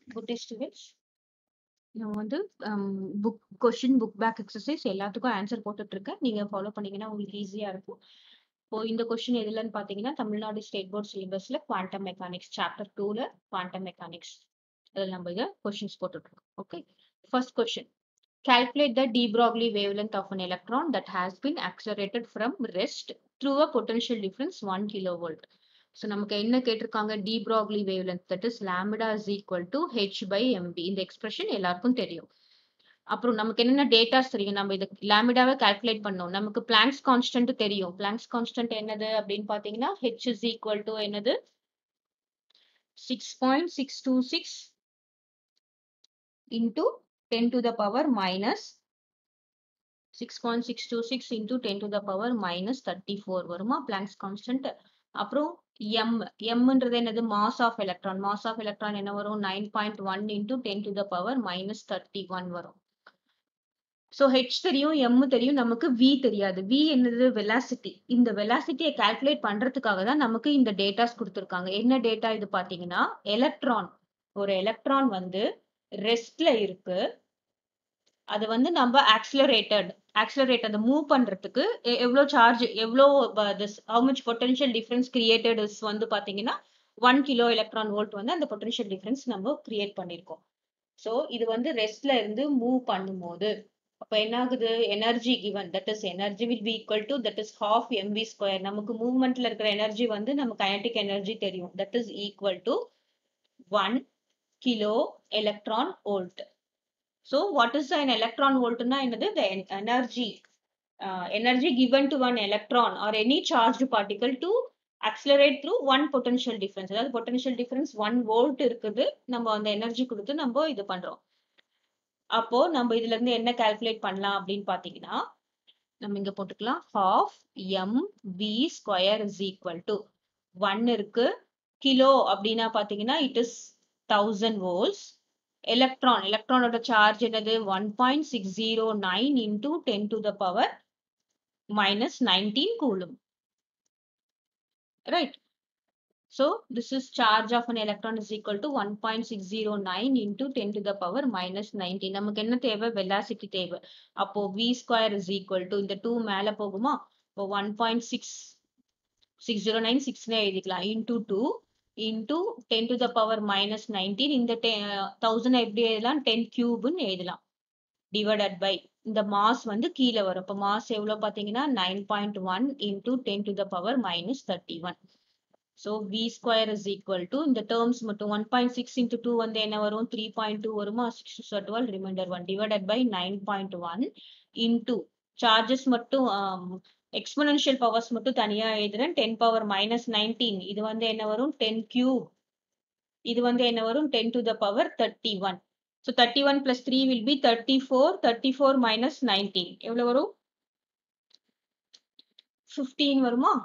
Good day students நான் வந்து book question book back exercise எல்லாத்துக்கும் ஆன்சர் போட்டுட்டு இருக்கேன் நீங்க ஃபாலோ பண்ணீங்கன்னா உங்களுக்கு ஈஸியா இருக்கும் இப்போ இந்த கொஸ்டின் எதுலன்னு பாத்தீங்கன்னா தமிழ்நாடு ஸ்டேட் போர்ட் சிலபஸ்ல குவாண்டம் மெக்கானிக்ஸ் சாப்டர் டூல குவாண்டம் மெக்கானிக்ஸ் அதில் நம்ம இதை கொஷின்ஸ் போட்டுட்டு இருக்கோம் okay first question calculate the de Broglie wavelength of an electron that has been accelerated from rest through a potential difference 1 kilovolt. So நமக்கு என்ன கேட்டிருக்காங்க de Broglie wavelength that is lambda is equal to H by m p இந்த expression எல்லாருக்கும் தெரியும் அப்புறம் நமக்கு என்னென்ன datas தெரியும் நம்ம இதை லாமிடாவை கால்குலேட் பண்ணோம் நமக்கு பிளாங்க்ஸ் கான்ஸ்டன்ட் தெரியும் பிளாங்க்ஸ் கான்ஸ்டன்ட் என்னது அப்படின்னு பார்த்தீங்கன்னா ஹெச் இஸ் ஈக்குவல் டு என்னது six point six two six into ten to the power minus six point six two six into ten to the power minus thirty four வருமா Planck's constant அப்புறம் m எம்ன்றது என்னது mass of electron mass of electron என்ன வரும் nine point one into ten to the power minus thirty one வரும் so H தெரியும் m தெரியும் நமக்கு வி தெரியாது வி என்னது வெலாசிட்டி இந்த வெலாசிட்டியை கால்குலேட் பண்றதுக்காக தான் நமக்கு இந்த டேட்டாஸ் கொடுத்துருக்காங்க என்ன டேட்டா இது பார்த்தீங்கன்னா எலக்ட்ரான் ஒரு எலக்ட்ரான் வந்து ரெஸ்ட்ல இருக்கு அது வந்து நம்ம ஆக்சிலரேட்டட் ஆக்சிலரேட் அதை மூவ் பண்றதுக்கு எவ்வளோ சார்ஜ் எவ்வளோ this how much potential difference created is வந்து பார்த்தீங்கன்னா ஒன் கிலோ எலக்ட்ரான் வோல்ட் வந்து அந்த பொட்டன்ஷியல் டிஃபரன்ஸ் நம்ம கிரியேட் பண்ணியிருக்கோம் ஸோ இது வந்து ரெஸ்ட்ல இருந்து மூவ் பண்ணும்போது அப்போ என்ன ஆகுது energy given that is energy will be equal to that is half m v square நமக்கு மூவ்மெண்ட்ல இருக்கிற எனர்ஜி வந்து நம்ம கைனடிக் எனர்ஜி தெரியும் that is equal to one kilo electron volt So what is an electron volt? Na என்னது the energy uh, energy given to one electron or any charged particle to accelerate through one potential difference. அதாவது potential difference one volt இருக்குது நம்ம அந்த energy கொடுத்து நம்ம இது பண்றோம் அப்போ நம்ம இதுல இருந்து என்ன கால்குலேட் பண்ணலாம் அப்படின்னு பாத்தீங்கன்னா நம்ம இங்க போட்டுக்கலாம் half m v square is equal to one இருக்கு கிலோ அப்படின்னா பாத்தீங்கன்னா it is thousand volts electron எலக்ட்ரானோட சார்ஜ் என்னது one point six zero nine into ten to the power minus nineteen coulomb right so this is charge of an electron is equal to one point six zero nine into ten to the power minus nineteen நமக்கு என்ன தேவை velocity தேவை அப்போ v square is equal to இந்த two மேலே போகுமா இப்போ one point six six zero nine சிக்ஸ்னே எழுதிக்கலாம் into two into ten to the power minus nineteen இந்த தௌசண்ட் எப்படி எழுதலாம் டென் கியூப்னு எழுதலாம் டிவைடட் பை இந்த மாஸ் வந்து கீழே வரும் இப்போ மாஸ் எவ்வளோ பார்த்தீங்கன்னா nine point one into ten to the power minus thirty one so v square is equal to இந்த டேர்ம்ஸ் மட்டும் one point six into two வந்து என்ன வரும் த்ரீ பாயிண்ட் டூ வருமா six two twelve reminder one divided by nine point one into charges மட்டும் exponential powers மட்டும் தனியா எழுதுறேன் டென் பவர் மைனஸ் நைன்டீன் இது வந்து என்ன வரும் டென் கியூப் இது வந்து என்ன வரும் ten to the power thirty one so thirty one plus three will be thirty four thirty four minus nineteen எவ்வளோ வரும் ஃபிஃப்டீன் வருமா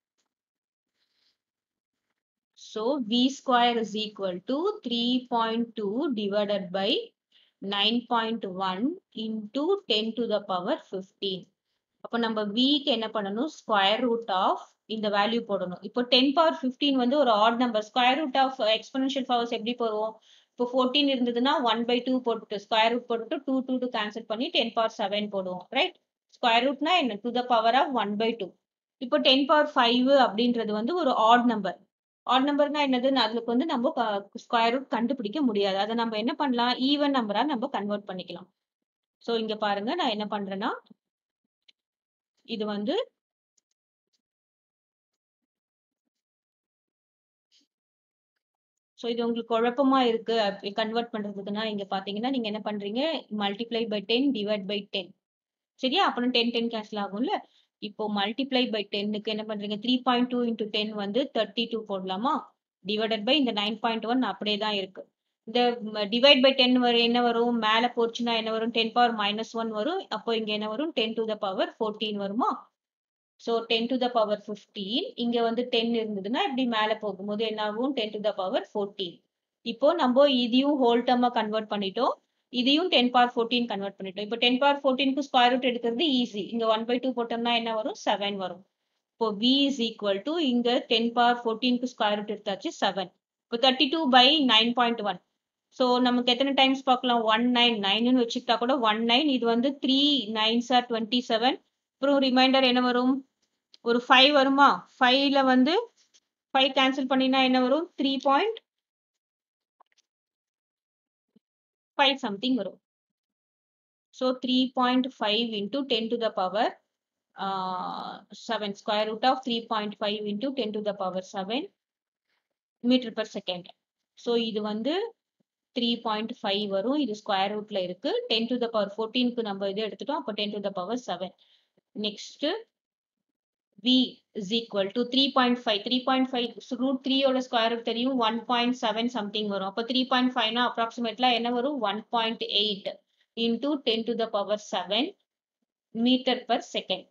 so v square is equal to three point two divided by nine point one into ten to the power fifteen அப்போ நம்ம விக்கு என்ன பண்ணணும் square root of இந்த value போடணும் இப்போ டென் பவர் ஃபிஃப்டீன் வந்து ஒரு odd number square root of exponential powers எப்படி போடுவோம் இப்போ ஃபோர்டீன் இருந்ததுன்னா ஒன் பை டூ போட்டுட்டு ஸ்கொயர் ரூட் போட்டுட்டு டூ டூ டூ கேன்சல் பண்ணி டென் பவர் செவன் போடுவோம் ரைட் ஸ்கொயர் ரூட்னா என்ன to the power of one by two இப்போ டென் பவர் ஃபைவ் அப்படின்றது வந்து ஒரு ஆட் நம்பர் ஆட் நம்பர்னா என்னது அதுக்கு வந்து நம்ம ஸ்கொயர் ரூட் கண்டுபிடிக்க முடியாது அதை நம்ம என்ன பண்ணலாம் ஈவன் நம்பரா நம்ம கன்வெர்ட் பண்ணிக்கலாம் ஸோ இங்க பாருங்க நான் என்ன பண்றேன்னா இது வந்து ஸோ இது உங்களுக்கு குழப்பமா இருக்கு கன்வெர்ட் பண்றதுக்குன்னா இங்க பாத்தீங்கன்னா நீங்க என்ன பண்றீங்க multiply by ten divide by ten சரியா அப்புறம் டென் டென் கேன்சல் ஆகும்ல இப்போ மல்டிப்ளை பை டென்னுக்கு என்ன பண்றீங்க three point two into ten வந்து தேர்ட்டி டூ போடலாமா டிவைடட் பை இந்த நைன் பாயிண்ட் ஒன் அப்படியே தான் இருக்கு இந்த டிவைட் பை டென் வரும் என்ன வரும் மேலே போச்சுன்னா என்ன வரும் டென் பவர் மைனஸ் ஒன் வரும் அப்போ இங்க என்ன வரும் ten to the power fourteen வருமா so ten to the power fifteen இங்க வந்து டென் இருந்ததுன்னா இப்படி மேலே போகும்போது என்ன ஆகும் ten to the power fourteen இப்போ நம்ம இதையும் ஹோல் டர்மா கன்வெர்ட் பண்ணிட்டோம் இதையும் டென் பவர் ஃபோர்டீன் கன்வெர்ட் பண்ணிட்டோம் இப்போ டென் பவர் ஃபோர்டீனுக்கு ஸ்கொயர் ரூட் எடுக்கிறது ஈஸி இங்க ஒன் பை டூ போட்டோம்னா என்ன வரும் செவன் வரும் இப்போ v இஸ் ஈக்குவல் டு இங்க டென் பவர் ஃபோர்டீனுக்கு ஸ்கொயர் ரூட் எடுத்தாச்சு செவன் இப்போ thirty two by nine point one so நமக்கு எத்தனை டைம்ஸ் பார்க்கலாம் ஒன் நைன் நைன்னு வச்சுக்கிட்டா கூட ஒன் நைன் இது வந்து three nines are twenty seven அப்புறம் ரிமைண்டர் என்ன வரும் ஒரு ஃபைவ் வருமா ஃபைவ்ல வந்து ஃபைவ் கேன்சல் பண்ணினா என்ன வரும் த்ரீ பாயிண்ட் ஃபைவ் சம்திங் வரும் so three point five into ten to the power seven square root of three point five into ten to the power seven metre per second so இது வந்து three point five வரும் இது square ரூட்ல இருக்கு ten to the power ஃபோர்டீனுக்கு நம்ம இது எடுத்துட்டோம் அப்போ ten to the power seven next v is equal to 3.5 3.5 root 3 ஓட ஸ்கொயர் ரூட் தெரியும் 1.7 சம்திங் வரும் அப்போ 3.5 னா அப்ராக்சிமேட்லா என்ன வரும் 1.8 into 10 to the power 7 metre per second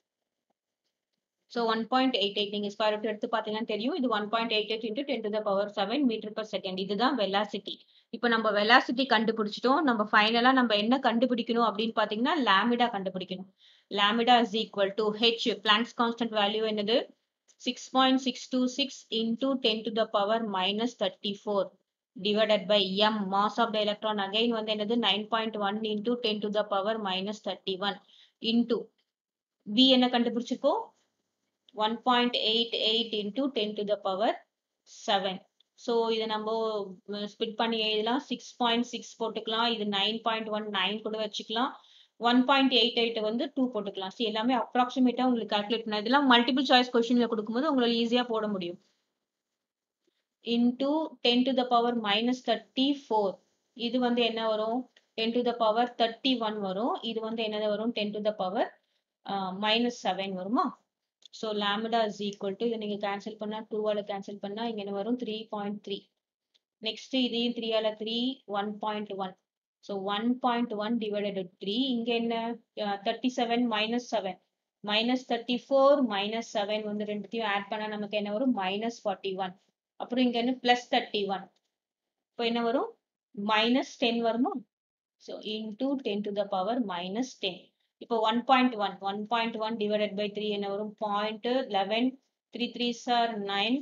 so one point eight eight நீங்கள் ஸ்கொயர் ரூட் எடுத்து பார்த்தீங்கன்னா தெரியும் இது one point eight eight into ten to the power seven metre per second இதுதான் வெலாசிட்டி இப்போ நம்ம வெலாசிட்டி கண்டுபிடிச்சிட்டோம் நம்ம ஃபைனலாக நம்ம என்ன கண்டுபிடிக்கணும் அப்படின்னு பார்த்தீங்கன்னா லாமிடா கண்டுபிடிக்கணும் lambda is equal to h Planck's constant value என்னது six point six two six into ten to the power minus thirty four divided by m mass of the electron again வந்து என்னது nine point one into ten to the power minus thirty one into v என்ன கண்டுபிடிச்சிருக்கோம் one point eight eight into ten to the power seven so இதை நம்ம split பண்ணி எழுதலாம் six point six போட்டுக்கலாம் இது நைன் பாயிண்ட் ஒன் நைன் கூட வச்சுக்கலாம் ஒன் பாயிண்ட் எயிட் எயிட் வந்து டூ போட்டுக்கலாம் ஸோ எல்லாமே அப்ராக்சிமேட்டாக உங்களுக்கு கால்குலேட் பண்ண இதெல்லாம் மல்டிபிள் சாய்ஸ் கொஸ்டினில் கொடுக்கும்போது உங்களால் ஈஸியாக போட முடியும் into ten to the power minus thirty four இது வந்து என்ன வரும் ten to the power thirty one வரும் இது வந்து என்னது வரும் ten to the power minus seven வருமா so lambda is equal to இதை நீங்கள் கேன்சல் பண்ணால் டூவால் கேன்சல் பண்ணால் இங்கே என்ன வரும் த்ரீ பாயிண்ட் த்ரீ நெக்ஸ்ட் இதையும் த்ரீயால் three one point one so one point one divided three இங்கே என்ன thirty seven minus seven minus thirty four minus seven வந்து ரெண்டுத்தையும் ஆட் பண்ணால் நமக்கு என்ன வரும் மைனஸ் ஃபார்ட்டி ஒன் அப்புறம் இங்கே என்ன ப்ளஸ் தேர்ட்டி ஒன் இப்போ என்ன வரும் மைனஸ் டென் வருமா so into ten to the power minus ten இப்போ one point one one point one divided by three என்ன வரும் point eleven three three sir nine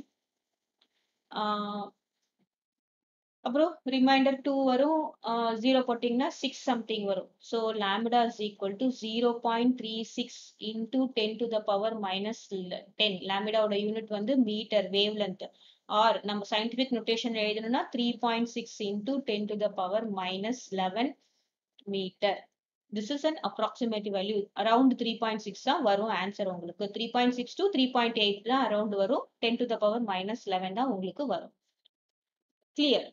அப்புறம் ரிமைண்டர் டூ வரும் ஜீரோ போட்டிங்கன்னா சிக்ஸ் சம்திங் வரும் so lambda is equal to zero point three six into ten to the power minus ten லேமிடாவோட unit வந்து metre wave length or நம்ம scientific notation எழுதணும்னா three point six into ten to the power minus eleven metre this is an approximative value around three point six தான் வரும் answer உங்களுக்கு three point six to three point eight தான் around வரும் ten to the power minus eleven தான் உங்களுக்கு வரும் clear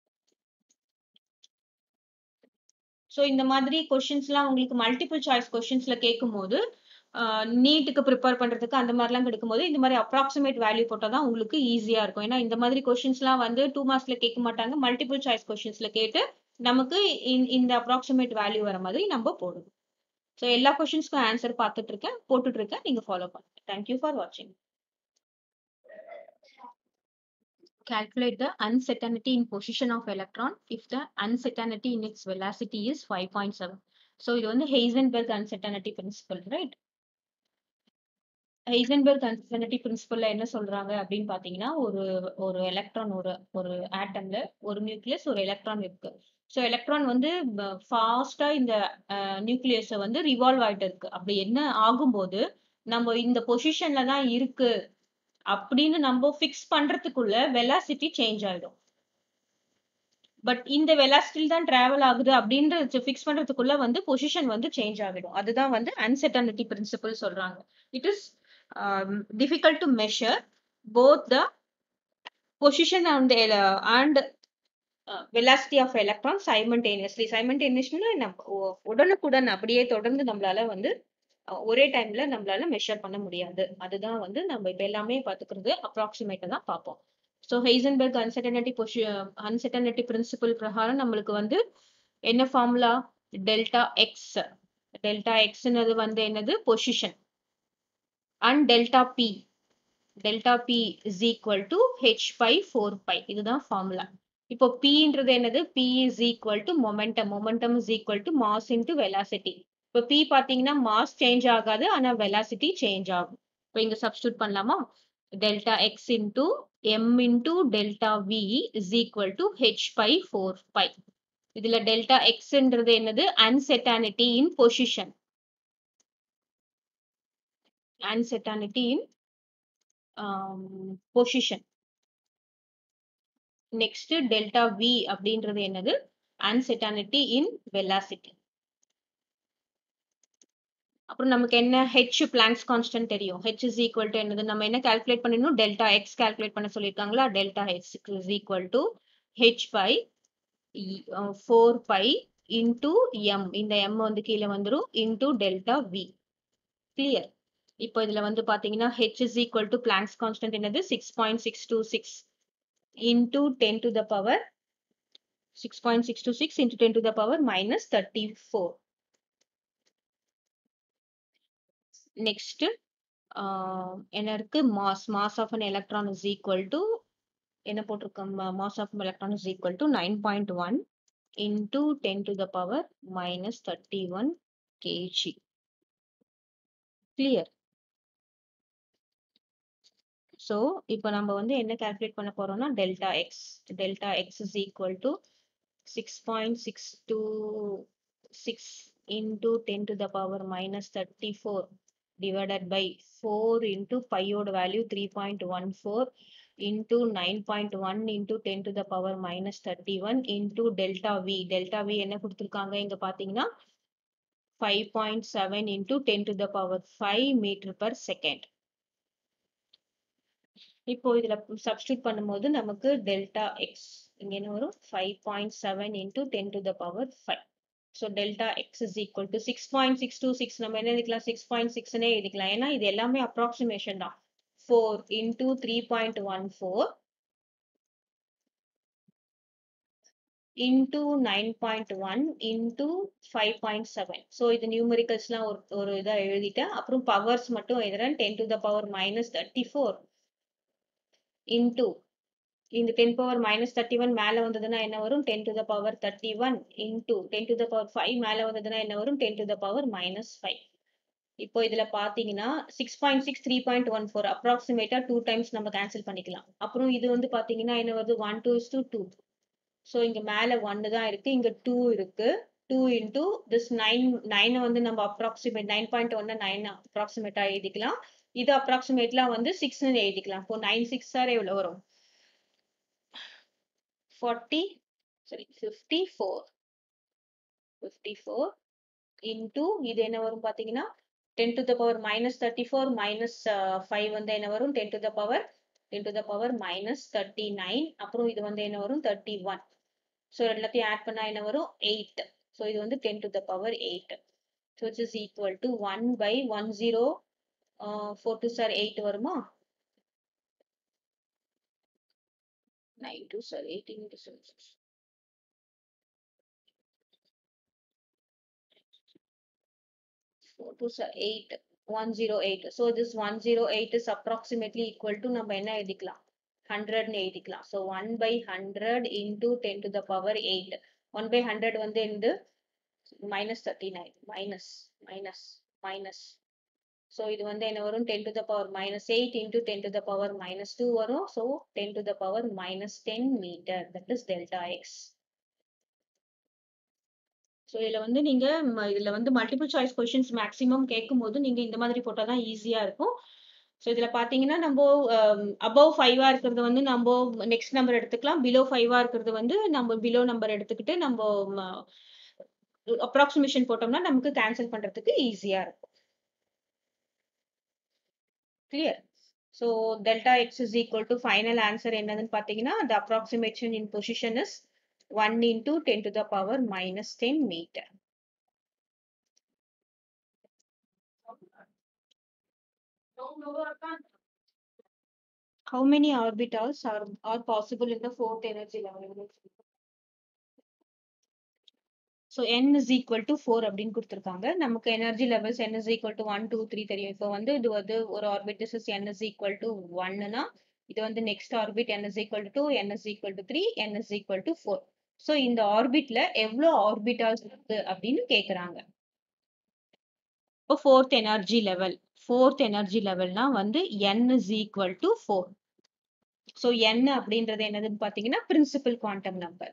so இந்த மாதிரி கொஷின்ஸ்லாம் உங்களுக்கு மல்டிபிள் சாய்ஸ் கொஷின்ஸ்ல கேட்கும்போது நீட்டுக்கு ப்ரிப்பேர் பண்றதுக்கு அந்த மாதிரிலாம் கிடைக்கும்போது இந்த மாதிரி அப்ராக்சிமேட் வேல்யூ போட்டால் தான் உங்களுக்கு ஈஸியா இருக்கும் ஏன்னா இந்த மாதிரி கொஷின்ஸ்லாம் வந்து டூ மார்க்ஸ்ல கேட்க மாட்டாங்க மல்டிபிள் சாய்ஸ் கொஷின்ஸ்ல கேட்டு நமக்கு இந்த அப்ராக்சிமேட் வேல்யூ வர மாதிரி நம்ம போடணும் ஸோ எல்லா கொஷின்ஸ்க்கும் ஆன்சர் பார்த்துட்டு இருக்கேன் போட்டுட்டு இருக்கேன் நீங்க ஃபாலோ பண்ணுங்க தேங்க்யூ ஃபார் வாட்சிங் calculate the uncertainty in position of electron if the uncertainty in its velocity is 5.7 so இது வந்து heisenberg uncertainty principle right Heisenberg uncertainty பிரின்சிபல்ல என்ன சொல்றாங்க அப்படின்னு பாத்தீங்கன்னா ஒரு ஒரு எலக்ட்ரான் ஒரு ஒரு ஆட்டம்ல ஒரு நியூக்ளியஸ் ஒரு எலக்ட்ரான் இருக்கு ஸோ எலக்ட்ரான் வந்து ஃபாஸ்டா இந்த நியூக்ளியஸை வந்து ரிவால்வ் ஆயிட்டு இருக்கு அப்படி என்ன ஆகும்போது நம்ம இந்த பொசிஷன்ல தான் இருக்கு அப்படின்னு நம்ம ஃபிக்ஸ் பண்றதுக்குள்ள வெலாசிட்டி சேஞ்ச் ஆயிடும் பட் இந்த வெலாசிட்டியில் தான் டிராவல் ஆகுது அப்படின்றது ஃபிக்ஸ் பண்றதுக்குள்ள வந்து பொசிஷன் வந்து சேஞ்ச் ஆகிடும் அதுதான் வந்து அன்சர்டனிட்டி பிரின்சிபல் சொல்றாங்க it is difficult to measure both the position and and velocity of electron simultaneously simultaneously நம்ம உடனுக்குடன் அப்படியே தொடர்ந்து நம்மளால வந்து ஒரே டைம்ல நம்மளால மெஷர் பண்ண முடியாது அதுதான் வந்து நம்ம இப்ப எல்லாமே பாத்துக்கிறது அப்ராக்சிமேட்டா தான் பார்ப்போம் ஸோ ஹெய்சன்பர்க் அன்சர்டனிட்டி பொசி அன்சர்டனிட்டி பிரின்சிபல் பிரகாரம் நம்மளுக்கு வந்து என்ன ஃபார்முலா டெல்டா எக்ஸ் டெல்டா எக்ஸ்னது வந்து என்னது position and delta p delta p is equal to H by four pi இதுதான் ஃபார்முலா இப்போ பின்றது என்னது p is equal to momentum momentum is equal to mass into velocity இப்போ பி பார்த்தீங்கன்னா mass change ஆகாது ஆனால் வெலாசிட்டி சேஞ்ச் ஆகும் இப்போ இங்கே சப்ஸ்டியூட் பண்ணலாமா delta x into m into delta v is equal to h by 4 pi. இதுல delta xன்றது என்னது uncertainty in position. Uncertainty in um, position. Next delta v அப்படின்றது என்னது uncertainty in velocity. அப்புறம் நமக்கு என்ன h பிளாங்க்ஸ் கான்ஸ்டன்ட் தெரியும் h is equal to என்னது நம்ம என்ன கால்குலேட் பண்ணணும் டெல்டா x கால்குலேட் பண்ண சொல்லியிருக்காங்களா delta h is equal to h by four pi into m இந்த எம் வந்து கீழே வந்துரும் இன்டூ டெல்டா வி கிளியர் இப்போ இதுல வந்து பாத்தீங்கன்னா h is equal to Planck's constant என்னது six point six two six into ten to the power six point six two six into ten to the power minus thirty four next என்ன இருக்கு mass mass of an electron is equal to என்ன போட்டிருக்கோம் mass of electron is equal to nine point one into ten to the power minus thirty one kg clear so இப்போ நம்ம வந்து என்ன calculate பண்ண போறோம்னா delta x delta x is equal to six point six two six into ten to the power minus thirty four divided by 4 into pi ஓட value 3.14 into 9.1 into 10 to the power minus 31 into delta V. delta V என்ன கொடுத்திருக்காங்க இங்க பாத்தீங்கன்னா 5.7 into 10 to the power 5 meter per second. இப்போ இதுல substitute பண்ணும்போது நமக்கு delta X இங்க என்ன வரும் 5.7 into 10 to the power 5. So delta x is equal to 6.626 நம்ம என்ன எழுதிக்கலாம் 6.6 னே எழுதிக்கலாம் ஏன்னா இது எல்லாமே approximation தான் 4 into 3.14 into 9.1 into 5.7 so இது நியூமரிக்கல்ஸ்லாம் ஒரு ஒரு இதா எழுதிட்டேன் அப்புறம் பவர்ஸ் மட்டும் எழுதுறேன் 10 to the power minus 34 into இந்த 10 பவர் மைனஸ் தேர்ட்டி ஒன் மேல வந்ததுன்னா என்ன வரும் ten to the power thirty one into ten to the power five மேல வந்ததுன்னா என்ன வரும் ten to the power minus five இப்போ இதுல பாத்தீங்கன்னா six point six three point one four அப்ராக்சிமேட்டா டூ டைம்ஸ் நம்ம கேன்சல் பண்ணிக்கலாம் அப்புறம் இது வந்து பாத்தீங்கன்னா என்ன வருது one two is two two so இங்க மேல ஒன்னு தான் இருக்கு இங்க டூ இருக்கு டூ இன்டூ திஸ் நைன் நைனை வந்து நம்ம அப்ராக்சிமேட் நைன் பாயிண்ட் ஒன்னு நைன் அப்ராக்சிமேட்டா எழுதிக்கலாம் இது அப்ராக்சிமேட்லாம் வந்து சிக்ஸ்னு எழுதிக்கலாம் இப்போ நைன் சிக்ஸ் சார் எவ்வளவு வரும் forty sorry fifty four fifty four into இது என்ன வரும் பாத்தீங்கன்னா ten to the power minus thirty four minus five வந்து என்ன வரும் ten to the power ten to the power minus thirty nine அப்புறம் இது வந்து என்ன வரும் தேர்ட்டி ஒன் ஸோ எல்லாத்தையும் ஆட் பண்ணா என்ன வரும் எயிட் ஸோ இது வந்து ten to the power eight so it's is equal to one by one zero four two sir eight வருமா nine two sir eighteen into seven six. Four two sir eight one zero eight. So this one zero eight is approximately equal to நம்ம என்ன எழுதிக்கலாம் ஹண்ட்ரட்னு எழுதிக்கலாம் so one by hundred into ten to the power eight one by hundred வந்து இந்த minus thirty nine minus minus minus so இது வந்து என்ன வரும் ten to the power minus eight into ten to the power minus two வரும் so ten to the power minus ten metre that is delta x so இதில் வந்து நீங்க இதில் வந்து மல்டிபிள் சாய்ஸ் கொஷின்ஸ் மேக்ஸிமம் கேட்கும் போது நீங்க இந்த மாதிரி போட்டால் தான் ஈஸியா இருக்கும் ஸோ இதில் பார்த்தீங்கன்னா நம்ம அபவ் ஃபைவா இருக்கிறது வந்து நம்ம நெக்ஸ்ட் நம்பர் எடுத்துக்கலாம் பிலோ ஃபைவா இருக்கிறது வந்து நம்ம பிலோ நம்பர் எடுத்துக்கிட்டு நம்ம அப்ராக்சிமேஷன் போட்டோம்னா நமக்கு கேன்சல் பண்றதுக்கு ஈஸியா இருக்கும் clear so delta x is equal to final answer என்னதுன்னு பாத்தீங்கன்னா the approximation in position is 1 into 10 to the power minus 10 meter how many orbitals are are possible in the fourth energy level so n is equal to four அப்படின்னு கொடுத்துருக்காங்க நமக்கு energy levels n is equal to one two three தெரியும் இப்போ வந்து இது வந்து ஒரு orbit this is n is equal to ஒன்னுனா இது வந்து next orbit n is equal to two n is equal to three n is equal to four so இந்த ஆர்பிட்ல எவ்வளோ ஆர்பிட்டால்ஸ் இருக்கு அப்படின்னு கேட்குறாங்க இப்போ fourth energy level fourth energy லெவல்னா வந்து n is equal to 4 ஸோ n அப்படின்றது என்னதுன்னு பார்த்தீங்கன்னா principal quantum number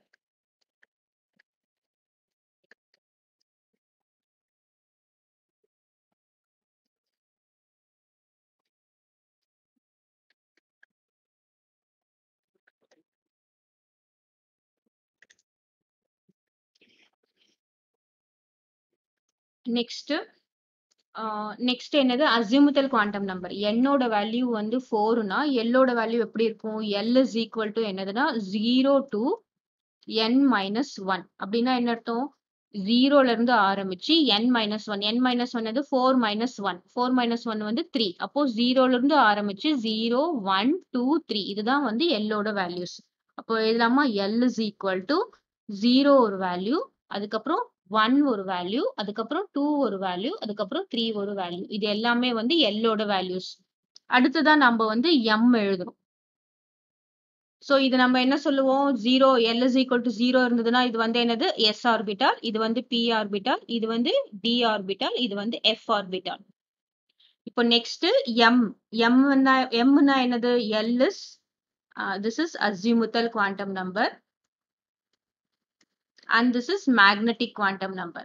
next next என்னது அசிமுத்தல் குவாண்டம் நம்பர் என்னோட வேல்யூ வந்து ஃபோர்னா எல்லோட வேல்யூ எப்படி இருக்கும் எல் இஸ் ஈக்குவல் டு என்னதுன்னா zero to n minus one அப்படின்னா என்ன அர்த்தம் ஜீரோல இருந்து ஆரம்பிச்சு n minus one n minus one வந்து four minus one four minus one வந்து த்ரீ அப்போ ஜீரோல இருந்து ஆரம்பிச்சு ஜீரோ ஒன் டூ த்ரீ இதுதான் வந்து எல்லோட வேல்யூஸ் அப்போ எழுதாம l is equal to zero ஒரு வேல்யூ அதுக்கப்புறம் ஒன் ஒரு வேல்யூ அதுக்கப்புறம் டூ ஒரு வேல்யூ அதுக்கப்புறம் த்ரீ ஒரு வேல்யூ இது எல்லாமே வந்து எல்லோட வேல்யூஸ் அடுத்ததான் நம்ம வந்து எம் எழுதுறோம் ஸோ இது நம்ம என்ன சொல்லுவோம் zero l is equal to zero இருந்ததுன்னா இது வந்து என்னது எஸ் ஆர்பிட்டால் இது வந்து பி ஆர்பிட்டால் இது வந்து டி ஆர்பிட்டால் இது வந்து எஃப் ஆர்பிட்டால் இப்போ நெக்ஸ்ட் எம் எம் எம்னா என்னது l is this is azimuthal quantum number and this is magnetic quantum number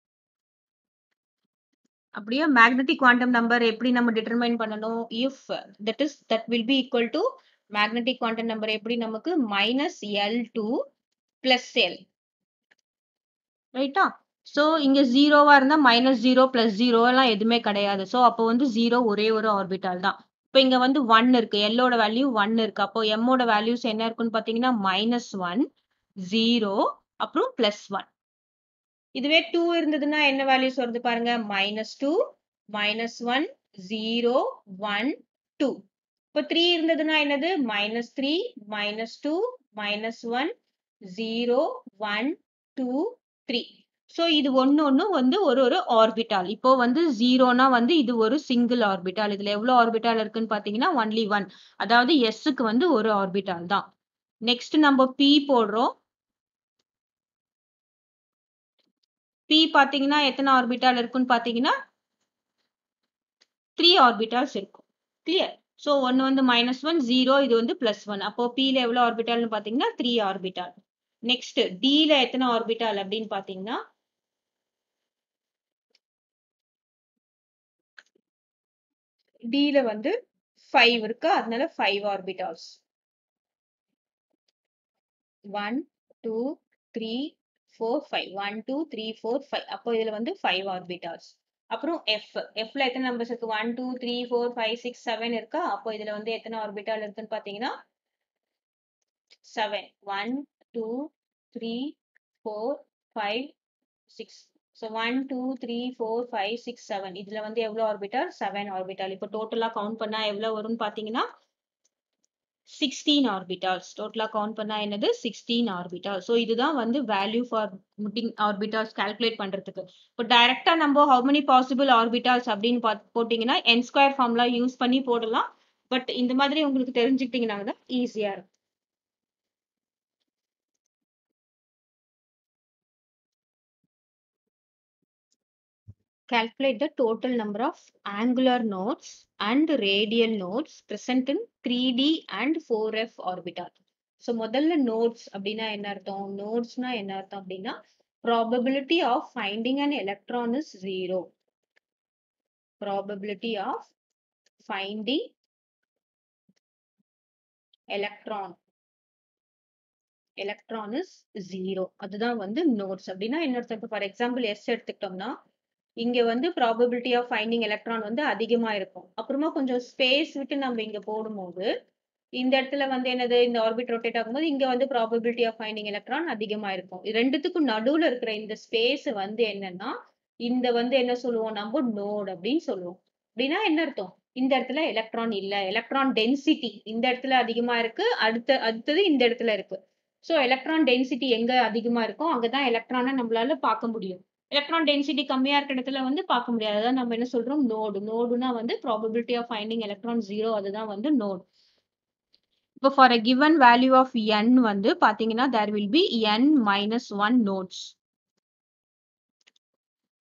அப்படியே magnetic quantum number எப்படி நம்ம determine பண்ணணும் if that is that will be equal to magnetic quantum number எப்படி நமக்கு minus L to plus L ரைட்டா so இங்க ஜீரோவா இருந்தா மைனஸ் ஜீரோ பிளஸ் ஜீரோ எல்லாம் எதுவுமே கிடையாது ஸோ அப்போ வந்து ஜீரோ ஒரே ஒரு ஆர்பிட்டால் தான் இப்போ இங்க வந்து ஒன் இருக்கு எல்லோட வேல்யூ ஒன் இருக்கு அப்போ எம்மோட வேல்யூஸ் என்ன இருக்குன்னு பாத்தீங்கன்னா மைனஸ் ஒன் ஜீரோ அப்புறம் பிளஸ் ஒன் இதுவே டூ இருந்ததுன்னா என்ன வேல்யூஸ் வருது பாருங்க minus two minus one zero one two இப்போ த்ரீ இருந்ததுன்னா என்னது minus three minus two minus one zero one two three so இது ஒன்று ஒன்று வந்து ஒரு ஒரு ஆர்பிட்டால் இப்போ வந்து ஜீரோனா வந்து இது ஒரு சிங்கிள் ஆர்பிட்டால் இதுல எவ்வளோ ஆர்பிட்டால் இருக்குன்னு பார்த்தீங்கன்னா ஒன்லி ஒன் அதாவது எஸ்ஸுக்கு வந்து ஒரு ஆர்பிட்டால் தான் நெக்ஸ்ட் நம்ம பி போடுறோம் பி பாத்தீங்கன்னா எத்தனை ஆர்பிட்டால் இருக்குன்னு பாத்தீங்கன்னா த்ரீ ஆர்பிட்டால்ஸ் இருக்கும் கிளியர் ஸோ ஒன்று வந்து மைனஸ் ஒன் ஜீரோ இது வந்து பிளஸ் ஒன் அப்போ பியில் எவ்வளோ ஆர்பிட்டால்னு பார்த்தீங்கன்னா த்ரீ ஆர்பிட்டால் நெக்ஸ்ட் டியில் எத்தனை ஆர்பிட்டால் அப்படின்னு பார்த்தீங்கன்னா டியில் வந்து ஃபைவ் இருக்கு அதனால five orbitals one two three four five one two three four five அப்போ இதுல வந்து ஃபைவ் ஆர்பிட்டால்ஸ் அப்புறம் எஃப் எஃப்ல எத்தனை நம்பர்ஸ் இருக்கு one two three four five six seven இருக்கா அப்போ இதுல வந்து எத்தனை ஆர்பிட்டால் இருக்குன்னு பாத்தீங்கன்னா seven one two three four five six so one two three four five six seven இதுல வந்து எவ்வளோ ஆர்பிட்டால் செவன் ஆர்பிட்டால் இப்போ டோட்டலா கவுண்ட் பண்ணா எவ்வளவு வரும்னு பாத்தீங்கன்னா சிக்ஸ்டீன் ஆர்பிட்டால்ஸ் டோட்டலா கவுண்ட் பண்ணா என்னது சிக்ஸ்டீன் ஆர்பிட்டால் ஸோ இதுதான் வந்து வேல்யூ ஃபார் முட்டிங் ஆர்பிட்டால்ஸ் கால்குலேட் பண்றதுக்கு இப்போ டைரக்டா நம்ம ஹவு மெனி பாசிபிள் ஆர்பிட்டால்ஸ் அப்படின்னு போட்டீங்கன்னா என் ஸ்கொயர் ஃபார்ம்லா யூஸ் பண்ணி போடலாம் பட் இந்த மாதிரி உங்களுக்கு தெரிஞ்சுக்கிட்டீங்கன்னா தான் ஈஸியா இருக்கும் calculate the total number of angular nodes and radial nodes present in 3D and 4F orbital. So முதல்ல நோட்ஸ் அப்படின்னா என்ன அர்த்தம் நோட்ஸ்னா என்ன அர்த்தம் அப்படின்னா probability of finding an electron is zero probability of finding electron electron is zero அதுதான் வந்து நோட்ஸ் அப்படின்னா என்ன அர்த்தம் இப்போ ஃபார் எக்ஸாம்பிள் எஸ் எடுத்துக்கிட்டோம்னா இங்க வந்து ப்ராபபிலிட்டி ஆஃப் ஃபைண்டிங் எலக்ட்ரான் வந்து அதிகமா இருக்கும் அப்புறமா கொஞ்சம் ஸ்பேஸ் விட்டு நம்ம இங்க போடும்போது இந்த இடத்துல வந்து என்னது இந்த ஆர்பிட் ரொட்டேட் ஆகும்போது இங்க வந்து ப்ராபபிலிட்டி ஆஃப் ஃபைண்டிங் எலக்ட்ரான் அதிகமா இருக்கும் ரெண்டுத்துக்கும் நடுவுல இருக்கிற இந்த ஸ்பேஸ் வந்து என்னன்னா இந்த வந்து என்ன சொல்லுவோம் நம்ம நோட் அப்படின்னு சொல்லுவோம் அப்படின்னா என்ன அர்த்தம் இந்த இடத்துல எலக்ட்ரான் இல்ல எலக்ட்ரான் டென்சிட்டி இந்த இடத்துல அதிகமா இருக்கு அடுத்த அடுத்தது இந்த இடத்துல இருக்கு ஸோ எலக்ட்ரான் டென்சிட்டி எங்க அதிகமா இருக்கோ அங்கதான் எலக்ட்ரானை நம்மளால பார்க்க முடியும் எலக்ட்ரான் டென்சிட்டி கம்மியா இருக்க இடத்துல வந்து பார்க்க முடியாது அதான் நம்ம என்ன சொல்றோம் நோடு நோடுனா வந்து probability of finding electron zero அதுதான் வந்து நோட் இப்போ for a given value of n வந்து பாத்தீங்கன்னா there will be n minus one nodes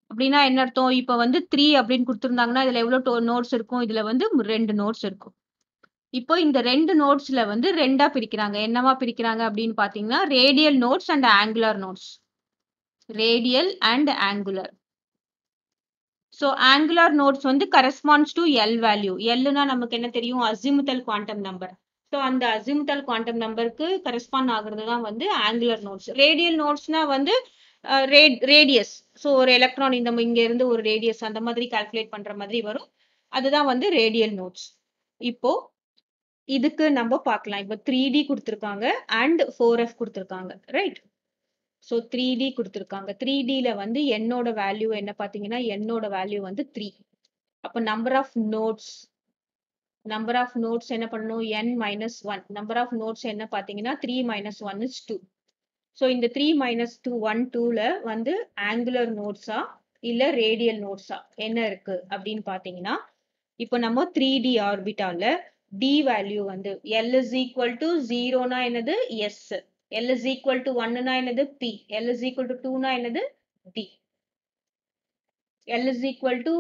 அப்படின்னா என்ன அர்த்தம் இப்ப வந்து த்ரீ அப்படின்னு கொடுத்துருந்தாங்கன்னா இதுல எவ்வளவு நோட்ஸ் இருக்கும் இதுல வந்து ரெண்டு நோட்ஸ் இருக்கும் இப்போ இந்த ரெண்டு நோட்ஸ்ல வந்து ரெண்டா பிரிக்கிறாங்க என்னவா பிரிக்கிறாங்க அப்படின்னு பாத்தீங்கன்னா radial nodes and angular nodes radial and angular so angular nodes வந்து கரஸ்பாண்ட்ஸ் டு எல் வேல்யூ எல்னா நமக்கு என்ன தெரியும் அசிமுதல் குவாண்டம் நம்பர் ஸோ அந்த அசிமுதல் குவாண்டம் நம்பருக்கு கரஸ்பாண்ட் ஆகுறது தான் வந்து ஆங்குலர் நோட்ஸ் ரேடியல் நோட்ஸ்னா வந்து ரேடியஸ் ஸோ ஒரு எலக்ட்ரான் இந்த இங்க இருந்து ஒரு ரேடியஸ் அந்த மாதிரி கால்குலேட் பண்ற மாதிரி வரும் அதுதான் வந்து ரேடியல் நோட்ஸ் இப்போ இதுக்கு நம்ம பார்க்கலாம் இப்போ த்ரீ டி கொடுத்துருக்காங்க அண்ட் ஃபோர் எஃப் கொடுத்துருக்காங்க ரைட் ஸோ த்ரீ டி கொடுத்துருக்காங்க த்ரீ டில வந்து என்னோட வேல்யூ என்ன பார்த்தீங்கன்னா என்னோட வேல்யூ வந்து த்ரீ அப்போ number of nodes number of nodes என்ன பண்ணணும் n minus one number of nodes என்ன பார்த்தீங்கன்னா three minus one is two so இந்த த்ரீ மைனஸ் டூ ஒன் டூல வந்து ஆங்குலர் நோட்ஸா இல்ல ரேடியல் நோட்ஸா என்ன இருக்கு அப்படின்னு பார்த்தீங்கன்னா இப்போ நம்ம த்ரீ டி ஆர்பிட்டால டி வேல்யூ வந்து எல் இஸ் ஈக்குவல் டு ஜீரோனா என்னது s l is equal to ஒன்னுனா என்னது p l is equal to டூனா என்னது d l is equal to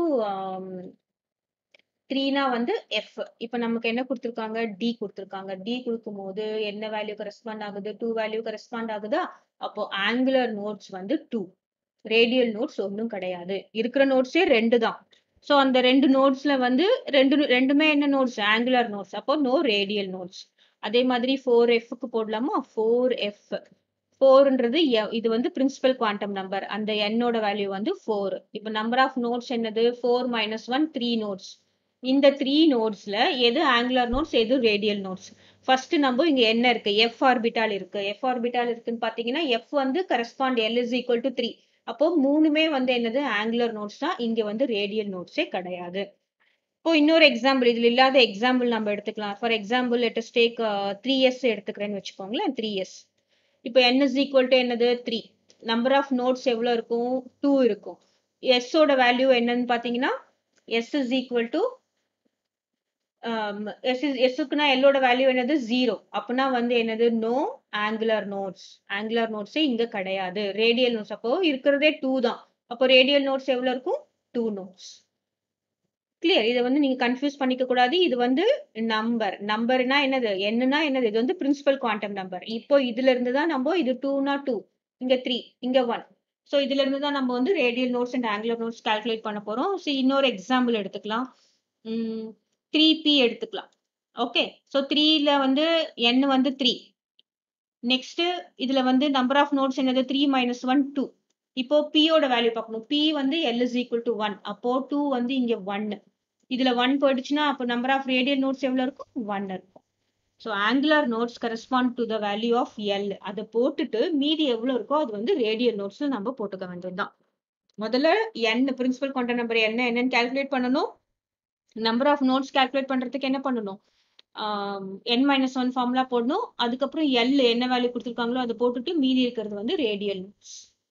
த்ரீனா வந்து எஃப் இப்போ நமக்கு என்ன கொடுத்துருக்காங்க டி கொடுத்துருக்காங்க டி கொடுக்கும் போது என்ன வேல்யூ கரஸ்பாண்ட் ஆகுது டூ வேல்யூ கரஸ்பாண்ட் ஆகுதா அப்போ ஆங்குலர் நோட்ஸ் வந்து டூ ரேடியல் நோட்ஸ் ஒன்றும் கிடையாது இருக்கிற நோட்ஸே ரெண்டு தான் ஸோ அந்த ரெண்டு நோட்ஸ்ல வந்து ரெண்டு ரெண்டுமே என்ன நோட்ஸ் ஆங்குலர் நோட்ஸ் அப்போ நோ ரேடியல் நோட்ஸ் அதே மாதிரி ஃபோர் எஃப்க்கு போடலாமா ஃபோர் எஃப் ஃபோர்ன்றது இது வந்து பிரின்சிபல் குவாண்டம் நம்பர் அந்த என்னோட வேல்யூ வந்து ஃபோர் இப்போ நம்பர் ஆஃப் நோட்ஸ் என்னது four minus one three nodes இந்த த்ரீ நோட்ஸ்ல எது ஆங்குலர் நோட்ஸ் எது ரேடியல் நோட்ஸ் ஃபர்ஸ்ட் நம்ம இங்க என்ன இருக்கு எஃப் ஆர்பிட்டால் இருக்கு எஃப் ஆர்பிட்டால் இருக்குன்னு பாத்தீங்கன்னா எஃப் வந்து correspond l is equal to three அப்போ மூணுமே வந்து என்னது ஆங்குலர் நோட்ஸ் தான் இங்க வந்து ரேடியல் நோட்ஸே கிடையாது இப்போ இன்னொரு எக்ஸாம்பிள் இதுல இல்லாத எக்ஸாம்பிள் நம்ம எடுத்துக்கலாம் for example let us take three s எடுத்துக்கிறேன்னு வச்சுக்கோங்களேன் த்ரீ எஸ் இப்போ என் இஸ் ஈக்குவல் டு என்னது த்ரீ நம்பர் ஆஃப் நோட்ஸ் எவ்வளோ இருக்கும் டூ இருக்கும் எஸ்ஸோட வேல்யூ என்னன்னு பார்த்தீங்கன்னா s is equal to s எஸ்ஸுக்குனா எல்லோட வேல்யூ என்னது ஜீரோ அப்படின்னா வந்து என்னது நோ ஆங்குலர் நோட்ஸ் ஆங்குலர் நோட்ஸே இங்க கிடையாது ரேடியல் நோட்ஸ் அப்போ இருக்கிறதே டூ தான் அப்போ ரேடியல் நோட்ஸ் எவ்வளவு இருக்கும் டூ நோட்ஸ் கிளியர் இதை வந்து நீங்க கன்ஃபியூஸ் பண்ணிக்க கூடாது இது வந்து நம்பர் நம்பர்னா என்னது என்னன்னா என்னது இது வந்து பிரின்சிபல் குவாண்டம் நம்பர் இப்போ இதுல இருந்து தான் நம்ம இது டூனா டூ இங்க த்ரீ இங்க ஒன் ஸோ இதுல இருந்து தான் நம்ம வந்து radial nodes and angular nodes calculate பண்ண போறோம் ஸோ இன்னொரு எக்ஸாம்பிள் எடுத்துக்கலாம் த்ரீ பி எடுத்துக்கலாம் ஓகே ஸோ த்ரீல வந்து என் வந்து த்ரீ நெக்ஸ்ட் இதுல வந்து நம்பர் ஆஃப் நோட்ஸ் என்னது த்ரீ மைனஸ் ஒன் டூ இப்போ பியோட வேல்யூ பார்க்கணும் பி வந்து l is equal to one அப்போ டூ வந்து இங்க ஒன் இதுல ஒன் போயிடுச்சுன்னா அப்போ நம்பர் ஆஃப் ரேடியல் நோட்ஸ் எவ்வளவு இருக்கும் ஒன் இருக்கும் so angular nodes correspond to the value of l அதை போட்டுட்டு மீதி எவ்வளவு இருக்கோ அது வந்து ரேடியல் நோட்ஸ் நம்ம போட்டுக்க வேண்டியதுதான் முதல்ல என் பிரின்சிபல் குவாண்டம் நம்பர் என்ன என்னன்னு கால்குலேட் பண்ணணும் நம்பர் ஆஃப் நோட்ஸ் கால்குலேட் பண்றதுக்கு என்ன பண்ணணும் என் மைனஸ் ஒன் ஃபார்முலா போடணும் அதுக்கப்புறம் எல் என்ன வேல்யூ கொடுத்துருக்காங்களோ அதை போட்டுட்டு மீதி இருக்கிறது வந்து radial nodes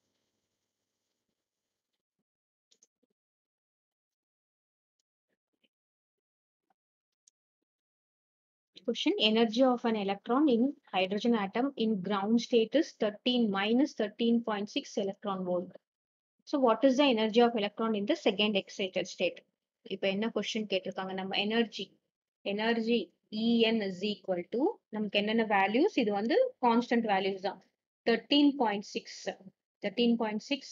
Question Energy of an electron in hydrogen atom in ground state is 13 minus 13.6 electron volt. So, what is the energy of electron in the second excited state? இப்போ என்ன question கேட்டிருக்காங்க நம்ம energy energy E n is equal to நமக்கு என்னென்ன values இது வந்து constant values தான் thirteen point six thirteen point six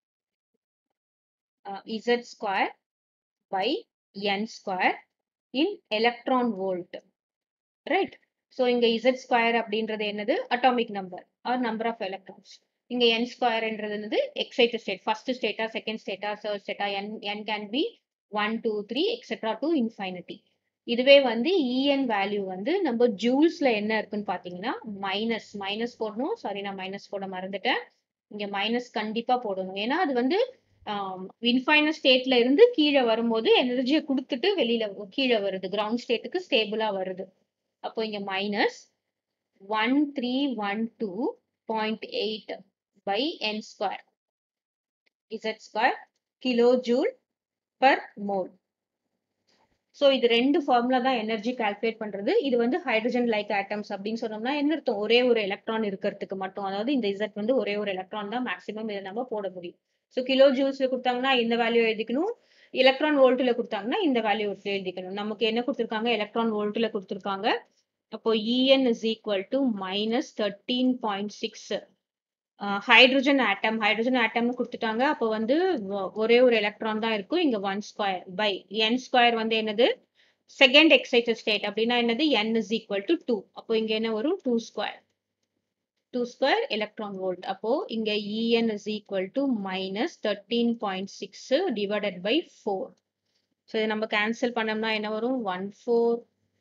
Z square by n square in electron volt right so இங்க இசட் ஸ்கொயர் அப்படின்றது என்னது atomic number or number of electrons இங்க n ஸ்கொயர்ன்றது என்னது எக்ஸைட்டட் ஸ்டேட் ஃபர்ஸ்ட் ஸ்டேட்டா செகண்ட் ஸ்டேட்டா third ஸ்டேட்டா n n can be one two three etcetera to infinity இதுவே வந்து இஎன் வேல்யூ வந்து நம்ம ஜூல்ஸ்ல என்ன இருக்குன்னு பாத்தீங்கன்னா மைனஸ் மைனஸ் போடணும் சாரி நான் மைனஸ் போட மறந்துட்டேன் இங்க மைனஸ் கண்டிப்பா போடணும் ஏன்னா அது வந்து இன்ஃபைனல் ஸ்டேட்ல இருந்து கீழே வரும்போது எனர்ஜியை கொடுத்துட்டு வெளியில கீழே வருது கிரவுண்ட் ஸ்டேட்டுக்கு ஸ்டேபிளா வருது அப்போ இங்க minus one three one two point eight by n square Z square kilo joule per mole so இது ரெண்டு ஃபார்முலா தான் எனர்ஜி கால்குலேட் பண்றது இது வந்து ஹைட்ரஜன் லைக் ஆட்டம்ஸ் அப்படின்னு சொன்னோம்னா என்ன அர்த்தம் ஒரே ஒரு எலக்ட்ரான் இருக்கிறதுக்கு மட்டும் அதாவது இந்த இசட் வந்து ஒரே ஒரு எலக்ட்ரான் தான் மேக்ஸிமம் இதை நம்ம போட முடியும் ஸோ கிலோ ஜூல்ஸ்ல கொடுத்தாங்கன்னா இந்த வேல்யூ எழுதிக்கணும் எலக்ட்ரான் வோல்ட்ல கொடுத்தாங்கன்னா இந்த வேல்யூ எழுதிக்கணும் நமக்கு என்ன கொடுத்துருக்காங்க எலக்ட்ரான் வோல்ட்ல கொடுத்துருக்காங்க அப்போ E n is equal to minus thirteen point six hydrogen atom hydrogen ஆட்டம்னு கொடுத்துட்டாங்க அப்போ வந்து ஒரே ஒரு எலக்ட்ரான் தான் இருக்கும் இங்க one square by n square வந்து என்னது செகண்ட் எக்ஸைட்டட் ஸ்டேட் அப்படின்னா என்னது n is equal to two அப்போ இங்க என்ன வரும் two square two square electron volt அப்போ இங்க E n is equal to minus thirteen point six divided by four so இதை நம்ம கேன்சல் பண்ணோம்னா என்ன வரும் one four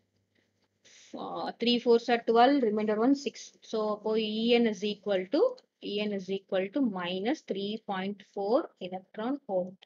three fours are twelve reminder one six so அப்போ E n is equal to E n is equal to minus three point four electron volt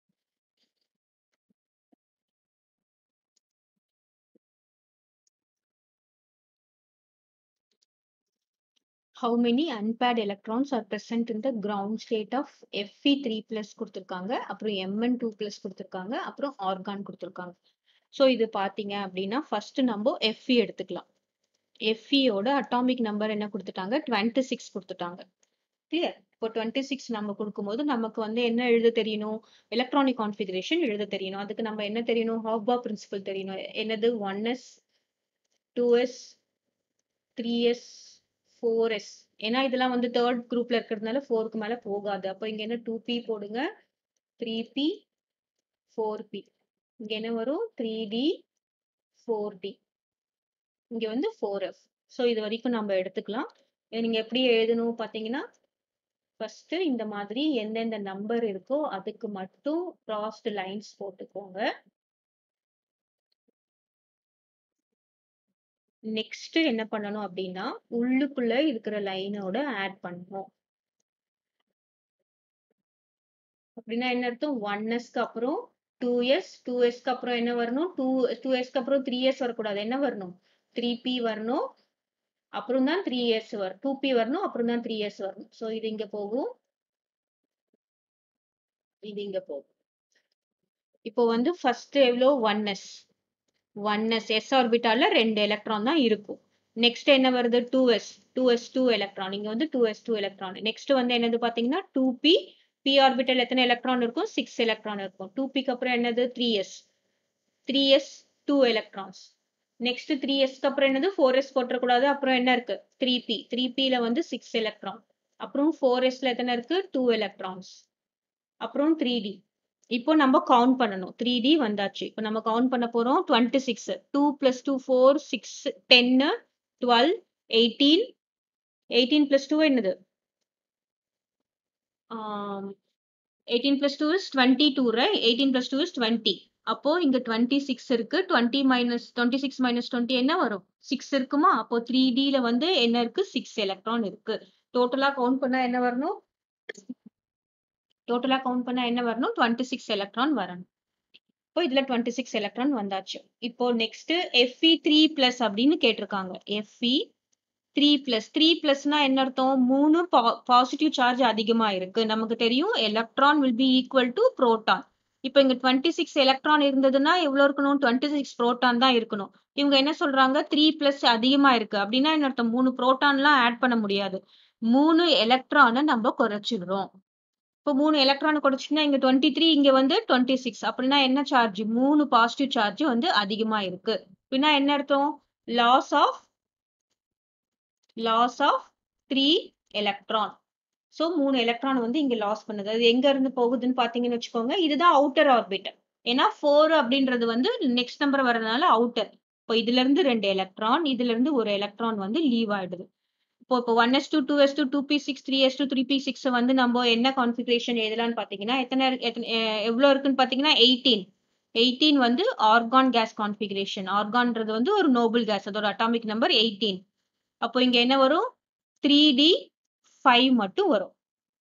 how many unpaired electrons are present in the ground state of Fe3 plus கொடுத்திருக்காங்க அப்புறம் Mn2 plus கொடுத்திருக்காங்க அப்புறம் argon கொடுத்திருக்காங்க so இது பார்த்தீங்க அப்படின்னா first நம்ம Fe எடுத்துக்கலாம் Fe ஓட அட்டாமிக் நம்பர் என்ன கொடுத்துட்டாங்க டுவெண்ட்டி சிக்ஸ் கொடுத்துட்டாங்க கிளியர் இப்போ டுவெண்ட்டி சிக்ஸ் நம்ம கொடுக்கும்போது நமக்கு வந்து என்ன எழுத தெரியணும் எலக்ட்ரானிக் கான்ஃபிகரேஷன் எழுத தெரியணும் அதுக்கு நம்ம என்ன தெரியணும் ஹாப்பா பிரின்சிபல் தெரியணும் என்னது one S two S three S four s ஏன்னா இதெல்லாம் வந்து தேர்ட் குரூப்ல இருக்கிறதுனால ஃபோருக்கு மேல போகாது அப்போ இங்க என்ன டூ பி போடுங்க த்ரீ பி ஃபோர் பி இங்க என்ன வரும் த்ரீ டி ஃபோர் டி இங்க வந்து ஃபோர் எஃப் ஸோ இது வரைக்கும் நம்ம எடுத்துக்கலாம் இதை நீங்க எப்படி எழுதணும் பாத்தீங்கன்னா ஃபர்ஸ்ட் இந்த மாதிரி எந்தெந்த நம்பர் இருக்கோ அதுக்கு மட்டும் கிராஸ்டு லைன்ஸ் போட்டுக்கோங்க நெக்ஸ்ட் என்ன பண்ணணும் அப்படின்னா உள்ளுக்குள்ள இருக்கிற லைனோட ஆட் பண்ணணும் அப்படின்னா என்ன அர்த்தம் ஒன் எஸ்க்கு அப்புறம் டூ எஸ் டூ எஸ்க்கு அப்புறம் என்ன வரணும் டூ டூ எஸ்க்கு அப்புறம் த்ரீ எஸ் வரக்கூடாது என்ன வரணும் த்ரீ பி வரணும் அப்புறம் தான் த்ரீ இயர்ஸ் வரும் டூ பி வரணும் அப்புறம் தான் த்ரீ இயர்ஸ் வரணும் ஸோ இது இங்க போகும் இது இங்க போகும் இப்போ வந்து ஃபர்ஸ்ட் எவ்வளோ one S one s s ஆர்பிட்டால ரெண்டு எலக்ட்ரான் தான் இருக்கும் நெக்ஸ்ட் என்ன வருது two S two S two electron இங்க வந்து two S two electron next வந்து என்னது பாத்தீங்கன்னா டூ பி பி ஆர்பிட்டல் எத்தனை எலக்ட்ரான் இருக்கும் சிக்ஸ் எலக்ட்ரான் இருக்கும் டூ பிக்கு அப்புறம் என்னது three s three S two electrons next three எஸ்க்கு அப்புறம் என்னது ஃபோர் எஸ் போட்டக்கூடாது அப்புறம் என்ன இருக்கு த்ரீ பி த்ரீ பில வந்து சிக்ஸ் எலக்ட்ரான் அப்புறம் ஃபோர் எஸ்ல எத்தனை இருக்கு டூ எலக்ட்ரான்ஸ் அப்புறம் த்ரீ டி இப்போ நம்ம கவுண்ட் பண்ணணும் த்ரீ டி வந்தாச்சு இப்போ நம்ம கவுண்ட் பண்ண போறோம் twenty six two plus two four six டென்னு twelve eighteen eighteen plus two என்னது eighteen plus two is twenty two right eighteen plus two is twenty அப்போ இங்க டுவெண்ட்டி சிக்ஸ் இருக்கு twenty minus twenty six minus twenty என்ன வரும் six இருக்குமா அப்போ three டில வந்து என்ன இருக்கு சிக்ஸ் எலக்ட்ரான் இருக்கு டோட்டலா கவுண்ட் பண்ணா என்ன வரணும் டோட்டலா கவுண்ட் பண்ணா என்ன வரணும் டுவெண்ட்டி சிக்ஸ் எலக்ட்ரான் வரணும் இப்போ இதுல டுவெண்ட்டி சிக்ஸ் எலக்ட்ரான் வந்தாச்சு இப்போ நெக்ஸ்ட் எஃப்இ த்ரீ பிளஸ் அப்படின்னு கேட்டிருக்காங்க எஃப்இ த்ரீ பிளஸ் த்ரீ பிளஸ்னா என்ன அர்த்தம் மூணு பாசிட்டிவ் சார்ஜ் அதிகமா இருக்கு நமக்கு தெரியும் electron will be equal to proton இப்போ இங்க டுவெண்ட்டி சிக்ஸ் எலக்ட்ரான் இருந்ததுன்னா எவ்வளவு இருக்கணும் டுவெண்ட்டி சிக்ஸ் புரோட்டான் தான் இருக்கணும் இவங்க என்ன சொல்றாங்க த்ரீ பிளஸ் அதிகமா இருக்கு அப்படின்னா என்ன அர்த்தம் மூணு புரோட்டான்லாம் ஆட் பண்ண முடியாது மூணு எலக்ட்ரானை நம்ம குறைச்சிடுறோம் இப்போ மூணு எலக்ட்ரான் குறைச்சுன்னா இங்க டுவெண்ட்டி த்ரீ இங்க வந்து டுவெண்ட்டி சிக்ஸ் அப்படின்னா என்ன சார்ஜ் மூணு பாசிட்டிவ் சார்ஜ் வந்து அதிகமா இருக்கு அப்படின்னா என்ன அர்த்தம் loss of loss of three electron so மூணு எலக்ட்ரான் வந்து இங்க லாஸ் பண்ணுது அது எங்க இருந்து போகுதுன்னு பாத்தீங்கன்னு வச்சுக்கோங்க இதுதான் அவுட்டர் ஆர்பிட் ஏன்னா ஃபோர் அப்படின்றது வந்து நெக்ஸ்ட் நம்பர் வர்றதுனால அவுட்டர் இப்போ இதுல இருந்து ரெண்டு எலக்ட்ரான் இதுல இருந்து ஒரு எலக்ட்ரான் வந்து லீவ் ஆயிடுது இப்போ இப்போ one S two two S two two B six three S two three B six வந்து நம்ம என்ன கான்ஃபிகரேஷன் எழுதலாம்னு பாத்தீங்கன்னா எத்தனை எத்தனை எவ்வளோ இருக்குன்னு பாத்தீங்கன்னா எயிட்டீன் எயிட்டீன் வந்து ஆர்கான் கேஸ் கான்ஃபிகரேஷன் ஆர்கான்றது வந்து ஒரு நோபல் கேஸ் அதோட அட்டாமிக் நம்பர் எயிட்டீன் அப்போ இங்க என்ன வரும் த்ரீ டி ஃபைவ் மட்டும் வரும்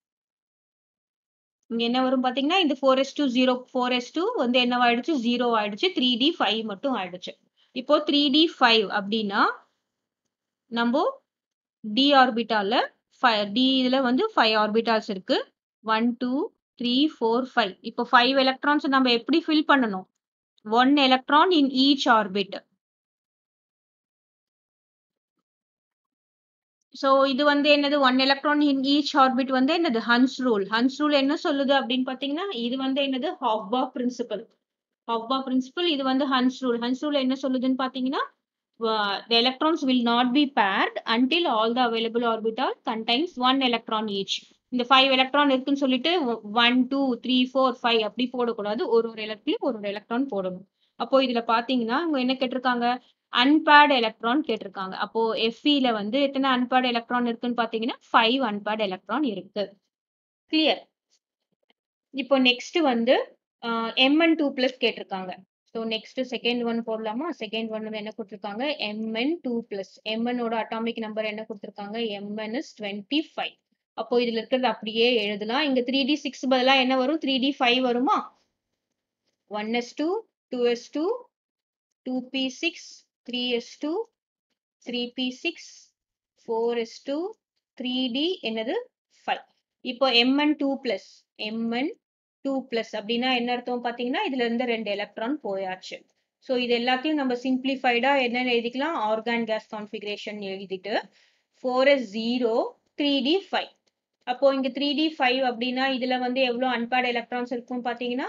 இங்க என்ன வரும் பாத்தீங்கன்னா இந்த four S two zero four S two வந்து என்ன ஆயிடுச்சு ஜீரோ ஆயிடுச்சு த்ரீ டி ஃபைவ் மட்டும் ஆயிடுச்சு இப்போ த்ரீ டி ஃபைவ் அப்படின்னா நம்ம டி ஆர்பிட்டால டி இதுல வந்து ஃபைவ் ஆர்பிட்டால்ஸ் இருக்கு one two three four five இப்போ ஃபைவ் எலக்ட்ரான்ஸ் நம்ம எப்படி ஃபில் பண்ணணும் one electron in each orbit so இது வந்து என்னது one electron in each orbit வந்து என்னது ஹன்ஸ் ரூல் ஹன்ஸ் ரூல் என்ன சொல்லுது அப்படின்னு பாத்தீங்கன்னா இது வந்து என்னது ஹாஃபா பிரின்சிபல் ஹாஃபா பிரின்சிபல் இது வந்து ஹன்ஸ் ரூல் ஹன்ஸ் ரூல் என்ன சொல்லுதுன்னு பாத்தீங்கன்னா uh, the electrons will not be paired until all the available orbital contains one electron each இந்த ஃபைவ் எலக்ட்ரான் இருக்குன்னு சொல்லிட்டு one two three four five அப்படி போடக்கூடாது ஒரு ஒரு எலக்ட்ரியும் ஒரு ஒரு எலக்ட்ரான் போடணும் அப்போ இதுல பாத்தீங்கன்னா அவங்க என்ன கேட்டிருக்காங்க அன்பேர்டு எலக்ட்ரான் கேட்டிருக்காங்க அப்போ எஃப்இல வந்து எத்தனை அன்பேர்டு எலக்ட்ரான் இருக்குன்னு பாத்தீங்கன்னா ஃபைவ் அன்பேர்டு எலக்ட்ரான் இருக்கு கிளியர் இப்போ நெக்ஸ்ட் வந்து எம்என் டூ பிளஸ் கேட்டிருக்காங்க ஸோ நெக்ஸ்ட் செகண்ட் ஒன் போடலாமா செகண்ட் ஒன் என்ன கொடுத்துருக்காங்க எம்என் டூ பிளஸ் எம்எனோட அட்டாமிக் நம்பர் என்ன கொடுத்துருக்காங்க எம்என் இஸ் டுவெண்ட்டி ஃபைவ் அப்போ இதுல இருக்கிறது அப்படியே எழுதலாம் இங்க த்ரீ டி சிக்ஸ் பதிலா என்ன வரும் த்ரீ டி ஃபைவ் வருமா one S two two S two two B six three S two three B six four S two three d என்னது ஃபைவ் இப்போ M N two plus M N two plus அப்படின்னா என்ன அர்த்தம் பார்த்தீங்கன்னா இதுல இருந்து ரெண்டு எலக்ட்ரான் போயாச்சு ஸோ இது எல்லாத்தையும் நம்ம சிம்பிளிஃபைடா என்னன்னு எழுதிக்கலாம் ஆர்கான் கேஸ் கான்ஃபிகரேஷன் எழுதிட்டு four s zero three D five அப்போ இங்க த்ரீ டி ஃபைவ் அப்படின்னா இதுல வந்து எவ்வளவு அன்பேர்ட் எலக்ட்ரான்ஸ் இருக்கும் பாத்தீங்கன்னா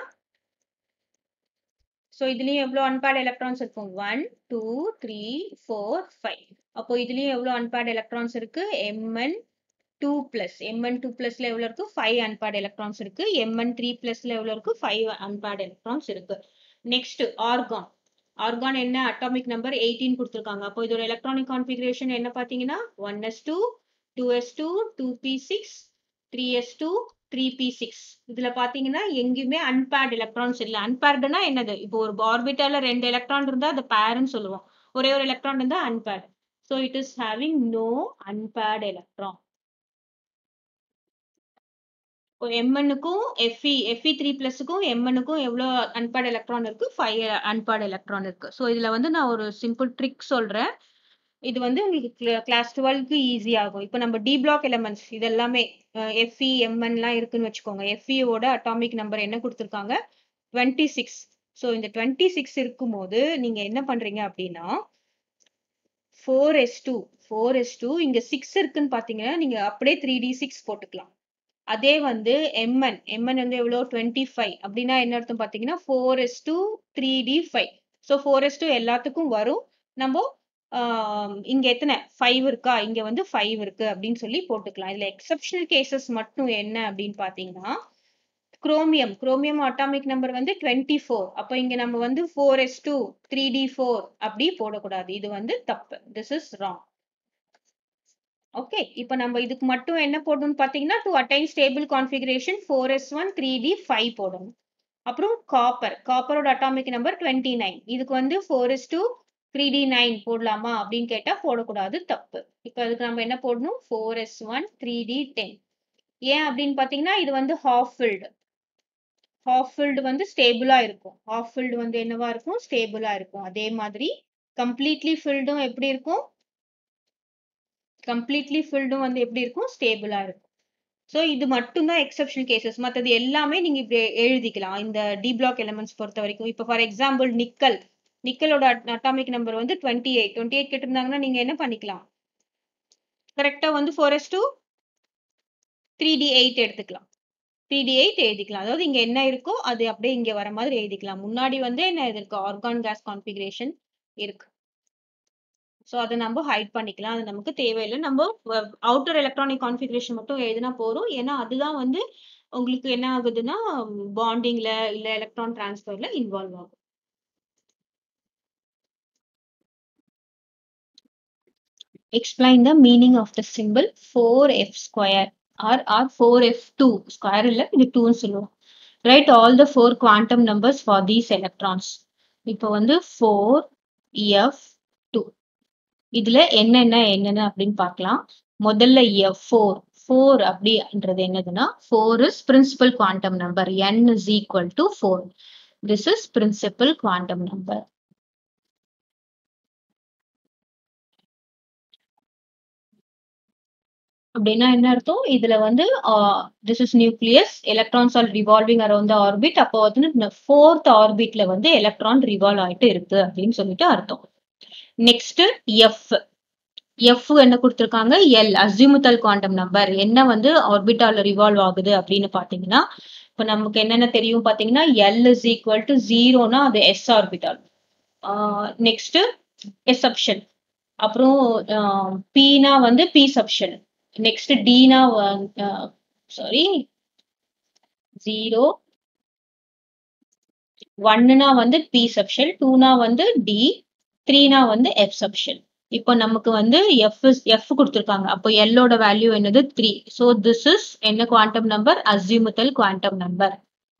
ஸோ இதுலயும் எவ்வளவு அன்பேர்ட் எலக்ட்ரான்ஸ் இருக்கும் one two three four five அப்போ இதுலயும் எவ்வளவு அன்பேர்ட் எலக்ட்ரான்ஸ் இருக்கு M N two plus M N two பிளஸ்ல எவ்வளவு இருக்கு ஃபைவ் அன்பேர்ட் எலக்ட்ரான்ஸ் இருக்கு எம்என் த்ரீ பிளஸ்ல எவ்வளவு இருக்கு ஃபைவ் அன்பேர்ட் எலக்ட்ரான்ஸ் இருக்கு நெக்ஸ்ட் ஆர்கான் ஆர்கான் என்ன அட்டாமிக் நம்பர் எயிட்டீன் கொடுத்துருக்காங்க அப்போ இதோட எலக்ட்ரானிக் கான்ஃபிகரேஷன் என்ன பாத்தீங்கன்னா one S two two S two two B six three S two three B six இதுல பாத்தீங்கன்னா எங்கேயுமே அன்பேர்ட் எலக்ட்ரான்ஸ் இல்ல அன்பேர்டுனா என்னது இப்போ ஒரு ஆர்பிட்டால ரெண்டு எலக்ட்ரான் இருந்தா அது பேர்னு சொல்லுவோம் ஒரே ஒரு எலக்ட்ரான் இருந்தா unpaired so it is having no unpaired electron எம்என்னுக்கும் எஃப்இ எஃப்இ த்ரீ பிளஸுக்கும் எம்என்னுக்கும் எவ்வளோ அன்பேர்ட் எலக்ட்ரான் இருக்கு ஃபைவ் அன்பேர்ட் எலக்ட்ரான் இருக்கு ஸோ இதுல வந்து நான் ஒரு சிம்பிள் ட்ரிக் சொல்றேன் இது வந்து உங்களுக்கு கிளாஸ் டுவெல்க்கு ஈஸி ஆகும் இப்போ நம்ம டி பிளாக் எலமெண்ட்ஸ் இது எல்லாமே எஃப்இ எம்என்லாம் இருக்குன்னு வச்சுக்கோங்க எஃப்இயோட அட்டாமிக் நம்பர் என்ன கொடுத்துருக்காங்க டுவெண்ட்டி சிக்ஸ் ஸோ இந்த டுவெண்ட்டி சிக்ஸ் இருக்கும்போது நீங்க என்ன பண்றீங்க அப்படின்னா four S two four S two இங்க சிக்ஸ் இருக்குன்னு பாத்தீங்கன்னா நீங்க அப்படியே த்ரீ டி சிக்ஸ் போட்டுக்கலாம் அதே வந்து எம்என் எம்என் வந்து எவ்வளோ டுவெண்ட்டி ஃபைவ் அப்படின்னா என்ன அர்த்தம் பார்த்தீங்கன்னா four S two three D five so four S two எல்லாத்துக்கும் வரும் நம்ம இங்க எத்தனை ஃபைவ் இருக்கா இங்க வந்து ஃபைவ் இருக்கு அப்படின்னு சொல்லி போட்டுக்கலாம் இதுல எக்ஸப்ஷனல் கேசஸ் மட்டும் என்ன அப்படின்னு பாத்தீங்கன்னா குரோமியம் குரோமியம் அட்டாமிக் நம்பர் வந்து டுவெண்ட்டி ஃபோர் அப்போ இங்க நம்ம வந்து four S two three D four அப்படி போடக்கூடாது இது வந்து தப்பு திஸ் இஸ் ராங் ஓகே இப்போ நம்ம இதுக்கு மட்டும் என்ன போடணும்னு பார்த்தீங்கன்னா to attain stable configuration four S one three D five போடணும் அப்புறம் காப்பர் காப்பரோட அட்டாமிக் நம்பர் டுவெண்ட்டி நைன் இதுக்கு வந்து four S two three D nine போடலாமா அப்படின்னு கேட்டா போடக்கூடாது தப்பு இப்போ அதுக்கு நம்ம என்ன போடணும் four S one three D ten ஏன் அப்படின்னு பார்த்தீங்கன்னா இது வந்து ஹாஃப் ஃபில்டு ஹாஃப் ஃபில்டு வந்து ஸ்டேபிளா இருக்கும் ஹாஃப் ஃபில்டு வந்து என்னவா இருக்கும் ஸ்டேபிளா இருக்கும் அதே மாதிரி கம்ப்ளீட்லி ஃபில்டும் எப்படி இருக்கும் கம்ப்ளீட்லி ஃபில்டும் வந்து எப்படி இருக்கும் ஸ்டேபிளா இருக்கும் ஸோ இது மட்டும்தான் எக்ஸப்ஷனல் கேசஸ் மற்றது எல்லாமே நீங்க இப்படி எழுதிக்கலாம் இந்த டி பிளாக் எலமெண்ட்ஸ் பொறுத்த வரைக்கும் இப்போ ஃபார் எக்ஸாம்பிள் நிக்கல் நிக்கலோட அட்டாமிக் நம்பர் வந்து டுவெண்ட்டி எயிட் டுவெண்ட்டி எயிட் கேட்டிருந்தாங்கன்னா நீங்க என்ன பண்ணிக்கலாம் கரெக்டா வந்து four S two three d eight எடுத்துக்கலாம் த்ரீ டி எயிட் எழுதிக்கலாம் அதாவது இங்க என்ன இருக்கோ அது அப்படியே இங்க வர மாதிரி எழுதிக்கலாம் முன்னாடி வந்து என்ன இது இருக்கு ஆர்கான் கேஸ் கான்ஃபிகரேஷன் இருக்கு ஸோ அதை நம்ம ஹைட் பண்ணிக்கலாம் அது நமக்கு தேவையில்லை நம்ம அவுட்டர் எலக்ட்ரானிக் கான்ஃபிகரேஷன் மட்டும் எழுதினா போதும் ஏன்னா அதுதான் வந்து உங்களுக்கு என்ன ஆகுதுன்னா பாண்டிங்ல இல்ல எலக்ட்ரான் டிரான்ஸ்ஃபர்ல இன்வால்வ் ஆகும் explain the meaning of the symbol 4f square or or 4f2 square இல்ல இது 2 ன்னு சொல்லுவோம் write all the four quantum numbers for these electrons இப்போ வந்து 4f2 இதுல என்னென்ன என்னென்ன அப்படின்னு பார்க்கலாம் முதல்ல f 4 4 அப்படின்றது என்னதுன்னா 4 is principal quantum number n is equal to 4 this is principal quantum number அப்படின்னா என்ன அர்த்தம் இதுல வந்து this is nucleus electrons are revolving around the orbit அப்போ வந்து ஃபோர்த் ஆர்பிட்ல வந்து எலக்ட்ரான் ரிவால்வ் ஆயிட்டு இருக்கு அப்படின்னு சொல்லிட்டு அர்த்தம் நெக்ஸ்ட் எஃப் எஃப் என்ன கொடுத்துருக்காங்க எல் அசிமுத்தல் குவாண்டம் நம்பர் என்ன வந்து ஆர்பிட்டால ரிவால்வ் ஆகுது அப்படின்னு பாத்தீங்கன்னா இப்போ நமக்கு என்னென்ன தெரியும் பாத்தீங்கன்னா எல் இஸ் ஈக்குவல் டு ஜீரோனா அது s orbital next s subshell அப்புறம் பீனா வந்து பி சப்ஷன் நெக்ஸ்ட் டீனா சாரி ஜீரோ ஒன்னுனா வந்து பி சப்ஷன் டூனா வந்து டி த்ரீனா வந்து எஃப் சப்ஷன் இப்போ நமக்கு வந்து எஃப் எஃப் கொடுத்துருக்காங்க அப்போ எல்லோட வேல்யூ என்னது த்ரீ ஸோ திஸ் இஸ் என்ன quantum number azimuthal quantum number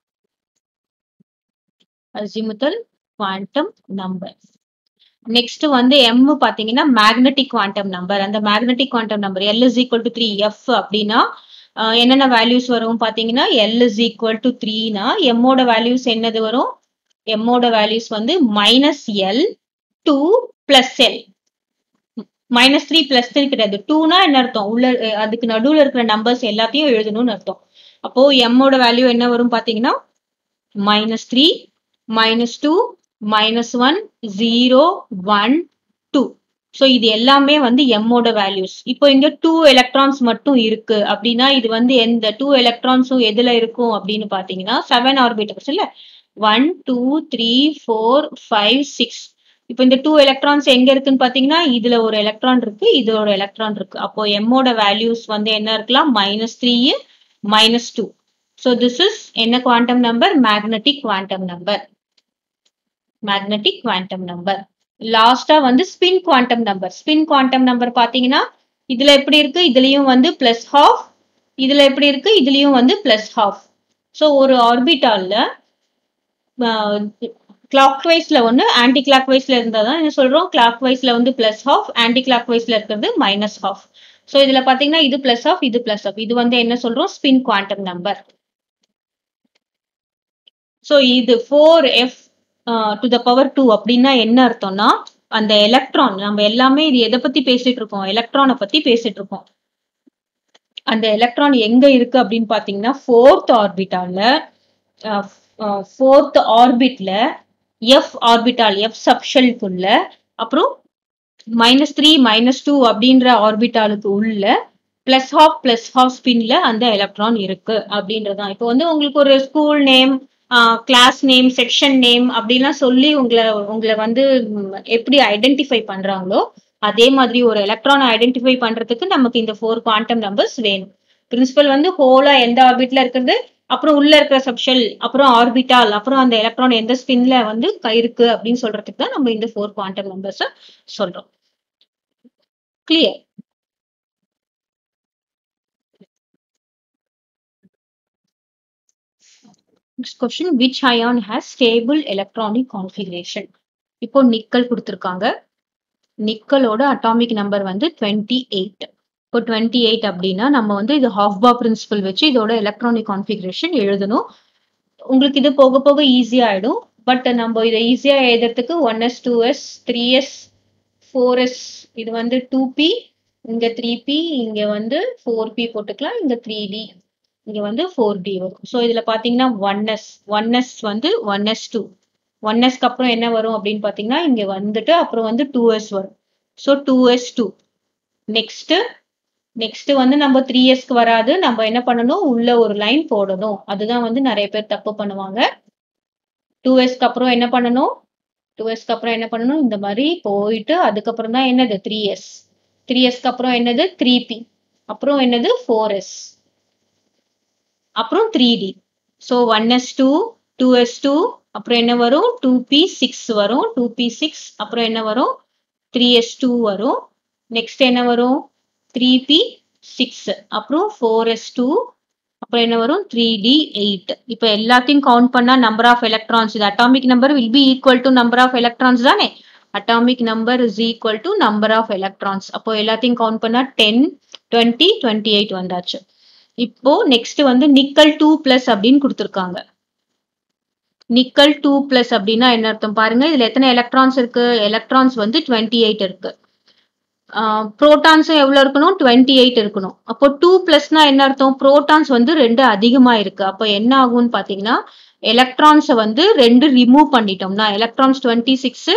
azimuthal quantum number next வந்து எம் பாத்தீங்கன்னா மேக்னெட்டிக் குவாண்டம் நம்பர் அந்த magnetic quantum number L is equal to three F அப்படின்னா என்னென்ன வேல்யூஸ் வரும் பாத்தீங்கன்னா எல் இஸ் ஈக்குவல் டு த்ரீனா எம்மோட வேல்யூஸ் என்னது வரும் எம்மோட வேல்யூஸ் வந்து minus L to plus L minus three plus three கிடையாது டூனா என்ன அர்த்தம் உள்ள அதுக்கு நடுவுல இருக்கிற நம்பர்ஸ் எல்லாத்தையும் எழுதணும்னு அர்த்தம் அப்போ எம்மோட வேல்யூ என்ன வரும் பாத்தீங்கன்னா minus three minus two minus one zero one two so இது எல்லாமே வந்து எம்மோட வேல்யூஸ் இப்போ இங்க டூ எலக்ட்ரான்ஸ் மட்டும் இருக்கு அப்படின்னா இது வந்து எந்த டூ எலக்ட்ரான்ஸும் எதுல இருக்கும் அப்படின்னு பாத்தீங்கன்னா செவன் ஆர்பிட்டல்ஸ் இல்ல one two three four five six இப்போ இந்த டூ எலக்ட்ரான்ஸ் எங்க இருக்குன்னு பாத்தீங்கன்னா இதுல ஒரு எலக்ட்ரான் இருக்கு இது ஒரு எலக்ட்ரான் இருக்கு அப்போ எம்மோட வேல்யூஸ் வந்து என்ன இருக்கலாம் minus three minus two so this is என்ன quantum number magnetic quantum number magnetic quantum number லாஸ்டா வந்து spin quantum number spin quantum number பாத்தீங்கன்னா இதுல எப்படி இருக்கு இதுலயும் வந்து பிளஸ் ஹாஃப் இதுல எப்படி இருக்கு இதுலயும் வந்து பிளஸ் ஹாஃப் ஸோ ஒரு ஆர்பிட்டால்ல கிளாக் வைஸ்ல ஒன்று ஆன்டி கிளாக் வைஸ்ல இருந்தால் தான் என்ன சொல்றோம் கிளாக் வைஸ்ல வந்து பிளஸ் ஹாஃப் ஆன்டி கிளாக் வைஸ்ல இருக்கிறது மைனஸ் ஹாஃப் ஸோ இதுல பாத்தீங்கன்னா இது பிளஸ் ஆஃப் இது பிளஸ் ஆஃப் இது வந்து என்ன சொல்றோம் ஸ்பின் குவாண்டம் நம்பர் ஸோ இது four F to the power two அப்படின்னா என்ன அர்த்தம்னா அந்த எலக்ட்ரான் நம்ம எல்லாமே இது எதை பத்தி பேசிட்டு இருக்கோம் எலக்ட்ரானை பத்தி பேசிட்டு இருக்கோம் அந்த எலக்ட்ரான் எங்க இருக்கு அப்படின்னு பாத்தீங்கன்னா ஃபோர்த் ஆர்பிட்டால ஃபோர்த் ஆர்பிட்ல எஃப் ஆர்பிட்டால் எஃப் சப்ஷெல்குள்ள அப்புறம் மைனஸ் த்ரீ மைனஸ் டூ அப்படின்ற ஆர்பிட்டாலுக்கு உள்ள பிளஸ் ஹாஃப் பிளஸ் ஹாஃப் ஸ்பின்ல அந்த எலக்ட்ரான் இருக்கு அப்படின்றதான் இப்போ வந்து உங்களுக்கு ஒரு school name class name section name அப்படிலாம் சொல்லி உங்களை உங்களை வந்து எப்படி ஐடென்டிஃபை பண்றாங்களோ அதே மாதிரி ஒரு எலக்ட்ரானை ஐடென்டிஃபை பண்றதுக்கு நமக்கு இந்த ஃபோர் குவாண்டம் நம்பர்ஸ் வேணும் பிரின்சிபல் வந்து ஹோலா எந்த ஆர்பிட்ல இருக்கிறது அப்புறம் உள்ள இருக்கிற சப்ஷெல் அப்புறம் ஆர்பிட்டால் அப்புறம் அந்த எலக்ட்ரான் எந்த ஸ்பின்ல வந்து இருக்கு அப்படின்னு சொல்றதுக்கு தான் நம்ம இந்த ஃபோர் குவாண்டம் நம்பர்ஸ் சொல்றோம் clear next question which ion has stable electronic configuration இப்போ நிக்கல் கொடுத்துருக்காங்க நிக்கலோட அட்டாமிக் நம்பர் வந்து டுவெண்ட்டி எயிட் இப்போ டுவெண்ட்டி எயிட் அப்படின்னா நம்ம வந்து இது ஹாஃபா பிரின்சிபல் வச்சு இதோட எலக்ட்ரானிக் கான்ஃபிகரேஷன் எழுதணும் உங்களுக்கு இது போக போக ஈஸியா ஆயிடும் பட் நம்ம இதை ஈஸியா எழுதுறதுக்கு one S two S three S four S இது வந்து டூ பி இங்க த்ரீ பி இங்க வந்து ஃபோர் பி போட்டுக்கலாம் இங்க த்ரீ டி இங்க வந்து ஃபோர் டி வரும் ஸோ இதுல பாத்தீங்கன்னா ஒன் எஸ் ஒன் எஸ் வந்து ஒன் எஸ் டூ ஒன் எஸ்க்கு அப்புறம் என்ன வரும் அப்படின்னு பாத்தீங்கன்னா இங்க வந்துட்டு அப்புறம் வந்து டூ எஸ் வரும் so two S two next next வந்து நம்ம த்ரீ எஸ்க்கு வராது நம்ம என்ன பண்ணணும் உள்ள ஒரு லைன் போடணும் அதுதான் வந்து நிறைய பேர் தப்பு பண்ணுவாங்க டூ எஸ்க்கு அப்புறம் என்ன பண்ணணும் டூ எஸ்க்கு அப்புறம் என்ன பண்ணணும் இந்த மாதிரி போயிட்டு அதுக்கப்புறம் தான் என்னது த்ரீ எஸ் த்ரீ எஸ்க்கு அப்புறம் என்னது த்ரீ பி அப்புறம் என்னது ஃபோர் எஸ் அப்புறம் three D so one S two two S two அப்புறம் என்ன வரும் டூ பி சிக்ஸ் வரும் டூ பி சிக்ஸ் அப்புறம் என்ன வரும் த்ரீ எஸ் டூ வரும் நெக்ஸ்ட் என்ன வரும் த்ரீ பி சிக்ஸ் அப்புறம் ஃபோர் எஸ் டூ அப்புறம் என்ன வரும் த்ரீ டி எயிட் இப்போ எல்லாத்தையும் கவுண்ட் பண்ணா நம்பர் ஆஃப் எலக்ட்ரான்ஸ் இது atomic number will be equal to number of electrons தானே atomic number is equal to number of electrons அப்போ எல்லாத்தையும் கவுண்ட் பண்ணா டென் டுவெண்ட்டி டுவெண்ட்டி எயிட் வந்தாச்சு இப்போ நெக்ஸ்ட் வந்து நிக்கல் டூ பிளஸ் அப்படின்னு கொடுத்துருக்காங்க நிக்கல் டூ பிளஸ் அப்படின்னா என்ன அர்த்தம் பாருங்க இதுல எத்தனை எலக்ட்ரான்ஸ் இருக்கு எலக்ட்ரான்ஸ் வந்து டுவெண்ட்டி எயிட் இருக்கு புரோட்டான்ஸும் எவ்வளவு இருக்கணும் டுவெண்ட்டி எயிட் இருக்கணும் அப்போ டூ பிளஸ்னா என்ன அர்த்தம் புரோட்டான்ஸ் வந்து ரெண்டு அதிகமா இருக்கு அப்போ என்ன ஆகும்னு பாத்தீங்கன்னா எலக்ட்ரான்ஸை வந்து ரெண்டு ரிமூவ் பண்ணிட்டோம்னா எலக்ட்ரான்ஸ் டுவெண்ட்டி சிக்ஸ்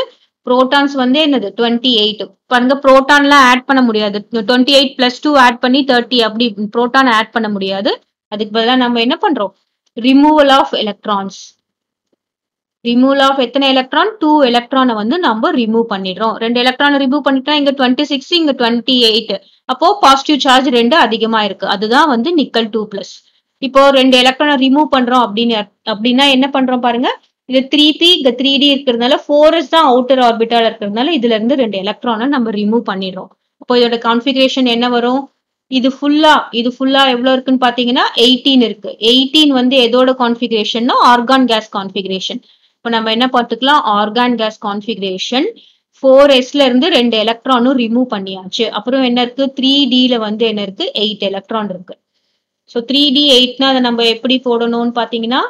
புரோட்டான்ஸ் வந்து என்னது டுவெண்ட்டி எயிட் பாருங்க புரோட்டான்லாம் ஆட் பண்ண முடியாது twenty eight plus two add பண்ணி தேர்ட்டி அப்படி புரோட்டான் ஆட் பண்ண முடியாது அதுக்கு பதிலாக நம்ம என்ன பண்றோம் removal of electrons removal of எத்தனை எலக்ட்ரான் டூ எலக்ட்ரானை வந்து நம்ம ரிமூவ் பண்ணிடுறோம் ரெண்டு எலக்ட்ரானை ரிமூவ் பண்ணிட்டா இங்க டுவெண்ட்டி சிக்ஸ் இங்க டுவெண்ட்டி எயிட் அப்போ பாசிட்டிவ் சார்ஜ் ரெண்டு அதிகமா இருக்கு அதுதான் வந்து நிக்கல் டூ பிளஸ் இப்போ ரெண்டு எலக்ட்ரானை ரிமூவ் பண்றோம் அப்படின்னு அப்படின்னா என்ன பண்றோம் பாருங்க இது த்ரீ பி இங்க த்ரீ டி இருக்கிறதுனால ஃபோர் எஸ் தான் அவுட்டர் ஆர்பிட்டால இருக்கிறதுனால இதுல இருந்து ரெண்டு எலக்ட்ரானை நம்ம ரிமூவ் பண்ணிடுறோம் அப்போ இதோட கான்ஃபிகரேஷன் என்ன வரும் இது ஃபுல்லா இது ஃபுல்லா எவ்வளவு இருக்குன்னு பாத்தீங்கன்னா எயிட்டீன் இருக்கு எயிட்டீன் வந்து எதோட கான்ஃபிகரேஷன்னா ஆர்கான் கேஸ் கான்ஃபிகரேஷன் இப்போ நம்ம என்ன பார்த்துக்கலாம் ஆர்கான் கேஸ் கான்ஃபிகரேஷன் ஃபோர் எஸ்ல இருந்து ரெண்டு எலக்ட்ரானும் ரிமூவ் பண்ணியாச்சு அப்புறம் என்ன இருக்கு த்ரீ டில வந்து என்ன இருக்கு எயிட் எலக்ட்ரான் இருக்கு ஸோ த்ரீ டி எயிட்னா அதை நம்ம எப்படி போடணும்னு பாத்தீங்கன்னா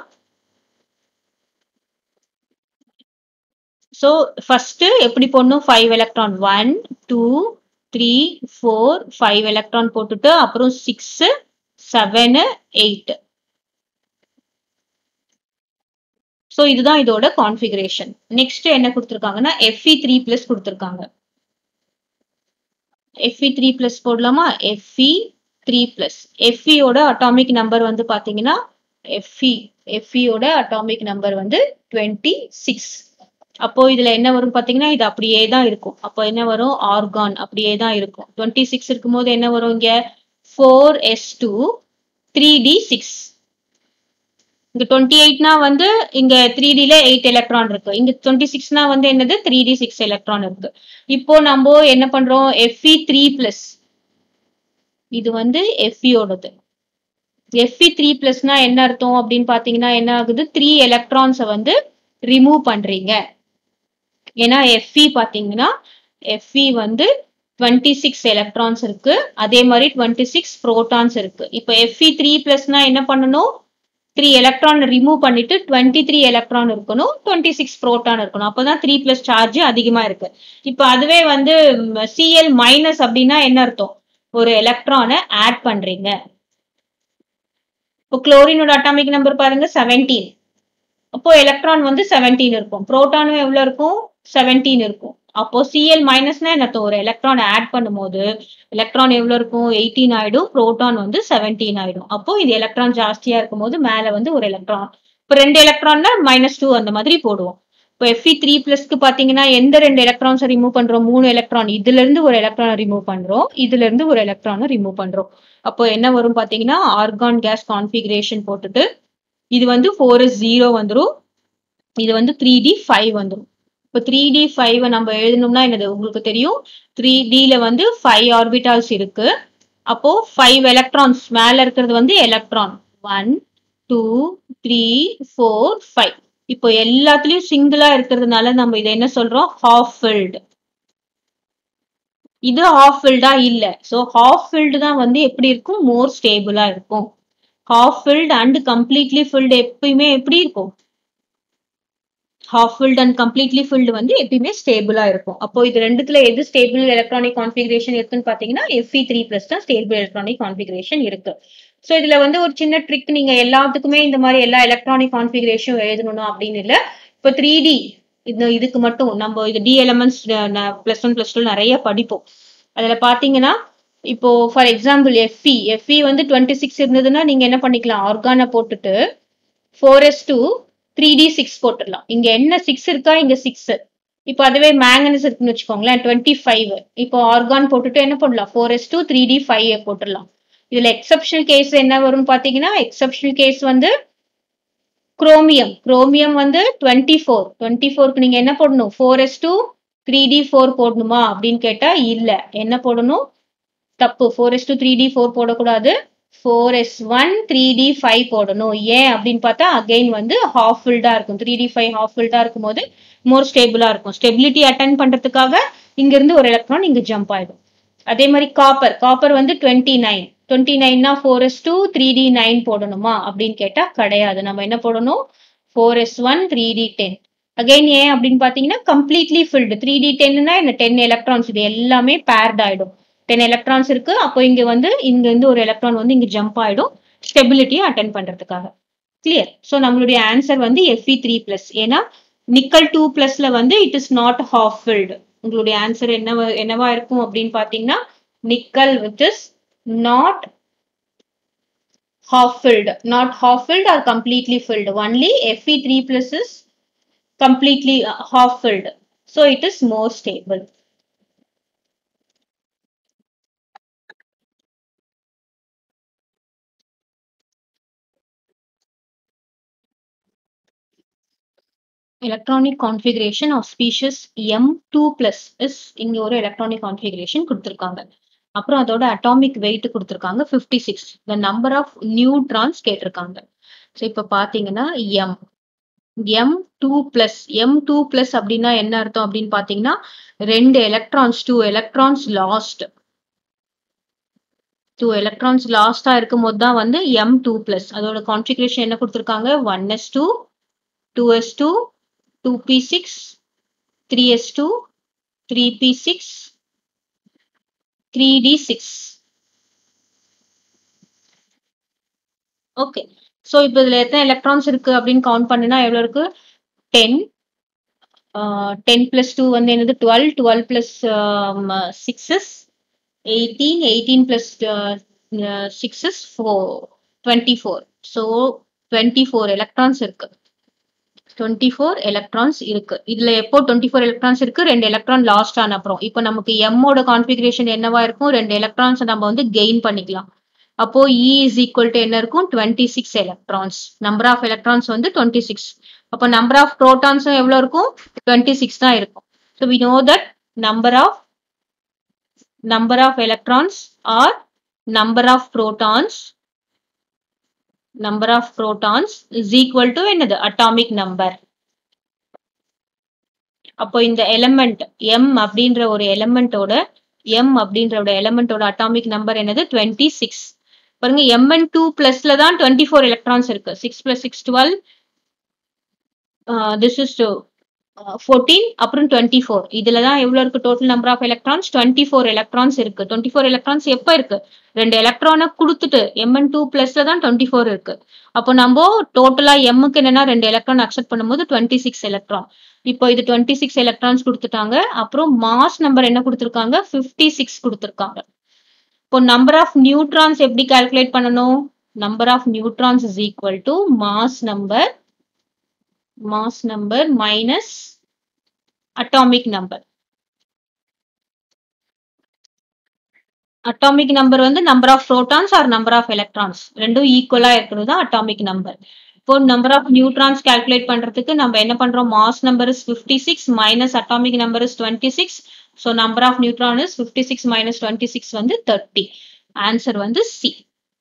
ஸோ ஃபர்ஸ்ட் எப்படி போடணும் five electron one two three four five electron போட்டுட்டு அப்புறம் சிக்ஸ் செவனு எயிட் ஸோ இதுதான் இதோட கான்ஃபிகரேஷன் நெக்ஸ்ட் என்ன கொடுத்துருக்காங்கன்னா எஃப்இ த்ரீ பிளஸ் கொடுத்துருக்காங்க எஃப்இ த்ரீ பிளஸ் போடலாமா எஃப்இ த்ரீ பிளஸ் எஃப்இயோட அட்டாமிக் நம்பர் வந்து பாத்தீங்கன்னா எஃப்இ எஃப்இயோட அட்டாமிக் நம்பர் வந்து டுவெண்ட்டி சிக்ஸ் அப்போ இதுல என்ன வரும் பாத்தீங்கன்னா இது அப்படியே தான் இருக்கும் அப்போ என்ன வரும் ஆர்கான் அப்படியே தான் இருக்கும் டுவெண்ட்டி சிக்ஸ் இருக்கும்போது என்ன வரும் இங்க four S two three D six இங்க டுவெண்ட்டி எயிட்னா வந்து இங்க த்ரீ டில எயிட் எலக்ட்ரான் இருக்கு இங்க டுவெண்ட்டி சிக்ஸ்னா வந்து என்னது த்ரீ டி சிக்ஸ் எலக்ட்ரான் இருக்கு இப்போ நம்ம என்ன பண்றோம் எஃப்இ த்ரீ பிளஸ் இது வந்து எஃப்இயோடது எஃப்இ த்ரீ பிளஸ்னா என்ன அர்த்தம் அப்படின்னு பாத்தீங்கன்னா என்ன ஆகுது த்ரீ எலக்ட்ரான்ஸை வந்து ரிமூவ் பண்றீங்க ஏன்னா எஃப்இ பாத்தீங்கன்னா எஃப்இ வந்து டுவெண்ட்டி சிக்ஸ் எலக்ட்ரான்ஸ் இருக்கு அதே மாதிரி டுவெண்ட்டி சிக்ஸ் ப்ரோட்டான்ஸ் இருக்கு இப்போ எஃப்இ த்ரீ பிளஸ்னா என்ன பண்ணணும் த்ரீ எலக்ட்ரான் ரிமூவ் பண்ணிட்டு டுவெண்ட்டி த்ரீ எலக்ட்ரான் இருக்கணும் டுவெண்ட்டி சிக்ஸ் ப்ரோட்டான் இருக்கணும் அப்பதான் த்ரீ பிளஸ் சார்ஜ் அதிகமா இருக்கு இப்போ அதுவே வந்து சிஎல் மைனஸ் அப்படின்னா என்ன அர்த்தம் ஒரு எலக்ட்ரானை ஆட் பண்றீங்க இப்போ குளோரினோட அட்டாமிக் நம்பர் பாருங்க செவன்டீன் அப்போ எலக்ட்ரான் வந்து செவன்டீன் இருக்கும் புரோட்டானும் எவ்வளவு இருக்கும் செவன்டீன் இருக்கும் அப்போ சிஎல் மைனஸ்னா என்ன ஒரு எலக்ட்ரான் ஆட் பண்ணும்போது எலக்ட்ரான் எவ்வளவு இருக்கும் எயிட்டீன் ஆயிடும் புரோட்டான் வந்து செவன்டீன் ஆயிடும் அப்போ இது எலக்ட்ரான் ஜாஸ்தியா இருக்கும் போது மேல வந்து ஒரு எலக்ட்ரான் இப்போ ரெண்டு எலக்ட்ரான்னா மைனஸ் டூ அந்த மாதிரி போடுவோம் இப்போ எஃப்இ த்ரீ பிளஸ்க்கு பாத்தீங்கன்னா எந்த ரெண்டு எலக்ட்ரான்ஸை ரிமூவ் பண்றோம் மூணு எலக்ட்ரான் இதுல இருந்து ஒரு எலக்ட்ரானை ரிமூவ் பண்றோம் இதுல இருந்து ஒரு எலக்ட்ரானை ரிமூவ் பண்றோம் அப்போ என்ன வரும் பாத்தீங்கன்னா ஆர்கான் கேஸ் கான்ஃபிகரேஷன் போட்டுட்டு இது வந்து ஃபோர் எஸ் ஜீரோ வந்துடும் இது வந்து த்ரீ டி ஃபைவ் வந்துடும் இப்போ த்ரீ டி ஃபைவ் நம்ம எழுதணும்னா என்னது உங்களுக்கு தெரியும் த்ரீ டில வந்து ஃபைவ் ஆர்பிட்டால்ஸ் இருக்கு அப்போ ஃபைவ் எலக்ட்ரான்ஸ் மேல இருக்கிறது வந்து electron one two three four five இப்போ எல்லாத்துலயும் சிங்கிளா இருக்கிறதுனால நம்ம இதை என்ன சொல்றோம் ஹாஃப் ஃபில்டு இது ஹாஃப் ஃபில்டா இல்ல ஸோ ஹாஃப் ஃபில்டு தான் வந்து எப்படி இருக்கும் மோர் ஸ்டேபிளா இருக்கும் half filled and completely filled எப்பயுமே எப்படி இருக்கும் half filled and completely filled வந்து எப்பயுமே ஸ்டேபிளா இருக்கும் அப்போ இது ரெண்டுத்துல எது ஸ்டேபிள் எலக்ட்ரானிக் கான்ஃபிகரேஷன் இருக்குன்னு பாத்தீங்கன்னா எஃப்இ த்ரீ பிளஸ் தான் ஸ்டேபிள் எலக்ட்ரானிக் கான்ஃபிகரேஷன் இருக்கு ஸோ இதுல வந்து ஒரு சின்ன ட்ரிக் நீங்க எல்லாத்துக்குமே இந்த மாதிரி எல்லா எலக்ட்ரானிக் கான்ஃபிகரேஷன் எழுதணும் அப்படின்னு இல்லை இப்போ த்ரீ டி இது இதுக்கு மட்டும் நம்ம இது D elements plus one plus two நிறைய படிப்போம் அதுல பாத்தீங்கன்னா இப்போ ஃபார் எக்ஸாம்பிள் எஃப்இ எஃப்இ வந்து டுவெண்ட்டி சிக்ஸ் இருந்ததுன்னா நீங்க என்ன பண்ணிக்கலாம் ஆர்கானை போட்டுட்டு four S two three D six போட்டுடலாம் இங்க என்ன சிக்ஸ் இருக்கா இங்க சிக்ஸ் இப்போ அதுவே மேங்கனஸ் இருக்குன்னு வச்சுக்கோங்களேன் டுவெண்ட்டி ஃபைவ் இப்போ ஆர்கான் போட்டுட்டு என்ன பண்ணலாம் four S two three D five போட்டுடலாம் இதுல எக்ஸப்ஷனல் கேஸ் என்ன வரும்னு பாத்தீங்கன்னா எக்ஸப்ஷனல் கேஸ் வந்து குரோமியம் குரோமியம் வந்து டுவெண்ட்டி ஃபோர் டுவெண்ட்டி ஃபோருக்கு நீங்க என்ன போடணும் four S two three D four போடணுமா அப்படின்னு கேட்டா இல்ல என்ன போடணும் தப்பு four S two three D four போடக்கூடாது four S one three D five போடணும் ஏன் அப்படின்னு பார்த்தா அகைன் வந்து ஹாஃப் ஃபில்டா இருக்கும் த்ரீ டி ஃபைவ் ஹாஃப் ஃபில்டா இருக்கும் போது மோர் ஸ்டேபிளா இருக்கும் ஸ்டெபிலிட்டி அட்டன் பண்றதுக்காக இங்க இருந்து ஒரு எலக்ட்ரான் இங்க ஜம்ப் ஆயிடும் அதே மாதிரி காப்பர் காப்பர் வந்து டுவெண்ட்டி நைன் டுவெண்ட்டி நைன்னா four S two three D nine போடணுமா அப்படின்னு கேட்டா கிடையாது நம்ம என்ன போடணும் four S one three D ten again ஏன் அப்படின்னு பாத்தீங்கன்னா கம்ப்ளீட்லி ஃபில்டு த்ரீ டி டென்னா இந்த டென் எலக்ட்ரான்ஸ் இது எல்லாமே பேர்ட் ஆயிடும் டென் எலக்ட்ரான்ஸ் இருக்கு அப்போ இங்க வந்து இங்க இருந்து ஒரு எலக்ட்ரான் வந்து இங்க ஜம்ப் ஆயிடும் ஸ்டெபிலிட்டியை அட்டன் பண்றதுக்காக கிளியர் ஸோ நம்மளுடைய ஆன்சர் வந்து எஃப்இ த்ரீ பிளஸ் ஏன்னா நிக்கல் டூ பிளஸ்ல வந்து it is not half filled உங்களுடைய ஆன்சர் என்னவா என்னவா இருக்கும் அப்படின்னு பாத்தீங்கன்னா nickel which is not half filled not half filled or completely filled only fe3 plus is completely uh, half filled so it is more stable electronic configuration of species M2 plus is இங்க ஒரு electronic configuration கொடுத்திருக்காங்க அப்புறம் அதோட atomic weight கொடுத்திருக்காங்க fifty six the number of neutrons கேட்டிருக்காங்க so இப்போ பார்த்தீங்கன்னா M M two plus M two plus அப்படின்னா என்ன அர்த்தம் அப்படின்னு பார்த்தீங்கன்னா ரெண்டு electrons two electrons lost two electrons லாஸ்டா இருக்கும் போது தான் வந்து எம் டூ பிளஸ் அதோட கான்ஃபிகரேஷன் என்ன கொடுத்துருக்காங்க one S two two S two two B six three S two three B six three D six okay so இப்போ இதில் எத்தனை எலக்ட்ரான்ஸ் இருக்கு அப்படின்னு கவுண்ட் பண்ணுனா எவ்வளோ இருக்கு டென் டென் பிளஸ் டூ வந்து என்னது twelve twelve plus sixes eighteen eighteen plus sixes four twenty four so twenty four electrons இருக்கு டுவெண்ட்டி ஃபோர் எலக்ட்ரான்ஸ் இருக்கு இதுல எப்போ டுவெண்ட்டி ஃபோர் எலக்ட்ரான்ஸ் இருக்கு ரெண்டு எலக்ட்ரான் லாஸ்ட் ஆன அப்புறம் இப்போ நமக்கு எம்மோட கான்ஃபிகரேஷன் என்னவா இருக்கும் ரெண்டு எலக்ட்ரான்ஸ் நம்ம வந்து கெயின் பண்ணிக்கலாம் அப்போ இ இஸ் ஈக்குவல் டு என்ன இருக்கும் twenty six electrons number of electrons வந்து டுவெண்ட்டி சிக்ஸ் அப்போ நம்பர் ஆஃப் ப்ரோட்டான்ஸும் எவ்வளோ இருக்கும் டுவெண்ட்டி சிக்ஸ் தான் இருக்கும் so we know that number of number of electrons are number of protons number of protons is equal to என்னது atomic number அப்போ இந்த எலமெண்ட் m அப்படின்ற ஒரு எலமெண்டோட m அப்படின்ற ஒரு எலமெண்டோட அட்டாமிக் நம்பர் என்னது டுவெண்ட்டி சிக்ஸ் பாருங்க m and டூ பிளஸ்ல தான் டுவெண்ட்டி ஃபோர் எலக்ட்ரான்ஸ் இருக்கு six plus six twelve this is fourteen அப்புறம் டுவெண்ட்டி ஃபோர் இதுல தான் எவ்வளவு இருக்கு total number of electrons twenty four electrons இருக்கு டுவெண்ட்டி ஃபோர் எலக்ட்ரான்ஸ் எப்ப இருக்கு ரெண்டு எலக்ட்ரானை கொடுத்துட்டு எம்என் டூ பிளஸ்ல தான் டுவெண்ட்டி ஃபோர் இருக்கு அப்போ நம்ம டோட்டலா எம்முக்கு என்னன்னா ரெண்டு எலக்ட்ரான் அக்செப்ட் பண்ணும்போது டுவெண்ட்டி சிக்ஸ் எலக்ட்ரான் இப்போ இது டுவெண்ட்டி சிக்ஸ் எலக்ட்ரான்ஸ் கொடுத்துட்டாங்க அப்புறம் மாஸ் நம்பர் என்ன கொடுத்துருக்காங்க ஃபிஃப்டி சிக்ஸ் கொடுத்துருக்காங்க இப்போ நம்பர் ஆஃப் நியூட்ரான்ஸ் எப்படி கால்குலேட் பண்ணணும் number of neutrons is equal to mass number mass number minus atomic number. Atomic number வந்து number of protons or number of electrons ரெண்டும் ஈக்குவலா இருக்கிறது தான் atomic number. இப்போ number of neutrons calculate பண்றதுக்கு நம்ம என்ன பண்றோம் mass number is 56 minus atomic number is 26. So number of neutron is 56 minus 26 வந்து 30. Answer வந்து C.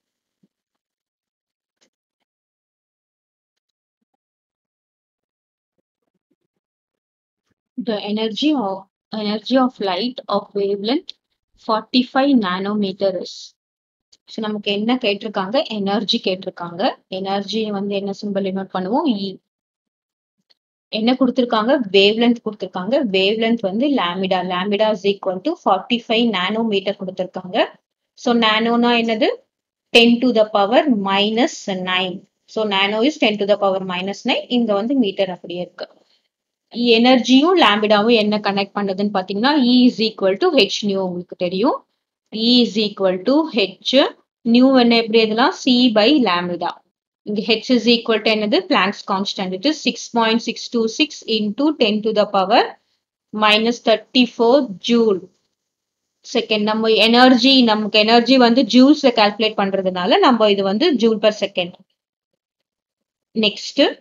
the energy of energy of light of wavelength 45 nanometer is so நமக்கு என்ன கேட்டிருக்காங்க எனர்ஜி கேட்டிருக்காங்க எனர்ஜி வந்து என்ன சிம்பிள் நோட் பண்ணுவோம் இ என்ன கொடுத்துருக்காங்க வேவ் லென்த் கொடுத்துருக்காங்க வேவ் லென்த் வந்து lambda lambda is equal to forty five nanometer கொடுத்துருக்காங்க ஸோ நானோனா என்னது ten to the power minus nine so nano is ten to the power minus nine இங்க வந்து மீட்டர் அப்படியே இருக்கு எனர்ஜியும் லாம்பிடாவும் என்ன கனெக்ட் பண்ணுதுன்னு பார்த்தீங்கன்னா E is equal to H nu உங்களுக்கு தெரியும் E is equal to H nu என்ன எப்படி எதுலாம் சி பை லாம்பிடா இங்க ஹெச் இஸ் ஈக்குவல் டு என்னது Planck's constant it is six point six two six into ten to the power minus thirty four joule second நம்ம energy நமக்கு energy வந்து ஜூல்ஸ்ல calculate பண்றதுனால நம்ம இது வந்து joule per second next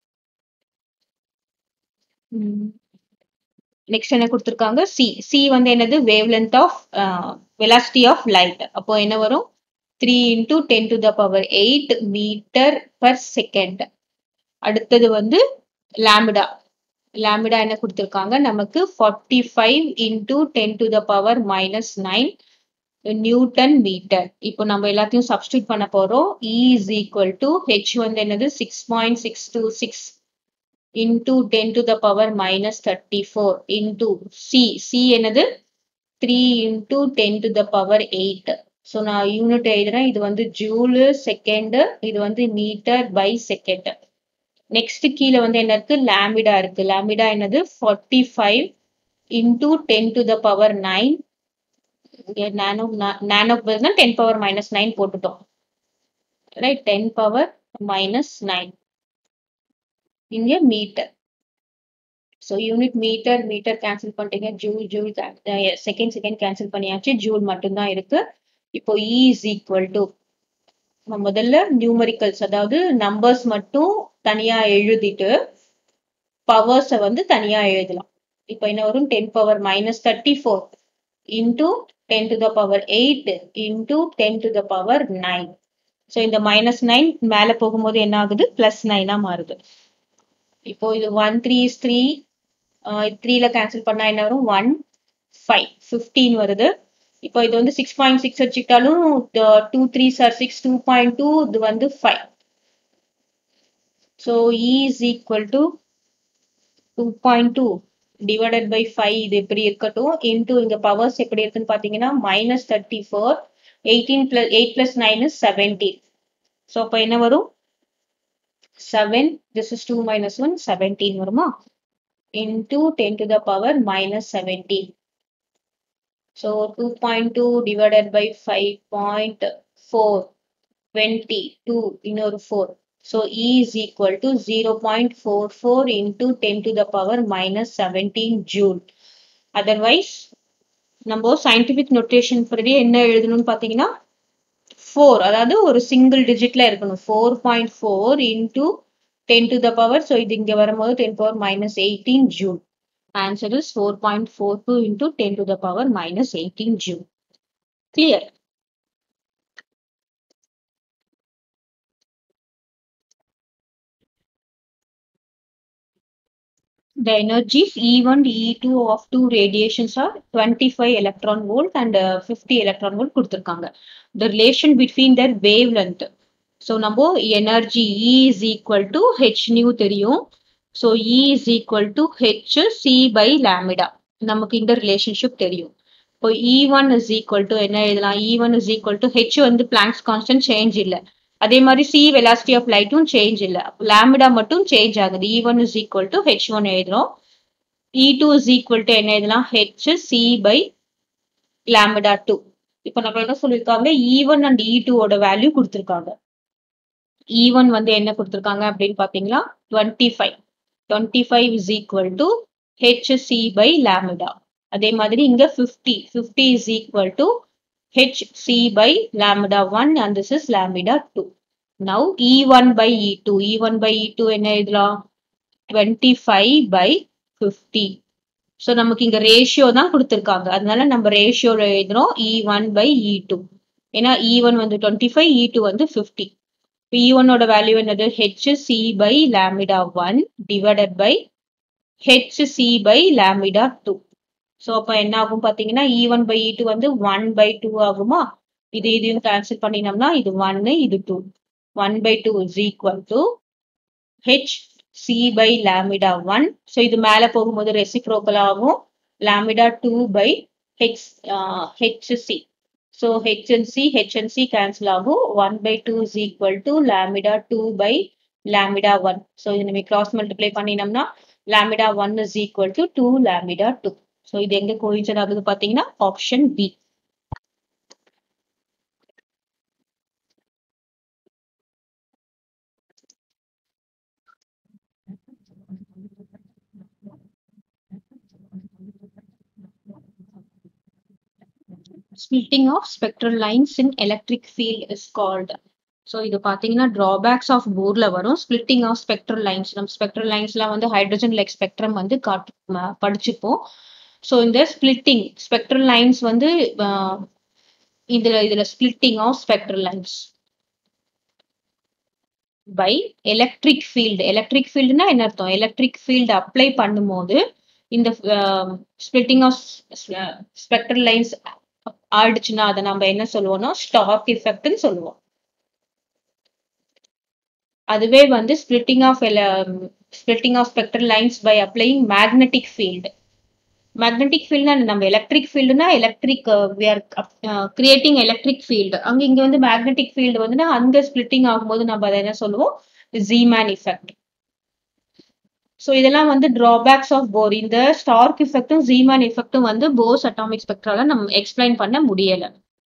next என்ன கொடுத்துருக்காங்க சி சி வந்து என்னது wavelength of velocity of light அப்போ என்ன வரும் three into ten to the power eight metre per second அடுத்தது வந்து லாமிடா லாமிடா என்ன கொடுத்துருக்காங்க நமக்கு forty five into ten to the power minus nine newton metre இப்போ நம்ம எல்லாத்தையும் சப்ஸ்டியூட் பண்ண போறோம் E is equal to H வந்து என்னது six point six two six into 10 to the power minus 34 into C. C என்னது 3 into 10 to the power 8. So நான் unit எழுதுறேன் இது வந்து ஜூலு செகண்ட் இது வந்து மீட்டர் பை செகண்ட் நெக்ஸ்ட் கீழே வந்து என்ன இருக்கு லாமிடா இருக்கு லாமிடா என்னது forty five into ten to the power nine இங்கே நானோ நானோ பதில் டென் பவர் மைனஸ் நைன் போட்டுட்டோம் right ten power minus nine இங்க metre so unit metre metre cancel பண்ணிட்டீங்க joule joule second second cancel பண்ணியாச்சு joule மட்டும்தான் இருக்கு இப்போ E is equal to முதல்ல நியூமரிக்கல்ஸ் அதாவது நம்பர்ஸ் மட்டும் தனியா எழுதிட்டு பவர்ஸை வந்து தனியா எழுதலாம் இப்போ என்ன வரும் ten power minus thirty four into ten to the power eight into ten to the power nine so இந்த மைனஸ் நைன் மேலே போகும்போது என்ன ஆகுது பிளஸ் நைனா மாறுது இப்போ இது ஒன் த்ரீ இஸ் த்ரீ த்ரீல கேன்சல் பண்ணா என்ன வரும் ஒன் ஃபைவ் ஃபிஃப்டீன் வருது இப்போ இது வந்து சிக்ஸ் பாயிண்ட் சிக்ஸ் வச்சுக்கிட்டாலும் two three sir six two point two இது வந்து five so is equal to two point two divided by five இது எப்படி இருக்கட்டும் இன்டூ இங்க பவர்ஸ் எப்படி இருக்குன்னு பார்த்தீங்கன்னா minus thirty four eighteen plus eight plus nine is seventeen so அப்போ என்ன வரும் seven this is two minus one seventeen வருமா into ten to the power minus seventeen so two point two divided by five point four twenty two இன்னொரு four so E is equal to zero point four four into ten to the power minus seventeen joule otherwise நம்ம scientific notation படி என்ன எழுதணும்னு பார்த்தீங்கன்னா four அதாவது ஒரு single டிஜிட்ல இருக்கணும் four point four into ten to the power so இது இங்கே வரும்போது ten power minus eighteen joule answer is four point four two into ten to the power minus eighteen joule clear The energies E1 E2 of two radiations are 25 electron volt and uh, 50 electron volt கொடுத்திருக்காங்க. The relation between their wavelength. So நம்ம energy E is equal to h nu தெரியும். So E is equal to h c by lambda. நமக்கு இந்த relationship தெரியும். இப்போ E1 is equal to என்ன எழுதலாம் E1 is equal to h வந்து Planck's constant change இல்லை. அதே மாதிரி சி வெலாசிட்டி ஆஃப் லைட்டும் சேஞ்ச் இல்லை லாமிடா மட்டும் சேஞ்ச் ஆகுது E one is equal to H one எழுதுறோம் E two is equal to என்ன எழுதலாம் H C by lambda two இப்போ நம்ம என்ன சொல்லியிருக்காங்க இ ஒன் அண்ட் இ டூவோட வேல்யூ கொடுத்துருக்காங்க இ ஒன் வந்து என்ன கொடுத்துருக்காங்க அப்படின்னு பார்த்தீங்கன்னா twenty five twenty five is equal to H C by lambda அதே மாதிரி இங்க fifty fifty is equal to hc by lambda 1 and this is lambda 2. Now E1 by E2. E1 by E2 என்ன எழுதலாம் 25 by 50. ஸோ நமக்கு இங்க ratio தான் கொடுத்துருக்காங்க அதனால நம்ம ரேஷியோல எழுதுறோம் E one by E two ஏன்னா இ ஒன் வந்து டுவெண்ட்டி ஃபைவ் இ டூ வந்து ஃபிஃப்டி இ ஒன்னோட வேல்யூ என்னது H C by lambda one divided by H C by lambda two so அப்போ என்ன ஆகும் பார்த்தீங்கன்னா E one by E two வந்து ஒன் பை டூ ஆகுமா இது இதையும் கேன்சல் பண்ணினோம்னா இது ஒன்னு இது two one by two is equal to H C by lambda one so இது மேலே போகும்போது ரெசிப்ரோக்கல் ஆகும் lambda two by H H C so H and C H and C cancel ஆகும் one by two is equal to lambda two by lambda one so இது நம்ம cross multiply பண்ணினோம்னா lambda one is equal to two lambda two so இது எங்க coincide ஆகுது பார்த்தீங்கன்னா option B splitting of spectral lines in electric field is called so இது பார்த்தீங்கன்னா drawbacks of போர்டில் வரும் ஸ்பிளிட்டிங் ஆஃப் ஸ்பெக்ட்ரல் லைன்ஸ் நம்ம ஸ்பெக்ட்ரல் லைன்ஸ்லாம் வந்து ஹைட்ரஜன் லைக் ஸ்பெக்ட்ரம் வந்து காட்டு படிச்சுப்போம் ஸோ இந்த ஸ்பிளிட்டிங் ஸ்பெக்ட்ரல் லைன்ஸ் வந்து இதில் இதில் splitting of spectral lines by electric field electric ஃபீல்டுனா என்ன அர்த்தம் எலக்ட்ரிக் ஃபீல்டு அப்ளை பண்ணும்போது இந்த ஸ்பிளிட்டிங் ஆஃப் ஸ்பெக்ட்ரல் லைன்ஸ் ஆயிடுச்சுன்னா அதை நம்ம என்ன சொல்லுவோம்னா ஸ்டாக் எஃபெக்ட்னு சொல்லுவோம் அதுவே வந்து splitting of splitting of spectral lines by applying magnetic field magnetic ஃபீல்ட்னா நம்ம எலக்ட்ரிக் ஃபீல்டுனா electric we are creating electric field அங்கே இங்கே வந்து மேக்னெட்டிக் ஃபீல்டு வந்துன்னா அங்கே ஸ்பிளிட்டிங் ஆகும்போது நம்ம அதை என்ன சொல்லுவோம் ஜீமேன் இஃபெக்ட் ஸோ இதெல்லாம் வந்து டிராபேக்ஸ் ஆஃப் போர் இந்த ஸ்டார்க் எஃபெக்டும் ஜீமான் எஃபெக்டும் வந்து போஸ் அட்டாமிக் ஸ்பெக்ட்ரால நம்ம எக்ஸ்பிளைன் பண்ண முடியல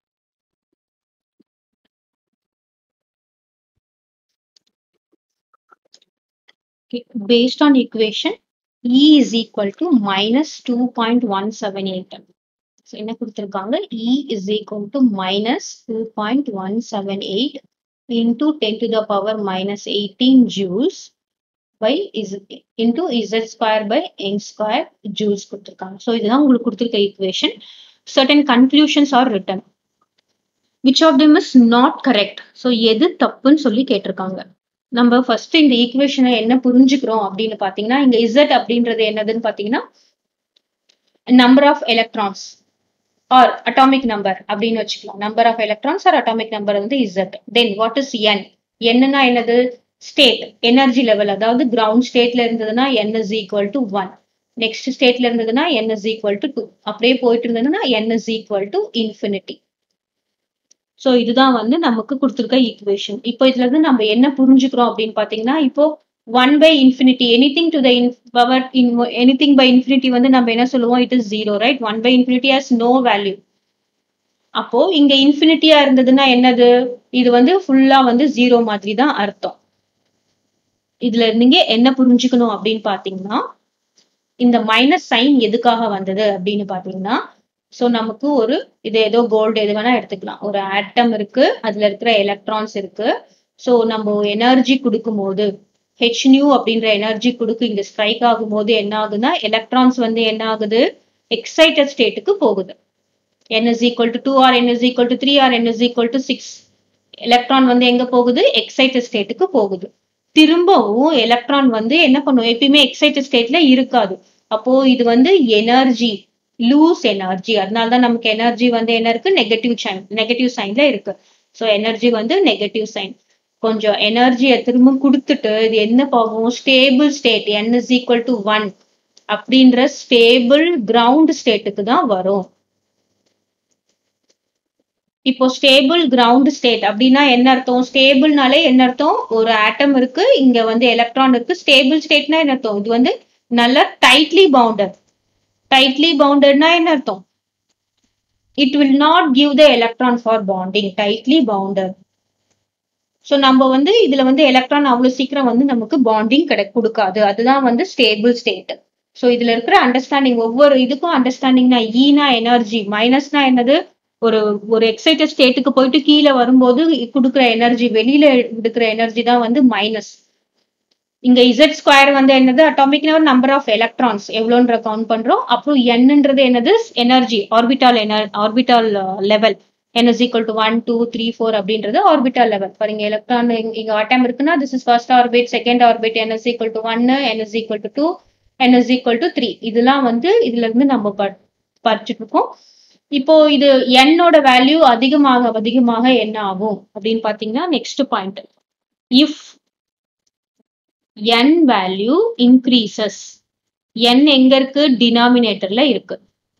based on equation E is equal to minus 2.178. So, என்ன கொடுத்திருக்காங்க E is equal to minus 2.178 into 10 to the power minus 18 joules by is into Z square by Young square joules கொடுத்திருக்காங்க. So, இதுதான் உங்களுக்கு கொடுத்திருக்க equation. Certain conclusions are written. Which of them is not correct? So, எது தப்புன்னு சொல்லி கேட்டிருக்காங்க. நம்ம first இந்த ஈக்குவேஷனை என்ன புரிஞ்சுக்கிறோம் அப்படின்னு பாத்தீங்கன்னா இங்க இசட் அப்படின்றது என்னதுன்னு பாத்தீங்கன்னா number of electrons or atomic number அப்படின்னு வச்சுக்கலாம் number of electrons or atomic number வந்து Z then what is n என்னன்னா என்னது ஸ்டேட் எனர்ஜி லெவல் அதாவது கிரவுண்ட் ஸ்டேட்ல இருந்ததுன்னா n is equal to one next ஸ்டேட்ல இருந்ததுன்னா n is equal to two அப்படியே போயிட்டு இருந்ததுன்னா n is equal to infinity so இதுதான் வந்து நமக்கு கொடுத்துருக்க ஈக்குவேஷன் இப்போ இதுல இருந்து நம்ம என்ன புரிஞ்சுக்கிறோம் அப்படின்னு பாத்தீங்கன்னா இப்போ one by infinity anything to the power in anything by infinity வந்து நம்ம என்ன சொல்லுவோம் it is zero right one by infinity has no value அப்போ இங்க இன்ஃபினிட்டியா இருந்ததுன்னா என்னது இது வந்து ஃபுல்லா வந்து ஜீரோ மாதிரி தான் அர்த்தம் இதுல நீங்க என்ன புரிஞ்சுக்கணும் அப்படின்னு பாத்தீங்கன்னா இந்த மைனஸ் சைன் எதுக்காக வந்தது அப்படின்னு பாத்தீங்கன்னா ஸோ நமக்கு ஒரு இது ஏதோ கோல்டு எது வேணா எடுத்துக்கலாம் ஒரு ஆட்டம் இருக்கு அதுல இருக்கிற எலக்ட்ரான்ஸ் இருக்கு ஸோ நம்ம எனர்ஜி கொடுக்கும் போது ஹெச் நியூ அப்படின்ற எனர்ஜி கொடுக்கு இங்க ஸ்ட்ரைக் ஆகும் போது என்ன ஆகுதுன்னா எலக்ட்ரான்ஸ் வந்து என்ன ஆகுது எக்ஸைட்டட் ஸ்டேட்டுக்கு போகுது n is equal to 2 or n is equal to 3 or n is equal to 6 electron வந்து எங்க போகுது எக்ஸைட்டட் ஸ்டேட்டுக்கு போகுது திரும்பவும் எலக்ட்ரான் வந்து என்ன பண்ணும் எப்பயுமே எக்ஸைட்டட் ஸ்டேட்ல இருக்காது அப்போ இது வந்து எனர்ஜி லூஸ் எனர்ஜி அதனால தான் நமக்கு எனர்ஜி வந்து என்ன இருக்கு நெகட்டிவ் சைன் நெகட்டிவ் சைன்ல இருக்கு ஸோ எனர்ஜி வந்து நெகட்டிவ் சைன் கொஞ்சம் எனர்ஜியை திரும்ப கொடுத்துட்டு இது என்ன போகும் stable state n is equal to one அப்படின்ற ஸ்டேபிள் கிரவுண்ட் ஸ்டேட்டுக்கு தான் வரும் இப்போ ஸ்டேபிள் கிரவுண்ட் ஸ்டேட் அப்படின்னா என்ன அர்த்தம் ஸ்டேபிள்னாலே என்ன அர்த்தம் ஒரு ஆட்டம் இருக்கு இங்க வந்து எலக்ட்ரான் இருக்கு ஸ்டேபிள் ஸ்டேட்னா என்ன அர்த்தம் இது வந்து நல்ல டைட்லி பவுண்டட் tightly boundedனா என்ன அர்த்தம் it will not give the electron for bonding tightly bounded so நம்ம வந்து இதுல வந்து எலக்ட்ரான் அவ்வளவு சீக்கிரம் வந்து நமக்கு பாண்டிங் கிடை கொடுக்காது அதுதான் வந்து ஸ்டேபிள் ஸ்டேட் ஸோ இதுல இருக்கிற அண்டர்ஸ்டாண்டிங் ஒவ்வொரு இதுக்கும் அண்டர்ஸ்டாண்டிங்னா ஈனா எனர்ஜி மைனஸ்னா என்னது ஒரு ஒரு எக்ஸைட்டட் ஸ்டேட்டுக்கு போயிட்டு கீழே வரும்போது கொடுக்குற எனர்ஜி வெளியில எடுக்கிற எனர்ஜி தான் வந்து மைனஸ் இங்க இசட் ஸ்கொயர் வந்து என்னது அட்டாமிக் நம்பர் ஆஃப் எலக்ட்ரான்ஸ் எவ்வளோன்ற கவுண்ட் பண்றோம் அப்புறம் என்னன்றது என்னது எனர்ஜி ஆர்பிட்டால் எனர் orbital level n is equal to one two three four அப்படின்றது ஆர்பிட்டால் லெவல் பாருங்க எலக்ட்ரான் இங்க ஆட்டம் இருக்குன்னா this is first orbit second orbit n is equal to ஒன்னு n is equal to two n is equal to three இதெல்லாம் வந்து இதுல இருந்து நம்ம படிச்சுட்டு இருக்கோம் இப்போ இது என்னோட வேல்யூ அதிகமாக அதிகமாக என்ன ஆகும் அப்படின்னு பாத்தீங்கன்னா next point if n value increases n எங்க இருக்கு டினாமினேட்டர்ல இருக்கு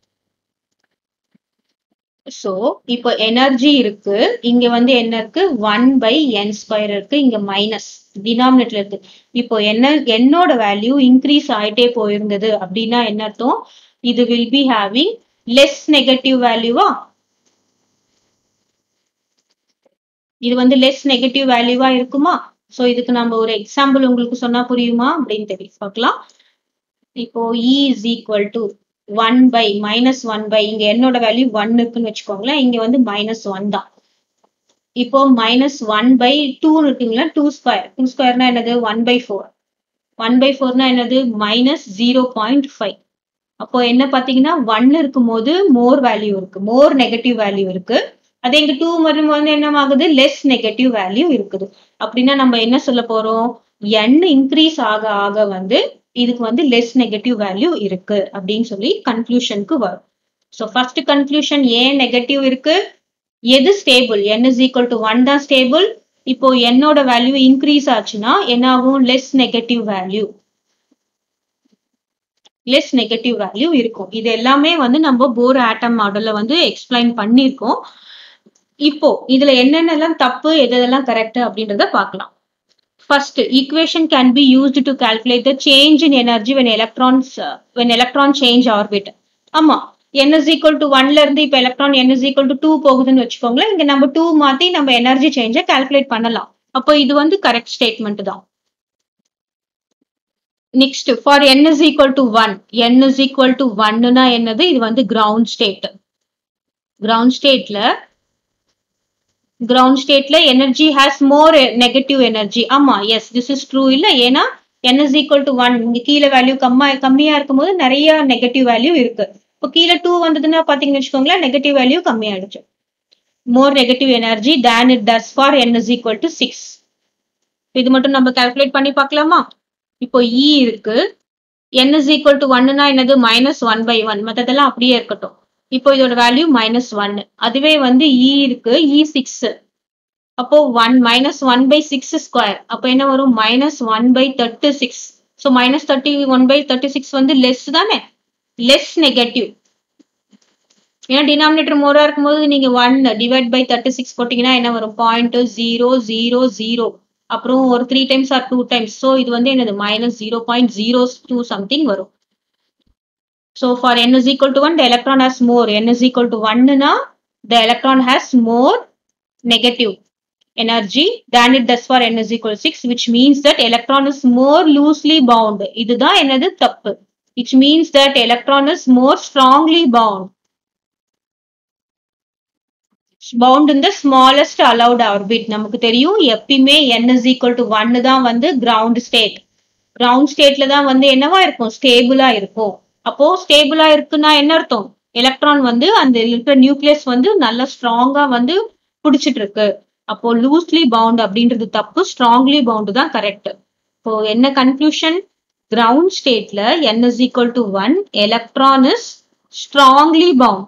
சோ இப்போ எனர்ஜி இருக்கு இங்க வந்து என்ன இருக்கு ஒன் பை என் ஸ்கொயர் இருக்கு இங்க மைனஸ் டினாமினேட்டர்ல இருக்கு இப்போ என்ன என்னோட வேல்யூ இன்க்ரீஸ் ஆயிட்டே போயிருந்தது அப்படின்னா என்ன அர்த்தம் இது will be having less negative வேல்யூவா இது வந்து லெஸ் நெகட்டிவ் வேல்யூவா இருக்குமா சோ இதுக்கு நம்ம ஒரு எக்ஸாம்பிள் உங்களுக்கு சொன்னா புரியுமா அப்படின்னு தெரியும் பார்க்கலாம் இப்போ E is equal to one by minus one by இங்க என்னோட வேல்யூ ஒன் இருக்குன்னு வச்சுக்கோங்களேன் இங்க வந்து மைனஸ் ஒன் தான் இப்போ மைனஸ் ஒன் பை டூ இருக்குங்களா டூ ஸ்கொயர் டூ ஸ்கொயர்னா என்னது one by four one by ஃபோர்னா என்னது மைனஸ் ஜீரோ பாயிண்ட் ஃபைவ் அப்போ என்ன பாத்தீங்கன்னா ஒன் இருக்கும் போது மோர் வேல்யூ இருக்கு மோர் நெகட்டிவ் வேல்யூ இருக்கு அதே இங்க டூ வரும்போது என்ன ஆகுது லெஸ் நெகட்டிவ் வேல்யூ இருக்குது அப்படின்னா நம்ம என்ன சொல்ல போறோம் n இன்க்ரீஸ் ஆக ஆக வந்து இதுக்கு வந்து லெஸ் நெகட்டிவ் வேல்யூ இருக்கு அப்படின்னு சொல்லி கன்க்ளூஷனுக்கு வரும் ஸோ ஃபர்ஸ்ட் கன்க்ளூஷன் ஏன் நெகட்டிவ் இருக்கு எது stable n is equal to one தான் ஸ்டேபிள் இப்போ என்னோட வேல்யூ இன்க்ரீஸ் ஆச்சுன்னா என்ன ஆகும் less negative value less negative value இருக்கும் இது எல்லாமே வந்து நம்ம போர் ஆட்டம் மாடல்ல வந்து எக்ஸ்பிளைன் பண்ணியிருக்கோம் இப்போ இதுல என்னென்னலாம் தப்பு எதெல்லாம் கரெக்ட் அப்படின்றத பார்க்கலாம் first equation can be used to calculate the change in energy when electrons uh, when electron change orbit ஆமா n is equal to 1 ல இருந்து இப்ப electron n is equal to 2 போகுதுன்னு வச்சுக்கோங்களேன் இங்க நம்ம 2 மாத்தி நம்ம எனர்ஜி சேஞ்ச கால்குலேட் பண்ணலாம் அப்போ இது வந்து கரெக்ட் ஸ்டேட்மெண்ட் தான் next for n is equal to 1 n is equal to 1 னா என்னது இது வந்து கிரவுண்ட் ஸ்டேட் கிரவுண்ட் ஸ்டேட்ல கிரவுண்ட் ஸ்டேட்ல energy has more negative energy ஆமா எஸ் திஸ் இஸ் ட்ரூ இல்ல ஏன்னா n is equal to 1 இங்க கீழே வேல்யூ கம்மா கம்மியா இருக்கும்போது நிறைய நெகட்டிவ் வேல்யூ இருக்கு இப்போ கீழே டூ வந்ததுன்னா பாத்தீங்கன்னு வச்சுக்கோங்களேன் நெகட்டிவ் வேல்யூ கம்மியாயிடுச்சு more negative energy then it does for n is equal to 6 இது மட்டும் நம்ம கால்குலேட் பண்ணி பார்க்கலாமா இப்போ இ இருக்கு n is equal to 1னா என்னது மைனஸ் ஒன் பை ஒன் மற்றதெல்லாம் அப்படியே இருக்கட்டும் இப்போ இதோட வேல்யூ மைனஸ் ஒன் அதுவே வந்து இ இருக்கு இ சிக்ஸ் அப்போ one minus one by six square அப்போ என்ன வரும் minus one by thirty six so minus thirty one by thirty six வந்து லெஸ் தானே லெஸ் நெகட்டிவ் ஏன்னா டினாமினேட்டர் மோரா இருக்கும்போது நீங்க one divide by thirty six போட்டீங்கன்னா என்ன வரும் பாயிண்ட் ஜீரோ ஜீரோ ஜீரோ அப்புறம் ஒரு three times or two times so இது வந்து என்னது minus zero point zero two something வரும் so for n is equal to 1 the electron has more n is equal to 1 னா the electron has more negative energy than it does for n is equal to 6 which means that electron is more loosely bound இதுதான் என்னது தப்பு which means that electron is more strongly bound bound in the smallest allowed orbit நமக்கு தெரியும் எப்பயுமே n is equal to 1 தான் வந்து ground state ground stateல தான் வந்து என்னவா இருக்கும் ஸ்டேபிளா இருக்கும் அப்போ ஸ்டேபிளா இருக்குன்னா என்ன அர்த்தம் எலக்ட்ரான் வந்து அந்த இருக்கிற நியூக்ளியஸ் வந்து நல்லா ஸ்ட்ராங்கா வந்து பிடிச்சிட்டு இருக்கு அப்போ லூஸ்லி பவுண்ட் அப்படின்றது தப்பு ஸ்ட்ராங்லி பவுண்ட் தான் கரெக்ட் இப்போ என்ன கன்க்ளூஷன் கிரவுண்ட் ஸ்டேட்ல n is equal to one electron is strongly bound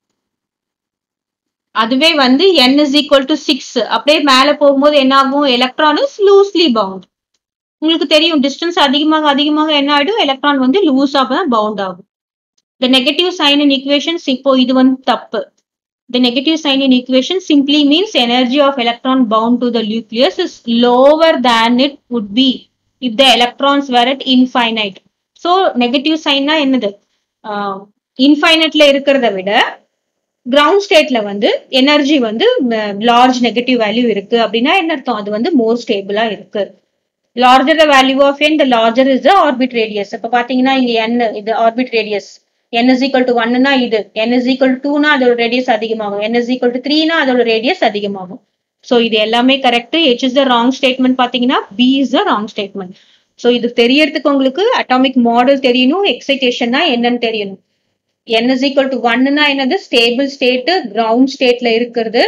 அதுவே வந்து n is equal to six அப்படியே மேல போகும்போது என்ன ஆகும் எலக்ட்ரான் இஸ் லூஸ்லி பவுண்ட் உங்களுக்கு தெரியும் டிஸ்டன்ஸ் அதிகமாக அதிகமாக என்ன ஆயிடும் எலக்ட்ரான் வந்து லூஸா தான் பவுண்ட் ஆகும் the negative sign in equations இப்போ இது வந்து தப்பு the negative sign in equation simply means energy of electron bound to the nucleus is lower than it would be if the electrons were at infinite so negative சைன்னா என்னது இன்ஃபைனட்ல இருக்கிறத விட ground ஸ்டேட்ல வந்து எனர்ஜி வந்து லார்ஜ் நெகட்டிவ் வேல்யூ இருக்கு அப்படின்னா என்ன அர்த்தம் அது வந்து மோர் ஸ்டேபிளா இருக்கு larger the value of n the larger is the orbit radius அப்ப பாத்தீங்கன்னா இங்க n இது orbit radius n is equal to 1 னா இது n is equal to 2 னா அதோட radius அதிகமாகும் n is equal to 3 னா அதோட radius அதிகமாகும் so இது எல்லாமே correct h is the wrong statement பாத்தீங்கன்னா b is the wrong statement so இது தெரியறதுக்கு உங்களுக்கு அட்டாமிக் மாடல் தெரியணும் எக்ஸைட்டேஷன்னா என்னன்னு தெரியணும் n is equal to 1 னா என்னது ஸ்டேபிள் ஸ்டேட் கிரவுண்ட் ஸ்டேட்ல இருக்கிறது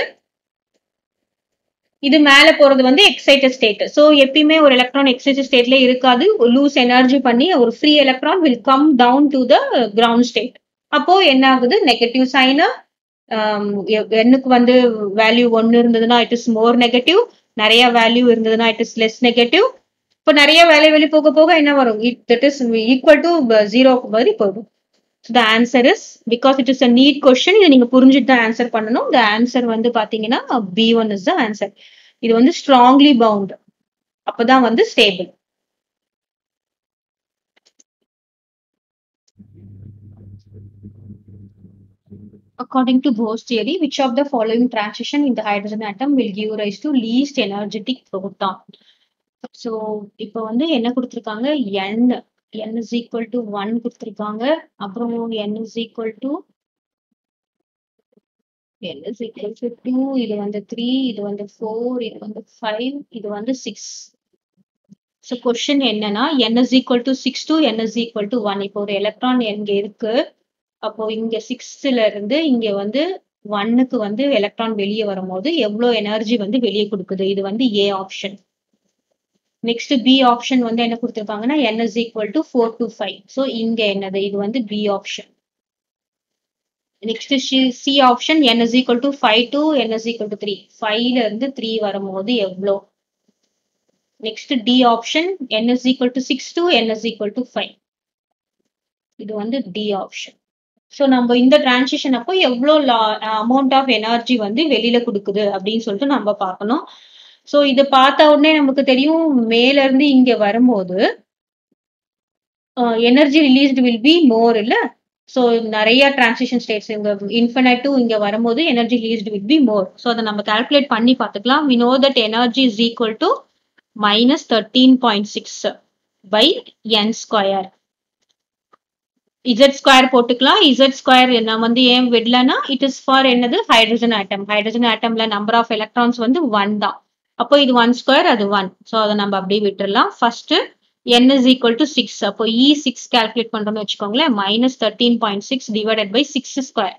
இது மேல போறது வந்து எக்ஸைட்டட் ஸ்டேட் ஸோ எப்பயுமே ஒரு எலக்ட்ரான் எக்ஸைட்டட் ஸ்டேட்ல இருக்காது லூஸ் எனர்ஜி பண்ணி ஒரு free electron will come down to the ground state அப்போ என்ன ஆகுது நெகட்டிவ் சைனா எண்ணுக்கு வந்து வேல்யூ ஒன்னு இருந்ததுன்னா இட் இஸ் மோர் நெகட்டிவ் நிறைய வேல்யூ இருந்ததுன்னா இட் இஸ் லெஸ் நெகட்டிவ் இப்போ நிறைய வேல்யூ வெளியே போக போக என்ன வரும் இட் இஸ் ஈக்குவல் டு ஜீரோக்கு மாதிரி போகும் the answer is because it is a NEET question இதை நீங்க புரிஞ்சுட்டு தான் ஆன்சர் பண்ணணும் த ஆன்சர் வந்து பாத்தீங்கன்னா B one is the answer இது வந்து ஸ்ட்ராங்லி பவுண்ட் அப்பதான் வந்து stable According to Bohr's theory, which of the following transition in the hydrogen atom will give rise to least energetic proton? So, இப்போ வந்து என்ன கொடுத்திருக்காங்க n n is equal to 1 கொடுத்திருக்காங்க அப்புறம் n is equal to n is equal to 2 இது வந்து 3 இது வந்து 4 இது வந்து 5 இது வந்து 6 ஸோ கொஸ்டின் என்னன்னா n is equal to 6 to n is equal to 1 இப்போ ஒரு எலக்ட்ரான் எங்க இருக்கு அப்போ இங்க சிக்ஸ்ல இருந்து இங்க வந்து ஒன்னுக்கு வந்து எலக்ட்ரான் வெளியே வரும்போது எவ்வளவு எனர்ஜி வந்து வெளியே கொடுக்குது இது வந்து A option next B option வந்து என்ன கொடுத்துருக்காங்கன்னா n is equal to four to five so இங்க என்னது இது வந்து B option next C option n is equal to five to n is equal to three ஃபைவ்ல இருந்து த்ரீ வரும்போது எவ்வளோ next D option n is equal to six to n is equal to five இது வந்து D option so நம்ம இந்த transition அப்போ எவ்வளோ அமௌண்ட் ஆஃப் எனர்ஜி வந்து வெளியில கொடுக்குது அப்படின்னு சொல்லிட்டு நம்ம பார்க்கணும் ஸோ இது பார்த்த உடனே நமக்கு தெரியும் மேல இருந்து இங்க வரும்போது energy released will be more இல்ல ஸோ நிறைய டிரான்சிஷன் ஸ்டேட்ஸ் இங்க இன்ஃபினைட் டு இங்க வரும்போது energy released will be more so அதை நம்ம கால்குலேட் பண்ணி பார்த்துக்கலாம் we know that energy is equal to minus thirteen point six by n square Z square போட்டுக்கலாம் இசட் ஸ்கொயர் நான் வந்து ஏன் விடலன்னா இட் இஸ் ஃபார் என்னது ஹைட்ரஜன் ஆட்டம் ஹைட்ரஜன் ஆட்டம்ல நம்பர் ஆஃப் எலக்ட்ரான்ஸ் வந்து ஒன் தான் அப்போ இது ஒன் ஸ்கொயர் அது ஒன் ஸோ அதை நம்ம அப்படியே விட்டுறலாம் first n is equal to 6 அப்போ e 6 calculate பண்றோம்னு வச்சுக்கோங்களேன் minus 13.6 divided by 6 square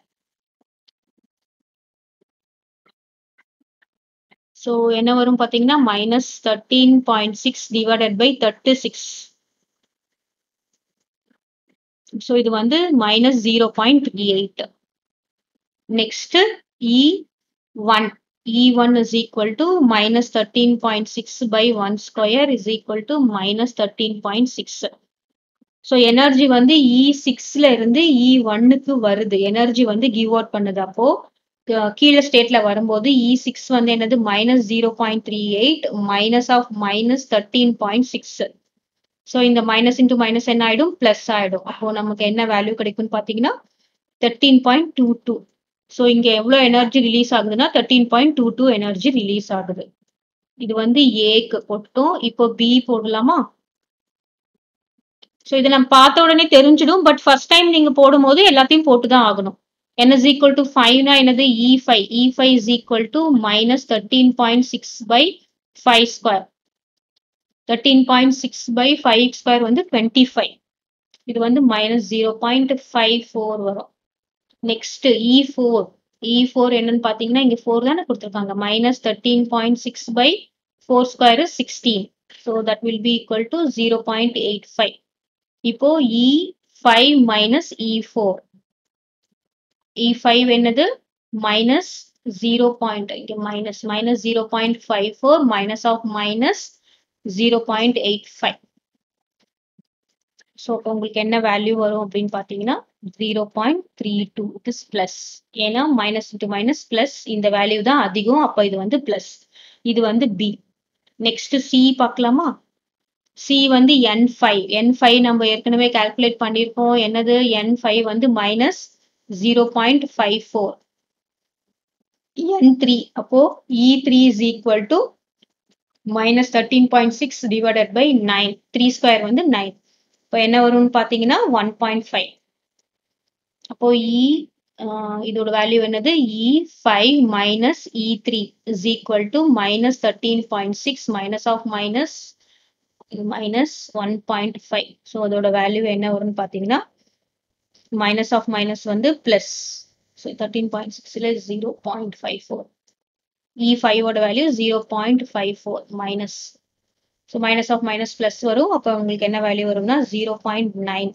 so என்ன வரும் பாத்தீங்கன்னா minus 13.6 divided by 36 so இது வந்து minus 0.38 next e1 E1 is equal to minus 13.6 by 1 square is equal to minus 13.6. So energy வந்து E சிக்ஸ்ல இருந்து இ ஒன்னுக்கு வருது எனர்ஜி வந்து கிவ் அவுட் பண்ணுது அப்போ கீழே ஸ்டேட்ல வரும்போது இ சிக்ஸ் வந்து என்னது minus zero point three eight minus of minus thirteen point six so இந்த மைனஸ் இன்டூ மைனஸ் என்ன ஆயிடும் பிளஸ் ஆயிடும் அப்போ நமக்கு என்ன வேல்யூ கிடைக்கும்னு பார்த்தீங்கன்னா thirteen point two two so இங்க எவ்வளோ எனர்ஜி ரிலீஸ் ஆகுதுன்னா thirteen point two two energy release ஆகுது இது வந்து ஏக்கு போட்டோம் இப்போ பி போடலாமா ஸோ இதை நம்ம பார்த்த உடனே தெரிஞ்சிடும் பட் ஃபர்ஸ்ட் டைம் நீங்க போடும்போது எல்லாத்தையும் போட்டு தான் ஆகணும் n is equal to 5 னா என்னது e5 e5 is equal to minus 13.6 by 5 square 13.6 by 5 square வந்து 25 இது வந்து minus 0.54 வரும் next E four E four என்னன்னு பார்த்தீங்கன்னா இங்கே ஃபோர் தானே கொடுத்துருக்காங்க minus thirteen point six by four square sixteen so that will be equal to zero point eight five இப்போ E five minus E four E five என்னது minus zero point இங்கே minus minus zero point five four minus of minus zero point eight five so உங்களுக்கு என்ன வேல்யூ வரும் அப்படின்னு பார்த்தீங்கன்னா zero point three do it is plus ஏன்னா minus into minus plus இந்த வேல்யூ தான் அதிகம் அப்போ இது வந்து பிளஸ் இது வந்து பி நெக்ஸ்ட் சி பார்க்கலாமா சி வந்து என் ஃபைவ் என் ஃபைவ் நம்ம ஏற்கனவே கால்குலேட் பண்ணியிருக்கோம் என்னது என் ஃபைவ் வந்து minus zero point five four n three அப்போ E three is equal to minus thirteen point six divided by nine three square வந்து nine இப்போ என்ன வரும்னு பார்த்தீங்கன்னா ஒன் பாயிண்ட் ஃபைவ் அப்போ இ இதோட வேல்யூ என்னது E five minus E three is equal to minus thirteen point six minus of minus minus one point five so அதோட value என்ன வரும்னு பார்த்தீங்கன்னா மைனஸ் ஆஃப் மைனஸ் வந்து பிளஸ் ஸோ தேர்ட்டீன் பாயிண்ட் சிக்ஸில் zero point five four E ஃபைவோட value zero point five four minus so minus of minus plus வரும் அப்போ உங்களுக்கு என்ன வேல்யூ வரும்னா zero point nine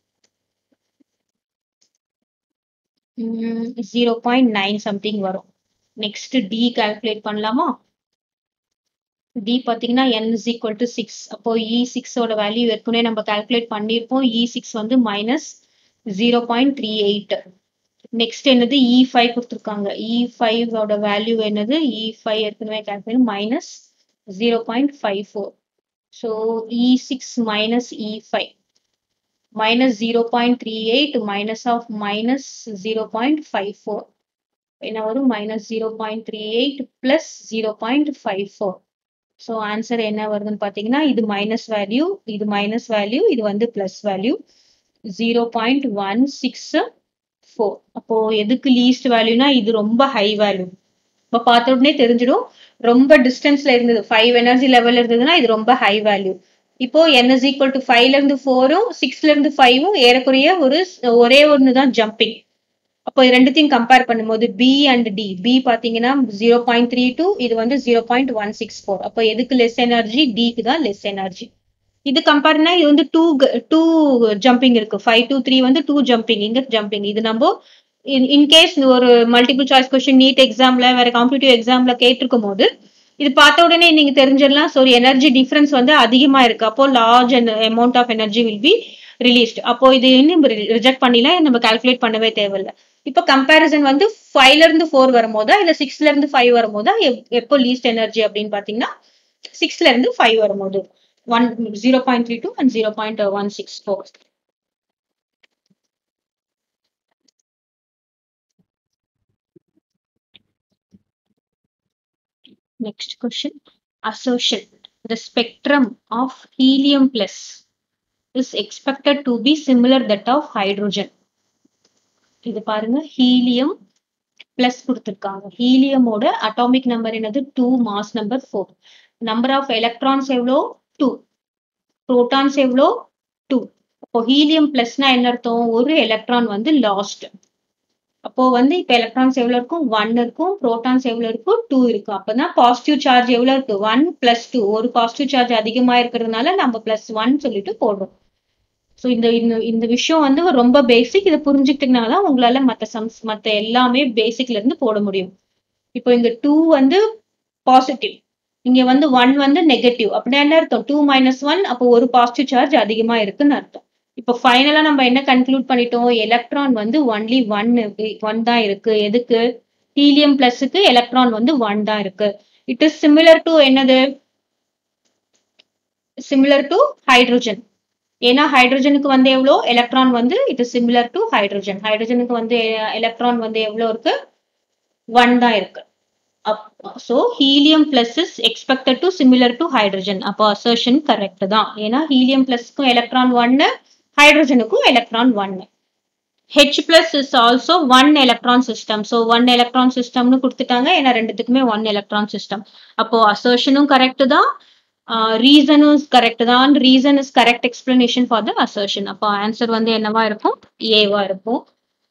zero point nine something வரும் நெக்ஸ்ட் டி கால்குலேட் பண்ணலாமா டி பார்த்தீங்கன்னா n is equal to six அப்போ இ சிக்ஸோட வேல்யூ ஏற்கனவே நம்ம கால்குலேட் பண்ணியிருப்போம் இ சிக்ஸ் வந்து minus zero point three eight next என்னது இ ஃபைவ் கொடுத்துருக்காங்க இ ஃபைவோட வேல்யூ என்னது இ ஃபைவ் ஏற்கனவே calculate minus zero point five four so E six minus E five minus 0.38 minus of minus 0.54 என்ன வரும் minus 0.38 plus 0.54 so answer என்ன வருதுன்னு பார்த்தீங்கன்னா இது மைனஸ் வேல்யூ இது மைனஸ் வேல்யூ இது வந்து plus value zero point one six four அப்போ எதுக்கு லீஸ்ட் வேல்யூனா இது ரொம்ப ஹை வேல்யூ இப்போ பார்த்த உடனே தெரிஞ்சிடும் ரொம்ப டிஸ்டன்ஸ்ல இருந்தது ஃபைவ் எனர்ஜி லெவல் இருந்ததுன்னா இது ரொம்ப ஹை வேல்யூ இப்போ என் இஸ் ஈக்குவல் டு ஃபைவ்ல இருந்து ஃபோரும் சிக்ஸ்ல இருந்து ஃபைவும் ஏறக்குறைய ஒரு ஒரே ஒன்று தான் ஜம்பிங் அப்போ இது ரெண்டுத்தையும் கம்பேர் பண்ணும்போது பி அண்ட் டி பி பார்த்தீங்கன்னா ஜீரோ பாயிண்ட் த்ரீ டூ இது வந்து zero point one six four அப்போ எதுக்கு லெஸ் எனர்ஜி டிக்கு தான் லெஸ் எனர்ஜி இது கம்பேர்னா இது வந்து டூ டூ ஜம்பிங் இருக்கு ஃபைவ் டூ த்ரீ வந்து டூ ஜம்பிங் இங்க ஜம்பிங் இது நம்ம இன்கேஸ் ஒரு மல்டிபிள் சாய்ஸ் கொஸ்டின் நீட் எக்ஸாம்ல வேற காம்படிட்டிவ் எக்ஸாம்ல கேட்டிருக்கும் போது இது பார்த்த உடனே நீங்க தெரிஞ்சிடலாம் ஸோ எனர்ஜி டிஃபரன்ஸ் வந்து அதிகமா இருக்கு அப்போ large amount of energy will be released அப்போ இது இன்னும் ரிஜெக்ட் பண்ணிலாம் நம்ம கால்குலேட் பண்ணவே தேவையில்லை இப்ப கம்பேரிசன் வந்து ஃபைவ்ல இருந்து ஃபோர் வரும்போதா இல்ல சிக்ஸ்ல இருந்து ஃபைவ் வரும்போதா எப்போ லீஸ்ட் எனர்ஜி அப்படின்னு பாத்தீங்கன்னா சிக்ஸ்ல இருந்து ஃபைவ் வரும்போது one zero point three two and zero point one six four Next question. Assertion. The spectrum of helium plus is expected to be similar that of hydrogen. இது பாருங்க helium plus கொடுத்துருக்காங்க ஹீலியமோட atomic number என்னது two mass number four number of electrons எவ்வளோ two protons எவ்வளோ two அப்போ helium பிளஸ்னா என்ன அர்த்தம் ஒரு எலக்ட்ரான் வந்து லாஸ்ட் அப்போ வந்து இப்ப எலக்ட்ரான்ஸ் எவ்வளவு இருக்கும் ஒன் இருக்கும் புரோட்டான்ஸ் எவ்வளவு இருக்கும் டூ இருக்கும் அப்பதான் பாசிட்டிவ் சார்ஜ் எவ்வளவு இருக்கு ஒன் பிளஸ் டூ ஒரு பாசிட்டிவ் சார்ஜ் அதிகமா இருக்கிறதுனால நம்ம பிளஸ் ஒன் சொல்லிட்டு போடுறோம் ஸோ இந்த இந்த இந்த விஷயம் வந்து ரொம்ப பேசிக் இதை புரிஞ்சுக்கிட்டீங்கன்னா தான் உங்களால மற்ற சம்ஸ் மற்ற எல்லாமே பேசிக்ல இருந்து போட முடியும் இப்போ இங்க டூ வந்து பாசிட்டிவ் இங்க வந்து ஒன் வந்து நெகட்டிவ் அப்படின்னா என்ன அர்த்தம் டூ மைனஸ் ஒன் அப்போ ஒரு பாசிட்டிவ் சார்ஜ் அதிகமா இருக்குன்னு அர்த்தம் இப்போ ஃபைனலா நம்ம என்ன கன்க்ளூட் பண்ணிட்டோம் எலக்ட்ரான் வந்து ஒன்லி ஒன் ஒன் தான் இருக்கு எதுக்கு ஹீலியம் பிளஸுக்கு எலக்ட்ரான் வந்து ஒன் தான் இருக்கு இட் இஸ் சிமிலர் டு என்னது சிமிலர் டு ஹைட்ரோஜன் ஏன்னா ஹைட்ரோஜனுக்கு வந்து எவ்வளோ எலக்ட்ரான் வந்து it is similar to hydrogen ஹைட்ரோஜனுக்கு வந்து எலக்ட்ரான் வந்து எவ்வளோ இருக்கு ஒன் தான் இருக்கு so helium plus is expected to similar to hydrogen அப்போ அசர்ஷன் கரெக்ட் தான் ஏன்னா ஹீலியம் பிளஸ்க்கும் எலக்ட்ரான் ஒன்னு ஹைட்ரோஜனுக்கும் எலக்ட்ரான் ஒன்னு H plus is also one electron system so one electron சிஸ்டம்னு கொடுத்துட்டாங்க ஏன்னா ரெண்டுத்துக்குமே ஒன் எலக்ட்ரான் சிஸ்டம் அப்போ அசர்ஷனும் கரெக்ட் தான் ரீசனும் கரெக்ட் தான் reason is correct explanation for the assertion அப்போ ஆன்சர் வந்து என்னவா இருக்கும் ஏவா இருக்கும்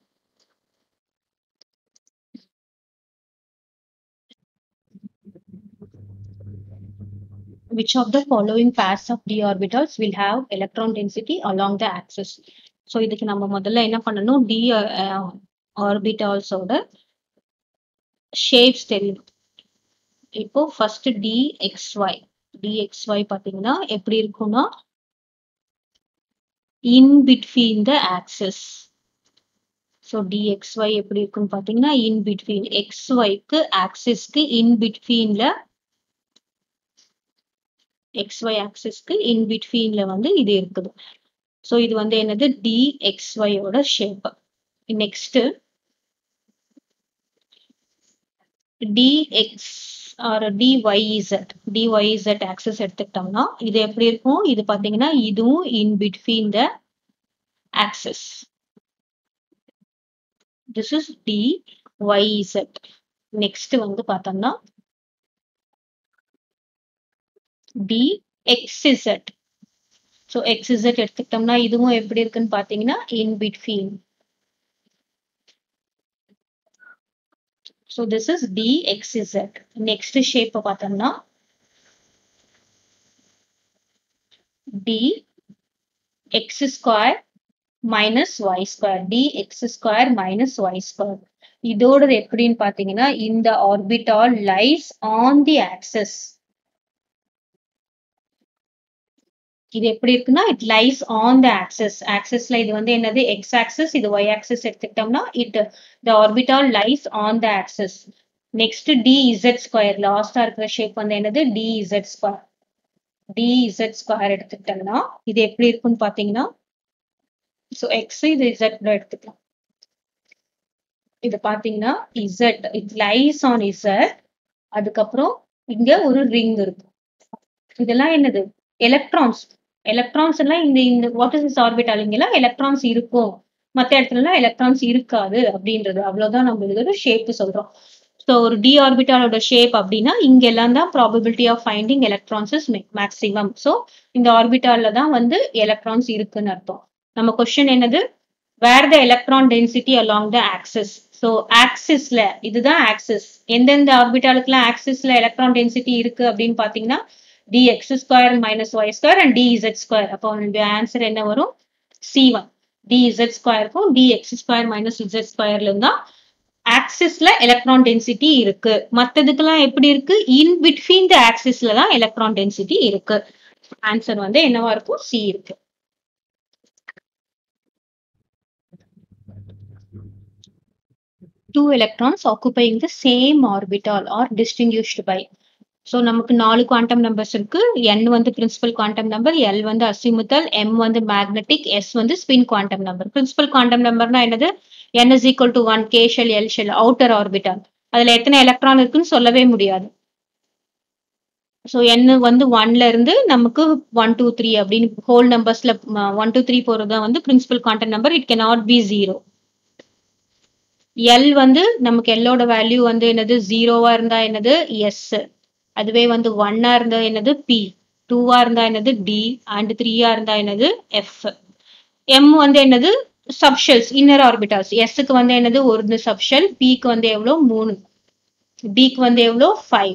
which of the following pairs of d orbitals will have electron density along the axis so இதுக்கு நம்ம முதல்ல என்ன பண்ணணும் டி ஆர்பிட்டால்ஸோட ஷேப்ஸ் தெரியும் இப்போ first d x y d x y பார்த்தீங்கன்னா எப்படி இருக்கும்னா in between the axes so dxy எப்படி இருக்குன்னு பார்த்தீங்கன்னா இன் பிட்வீன் எக்ஸ் ஒய்க்கு ஆக்சிஸ்க்கு இன் பிட்வீன்ல எக்ஸ்ஒய் ஆக்சிஸ்க்கு இன் பிட்வீன்ல வந்து இது இருக்குது ஸோ இது வந்து என்னது டிஎக்ஸ்ஒயோட shape next dx or dyz dyz axes எடுத்துக்கிட்டோம்னா இது எப்படி இருக்கும் இது பார்த்தீங்கன்னா இதுவும் in between the axes this is d yz next வந்து பார்த்தோம்னா டி எக்ஸிசட் ஸோ எக்ஸிசட் எடுத்துக்கிட்டோம்னா இதுவும் எப்படி இருக்குன்னு பார்த்தீங்கன்னா in between so this is d xz next ஷேப்பை பார்த்தோம்னா d x square minus y square d x square minus y square இதோடது எப்படின்னு பார்த்தீங்கன்னா இந்த orbital lies on the axes இது எப்படி இருக்குன்னா it lies on the axes ஆக்சஸ்ல இது வந்து என்னது எக்ஸ் ஆக்சஸ் இது ஒய் ஆக்சஸ் எடுத்துக்கிட்டோம்னா it the orbital lies on the axes next d z square லாஸ்டா இருக்கிற ஷேப் வந்து என்னது D z square d z square எடுத்துக்கிட்டோம்னா இது எப்படி இருக்குன்னு பாத்தீங்கன்னா ஸோ எக்ஸ் இது இசட் எடுத்துக்கலாம் இது பாத்தீங்கன்னா z it lies on z அதுக்கப்புறம் இங்க ஒரு ரிங் இருக்கும் இதெல்லாம் என்னது எலக்ட்ரான்ஸ் எலக்ட்ரான்ஸ் எல்லாம் இந்த இந்த வாட் இஸ் இஸ் ஆர்பிட்டால் இங்கெல்லாம் எலக்ட்ரான்ஸ் இருக்கும் மற்ற இடத்துல எல்லாம் எலக்ட்ரான்ஸ் இருக்காது அப்படின்றது அவ்வளவுதான் நம்ம இதோட ஷேப் சொல்றோம் ஸோ ஒரு டி ஆர்பிட்டாலோட ஷேப் அப்படின்னா இங்க எல்லாம் தான் probability of finding electrons is maximum so இந்த ஆர்பிட்டால்ல தான் வந்து எலக்ட்ரான்ஸ் இருக்குன்னு அர்த்தம் நம்ம கொஸ்டின் என்னது where the electron density along the axis so ஆக்சிஸ்ல இதுதான் ஆக்சிஸ் எந்தெந்த ஆர்பிட்டாலுக்குலாம் ஆக்சிஸ்ல எலக்ட்ரான் டென்சிட்டி இருக்கு அப்படின்னு பாத்தீங்கன்னா dx square minus y square and dz square அப்போ உங்களுடைய ஆன்சர் என்ன வரும் c1 dz ஸ்கொயருக்கும் dx ஸ்கொயர் மைனஸ் z ஸ்கொயர்ல இருந்தா ஆக்சிஸ்ல எலக்ட்ரான் டென்சிட்டி இருக்கு மத்ததுக்கெல்லாம் எப்படி இருக்கு இன் பிட்வீன் த ஆக்சிஸ்ல தான் எலக்ட்ரான் டென்சிட்டி இருக்கு ஆன்சர் வந்து என்னவா இருக்கும் சி இருக்கு two electrons occupying the same orbital or distinguished by so நமக்கு நாலு குவாண்டம் நம்பர்ஸ் இருக்கு n வந்து பிரின்சிபல் குவாண்டம் நம்பர் எல் வந்து அசிமுத்தல் m வந்து மேக்னெட்டிக் s வந்து spin quantum number principal quantum நம்பர்னா என்னது n is equal to one K shell L shell outer orbital அதுல எத்தனை எலக்ட்ரான் இருக்குன்னு சொல்லவே முடியாது ஸோ n வந்து ஒன்ல இருந்து நமக்கு ஒன் டூ த்ரீ அப்படின்னு ஹோல் நம்பர்ஸ்ல ஒன் டூ த்ரீ போறது தான் வந்து principal quantum number it can not be zero l வந்து நமக்கு எல்லோட வேல்யூ வந்து என்னது ஜீரோவா இருந்தா என்னது எஸ் அதுவே வந்து ஒன்னா இருந்தா என்னது பி டூவா இருந்தா என்னது டி அண்ட் த்ரீயா இருந்தா என்னது எஃப் எம் வந்து என்னது சப்ஷெல்ஸ் இன்னர் ஆர்பிட்டால்ஸ் எஸ்க்கு வந்து என்னது ஒரு சப்ஷெல் பிக்கு வந்து எவ்வளோ மூணு டிக்கு வந்து எவ்வளோ ஃபைவ்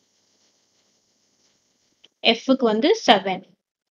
எஃப்க்கு வந்து seven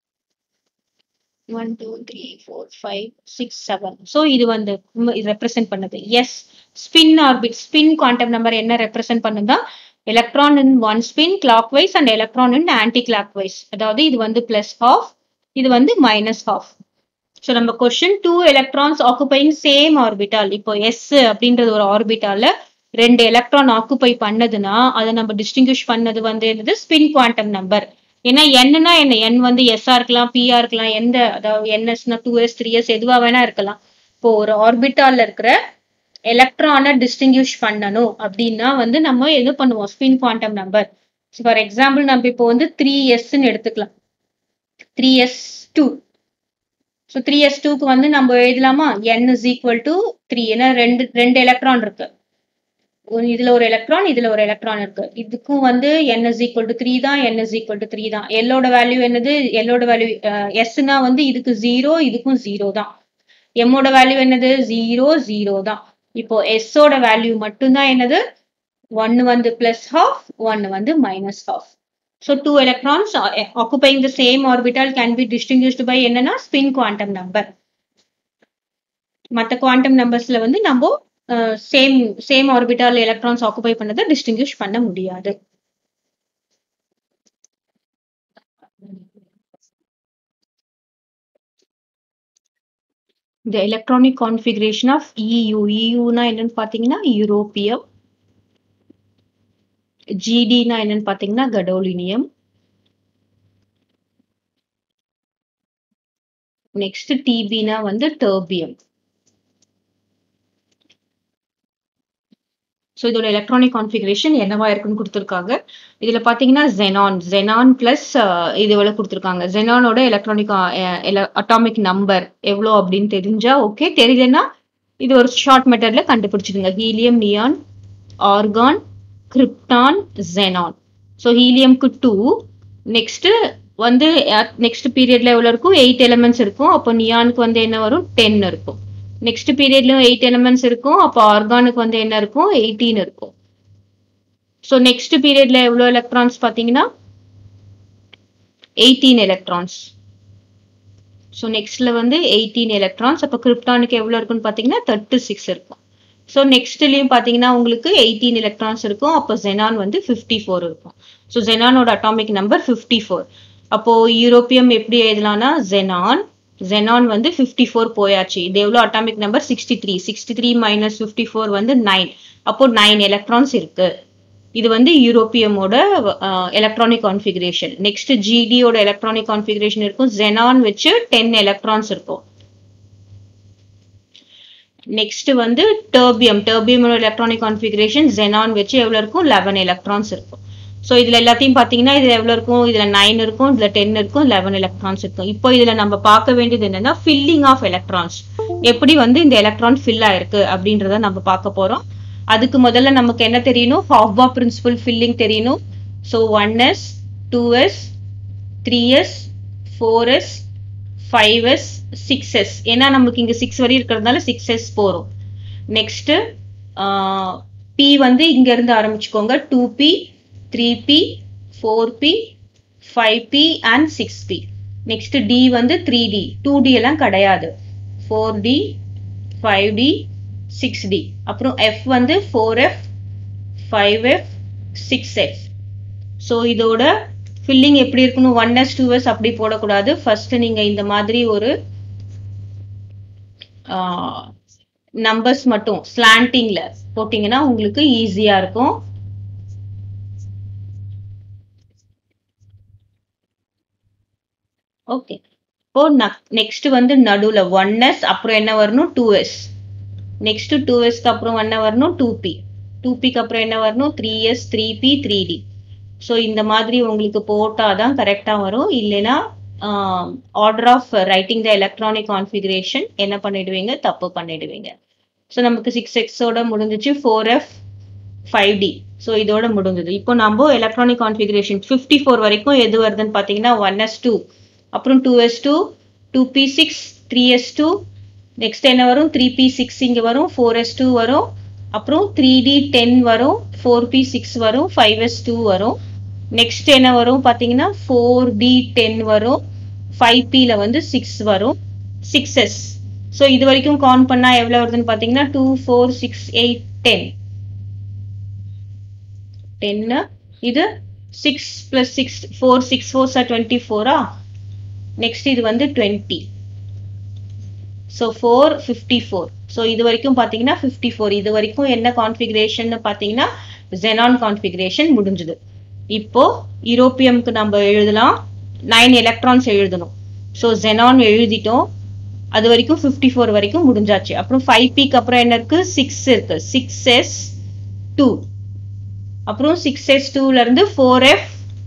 one two three four five six seven so இது வந்து ரெப்ரசென்ட் பண்ணுது s spin orbit spin quantum number என்ன ரெப்ரசென்ட் பண்ணுதா electron in one spin clockwise and electron in anticlockwise அதாவது இது வந்து பிளஸ் ஹாஃப் இது வந்து மைனஸ் ஹாஃப் ஸோ நம்ம question two electrons occupying same orbital இப்போ எஸ் அப்படின்றது ஒரு ஆர்பிட்டால ரெண்டு எலக்ட்ரான் ஆக்குபை பண்ணதுன்னா அதை நம்ம டிஸ்டிங்விஷ் பண்ணது வந்து என்னது ஸ்பின் குவாண்டம் நம்பர் ஏன்னா என்னன்னா என்ன என் வந்து எஸ்ஆ இருக்கலாம் பிஆ இருக்கலாம் எந்த அதாவது என்எஸ்னா டூ எஸ் த்ரீ எஸ் எதுவா வேணா இருக்கலாம் இப்போ ஒரு ஆர்பிட்டால்ல இருக்கிற எலக்ட்ரானை டிஸ்டிங்விஷ் பண்ணணும் அப்படின்னா வந்து நம்ம எது பண்ணுவோம் spin quantum number for example நம்ம இப்போ வந்து த்ரீ எஸ்ன்னு எடுத்துக்கலாம் three S two so three s டூக்கு வந்து நம்ம எழுதலாமா n is equal to three ஏன்னா ரெண்டு ரெண்டு எலக்ட்ரான் இருக்கு இதுல ஒரு எலக்ட்ரான் இதுல ஒரு எலக்ட்ரான் இருக்கு இதுக்கும் வந்து n is equal to three தான் n is equal to three தான் எல்லோட வேல்யூ என்னது எல்லோட வேல்யூ எஸ்னா வந்து இதுக்கு ஜீரோ இதுக்கும் ஜீரோ தான் எம்மோட வேல்யூ என்னது ஜீரோ ஜீரோ தான் இப்போ எஸ்ஸோட வேல்யூ மட்டும்தான் என்னது ஒன்னு வந்து பிளஸ் ஹாஃப் ஒன்னு வந்து minus half so two electrons occupying the same orbital can be distinguished by என்னன்னா ஸ்பின் குவாண்டம் நம்பர் மற்ற குவாண்டம் நம்பர்ஸ்ல வந்து நம்ம same same orbital electrons occupy பண்ணதை டிஸ்டிங்யூஷ் பண்ண முடியாது the electronic configuration of EU. EU னா என்னன்னு பார்த்தீங்கன்னா யூரோப்பியம் ஜிடினா என்னன்னு பார்த்தீங்கன்னா கடோலினியம் நெக்ஸ்ட் டிபினா வந்து டர்பியம் ஸோ இதோட எலக்ட்ரானிக் கான்ஃபிகரேஷன் என்னவா இருக்குன்னு கொடுத்துருக்காங்க இதுல பாத்தீங்கன்னா ஜெனான் ஜெனான் பிளஸ் இது எவ்வளவு கொடுத்துருக்காங்க ஜெனானோட எலக்ட்ரானிக் அட்டாமிக் நம்பர் எவ்வளோ அப்படின்னு தெரிஞ்சா ஓகே தெரியலன்னா இது ஒரு ஷார்ட் மெத்தட்ல கண்டுபிடிச்சிடுங்க helium neon argon krypton xenon so ஹீலியம்க்கு டூ நெக்ஸ்ட் வந்து நெக்ஸ்ட் பீரியட்ல எவ்வளோ இருக்கும் எயிட் எலிமெண்ட்ஸ் இருக்கும் அப்போ நியானுக்கு வந்து என்ன வரும் டென் இருக்கும் நெக்ஸ்ட் பீரியட்லயும் எயிட் எலிமெண்ட்ஸ் இருக்கும் அப்போ ஆர்கானுக்கு வந்து என்ன இருக்கும் எயிட்டீன் இருக்கும் ஸோ நெக்ஸ்ட் பீரியட்ல எவ்வளோ எலக்ட்ரான்ஸ் பார்த்தீங்கன்னா எயிட்டீன் எலக்ட்ரான்ஸ் ஸோ நெக்ஸ்ட்ல வந்து எயிட்டீன் எலக்ட்ரான்ஸ் அப்போ கிரிப்டானுக்கு எவ்வளோ இருக்குன்னு பார்த்தீங்கன்னா தேர்ட்டி சிக்ஸ் இருக்கும் ஸோ நெக்ஸ்ட்லயும் பார்த்தீங்கன்னா உங்களுக்கு எயிட்டீன் எலக்ட்ரான்ஸ் இருக்கும் அப்போ ஜெனான் வந்து ஃபிஃப்டி ஃபோர் இருக்கும் ஸோ ஜெனானோட அட்டாமிக் நம்பர் ஃபிஃப்டி ஃபோர் அப்போ யூரோப்பியம் எப்படி எழுதலாம்னா ஜெனான் ஜெனான் வந்து ஃபிஃப்டி ஃபோர் போயாச்சு இது எவ்வளோ atomic number sixty three sixty three minus fifty four வந்து நைன் அப்போ நைன் எலக்ட்ரான்ஸ் இருக்கு இது வந்து யூரோப்பியமோட எலக்ட்ரானிக் கான்ஃபிகரேஷன் நெக்ஸ்ட் ஜிடியோட எலக்ட்ரானிக் கான்ஃபிகரேஷன் இருக்கும் ஜெனான் வச்சு டென் எலக்ட்ரான்ஸ் இருக்கும் நெக்ஸ்ட் வந்து டர்பியம் டர்பியமோட எலக்ட்ரானிக் கான்ஃபிகரேஷன் ஜெனான் வச்சு எவ்வளோ இருக்கும் லெவன் எலக்ட்ரான்ஸ் இருக்கும் ஸோ இதுல எல்லாத்தையும் பார்த்தீங்கன்னா இதுல எவ்வளோ இருக்கும் இதுல நைன் இருக்கும் இதுல டென் இருக்கும் லெவன் எலக்ட்ரான்ஸ் இருக்கும் இப்போ இதுல நம்ம பார்க்க வேண்டியது என்னன்னா ஃபில்லிங் ஆஃப் எலக்ட்ரான்ஸ் எப்படி வந்து இந்த எலக்ட்ரான் ஃபில் ஆயிருக்கு அப்படின்றத நம்ம பார்க்க போறோம் அதுக்கு முதல்ல நமக்கு என்ன தெரியணும் ஹாவ்வா பிரின்சிபல் ஃபில்லிங் தெரியணும் so one S two S three S four s five s six s ஏன்னா நமக்கு இங்க சிக்ஸ் வரை இருக்கிறதுனால சிக்ஸ் எஸ் போறோம் நெக்ஸ்ட் பி வந்து இங்க இருந்து ஆரம்பிச்சுக்கோங்க two p three p four p five p and six p next d வந்து த்ரீ டி டூ டி எல்லாம் கிடையாது four d five d six d அப்புறம் எஃப் வந்து four f five f six f so இதோட filling எப்படி இருக்கணும் one S two S அப்படி போடக்கூடாது ஃபர்ஸ்ட் நீங்க இந்த மாதிரி ஒரு நம்பர்ஸ் மட்டும் ஸ்லாண்டிங்ல போட்டீங்கன்னா உங்களுக்கு ஈஸியா இருக்கும் ஓகே இப்போ நெக்ஸ்ட் வந்து நடுவுல ஒன் எஸ் அப்புறம் என்ன வரணும் டூ எஸ் நெக்ஸ்ட் டூ எஸ்க்கு அப்புறம் என்ன வரணும் டூ பி டூ பிக்கு அப்புறம் என்ன வரணும் three s three p three D so இந்த மாதிரி உங்களுக்கு போட்டாதான் கரெக்டா வரும் இல்லைன்னா order of writing the electronic configuration என்ன பண்ணிடுவீங்க தப்பு பண்ணிடுவீங்க ஸோ நமக்கு சிக்ஸ் எக்ஸோட முடிஞ்சிச்சு four f five d so இதோட முடிஞ்சது இப்போ நம்ம எலக்ட்ரானிக் கான்ஃபிகரேஷன் ஃபிஃப்டி ஃபோர் வரைக்கும் எது வருதுன்னு பார்த்தீங்கன்னா ஒன் எஸ் டூ அப்புறம் two S two two B six three S two next என்ன வரும் த்ரீ பி சிக்ஸ் இங்கே வரும் ஃபோர் எஸ் டூ வரும் அப்புறம் த்ரீ டி டென் வரும் ஃபோர் பி சிக்ஸ் வரும் ஃபைவ் எஸ் டூ வரும் நெக்ஸ்ட் என்ன வரும் பார்த்தீங்கன்னா ஃபோர் டி டென் வரும் ஃபைவ் பியில் வந்து சிக்ஸ் வரும் சிக்ஸ் எஸ் ஸோ இது வரைக்கும் கவுண்ட் பண்ணால் எவ்வளோ வருதுன்னு பார்த்தீங்கன்னா two four six eight ten டென்னு இது six plus six four six four sir twenty ஃபோரா நெக்ஸ்ட் இது வந்து twenty so four fifty four so இது வரைக்கும் பார்த்தீங்கன்னா ஃபிஃப்டி ஃபோர் இது வரைக்கும் என்ன கான்ஃபிகரேஷன் பார்த்தீங்கன்னா ஜெனான் கான்ஃபிகரேஷன் முடிஞ்சுது இப்போ யூரோப்பியம்க்கு நம்ம எழுதலாம் நைன் எலக்ட்ரான்ஸ் எழுதணும் ஸோ ஜெனான் எழுதிட்டோம் அது வரைக்கும் ஃபிஃப்டி ஃபோர் வரைக்கும் முடிஞ்சாச்சு அப்புறம் ஃபைவ் பிக்கு அப்புறம் என்ன இருக்கு சிக்ஸ் இருக்கு சிக்ஸ் எஸ் டூ அப்புறம் சிக்ஸ் எஸ் டூல இருந்து four f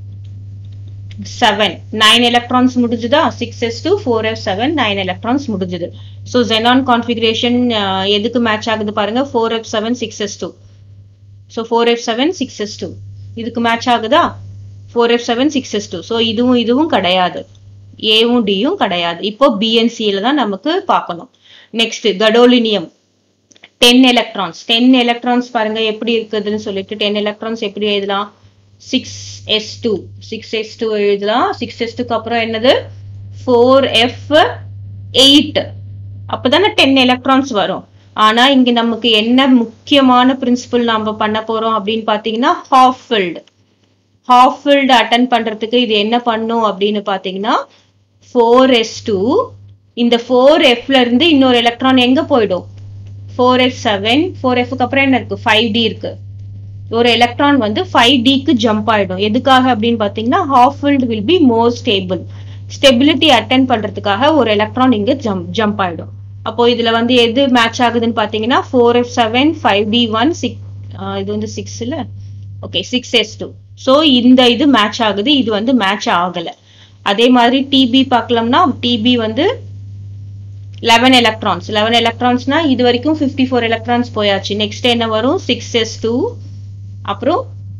seven nine electrons முடிஞ்சுதா six s two four f seven nine electrons முடிஞ்சுது ஸோ ஜெனான் கான்ஃபிகரேஷன் எதுக்கு மேட்ச் ஆகுது பாருங்க four f seven six s two so four f seven six s two இதுக்கு match ஆகுதா four f seven six s two so இதுவும் இதுவும் கிடையாது ஏவும் டியும் கிடையாது இப்போ பிஎன்சியில தான் நமக்கு பார்க்கணும் next gadolinium ten electrons ten electrons பாருங்க எப்படி இருக்குதுன்னு சொல்லிட்டு டென் எலக்ட்ரான்ஸ் எப்படி எழுதலாம் six s two six s two எழுதலாம் சிக்ஸ் எஸ் டூக்கு அப்புறம் என்னது ஃபோர் எஃப் எயிட் அப்போதானே டென் எலக்ட்ரான்ஸ் வரும் ஆனா இங்க நமக்கு என்ன முக்கியமான பிரின்சிபல் நாம பண்ண போறோம் அப்படின்னு பாத்தீங்கன்னா half filled half filled attain பண்றதுக்கு இது என்ன பண்ணும் அப்படின்னு பாத்தீங்கன்னா ஃபோர் எஸ் டூ இந்த ஃபோர் எஃப்ல இருந்து இன்னொரு எலக்ட்ரான் எங்க போயிடும் ஃபோர் எஃப் செவன் ஃபோர் எஃப்க்கு அப்புறம் என்ன இருக்கு ஃபைவ் டி இருக்கு ஒரு எலக்ட்ரான் வந்து ஃபைவ் டிக்கு ஜம்ப் ஆயிடும் எதுக்காக அப்படின்னு பாத்தீங்கன்னா half filled will be more stable stability attain பண்றதுக்காக ஒரு எலக்ட்ரான் இங்க ஜம்ப் ஜம்ப் ஆயிடும் அப்போ இதுல வந்து எது மேட்ச் ஆகுதுன்னு பாத்தீங்கன்னா four f seven five d one six இது வந்து சிக்ஸ் இல்ல okay six s two so இந்த இது மேட்ச் ஆகுது இது வந்து மேட்ச் ஆகல அதே மாதிரி டிபி பார்க்கலாம்னா டிபி வந்து லெவன் எலக்ட்ரான்ஸ் லெவன் எலக்ட்ரான்ஸ்னா இது வரைக்கும் ஃபிஃப்டி ஃபோர் எலக்ட்ரான்ஸ் போயாச்சு நெக்ஸ்ட் என்ன வரும் சிக்ஸ் எஸ் டூ அப்புறம்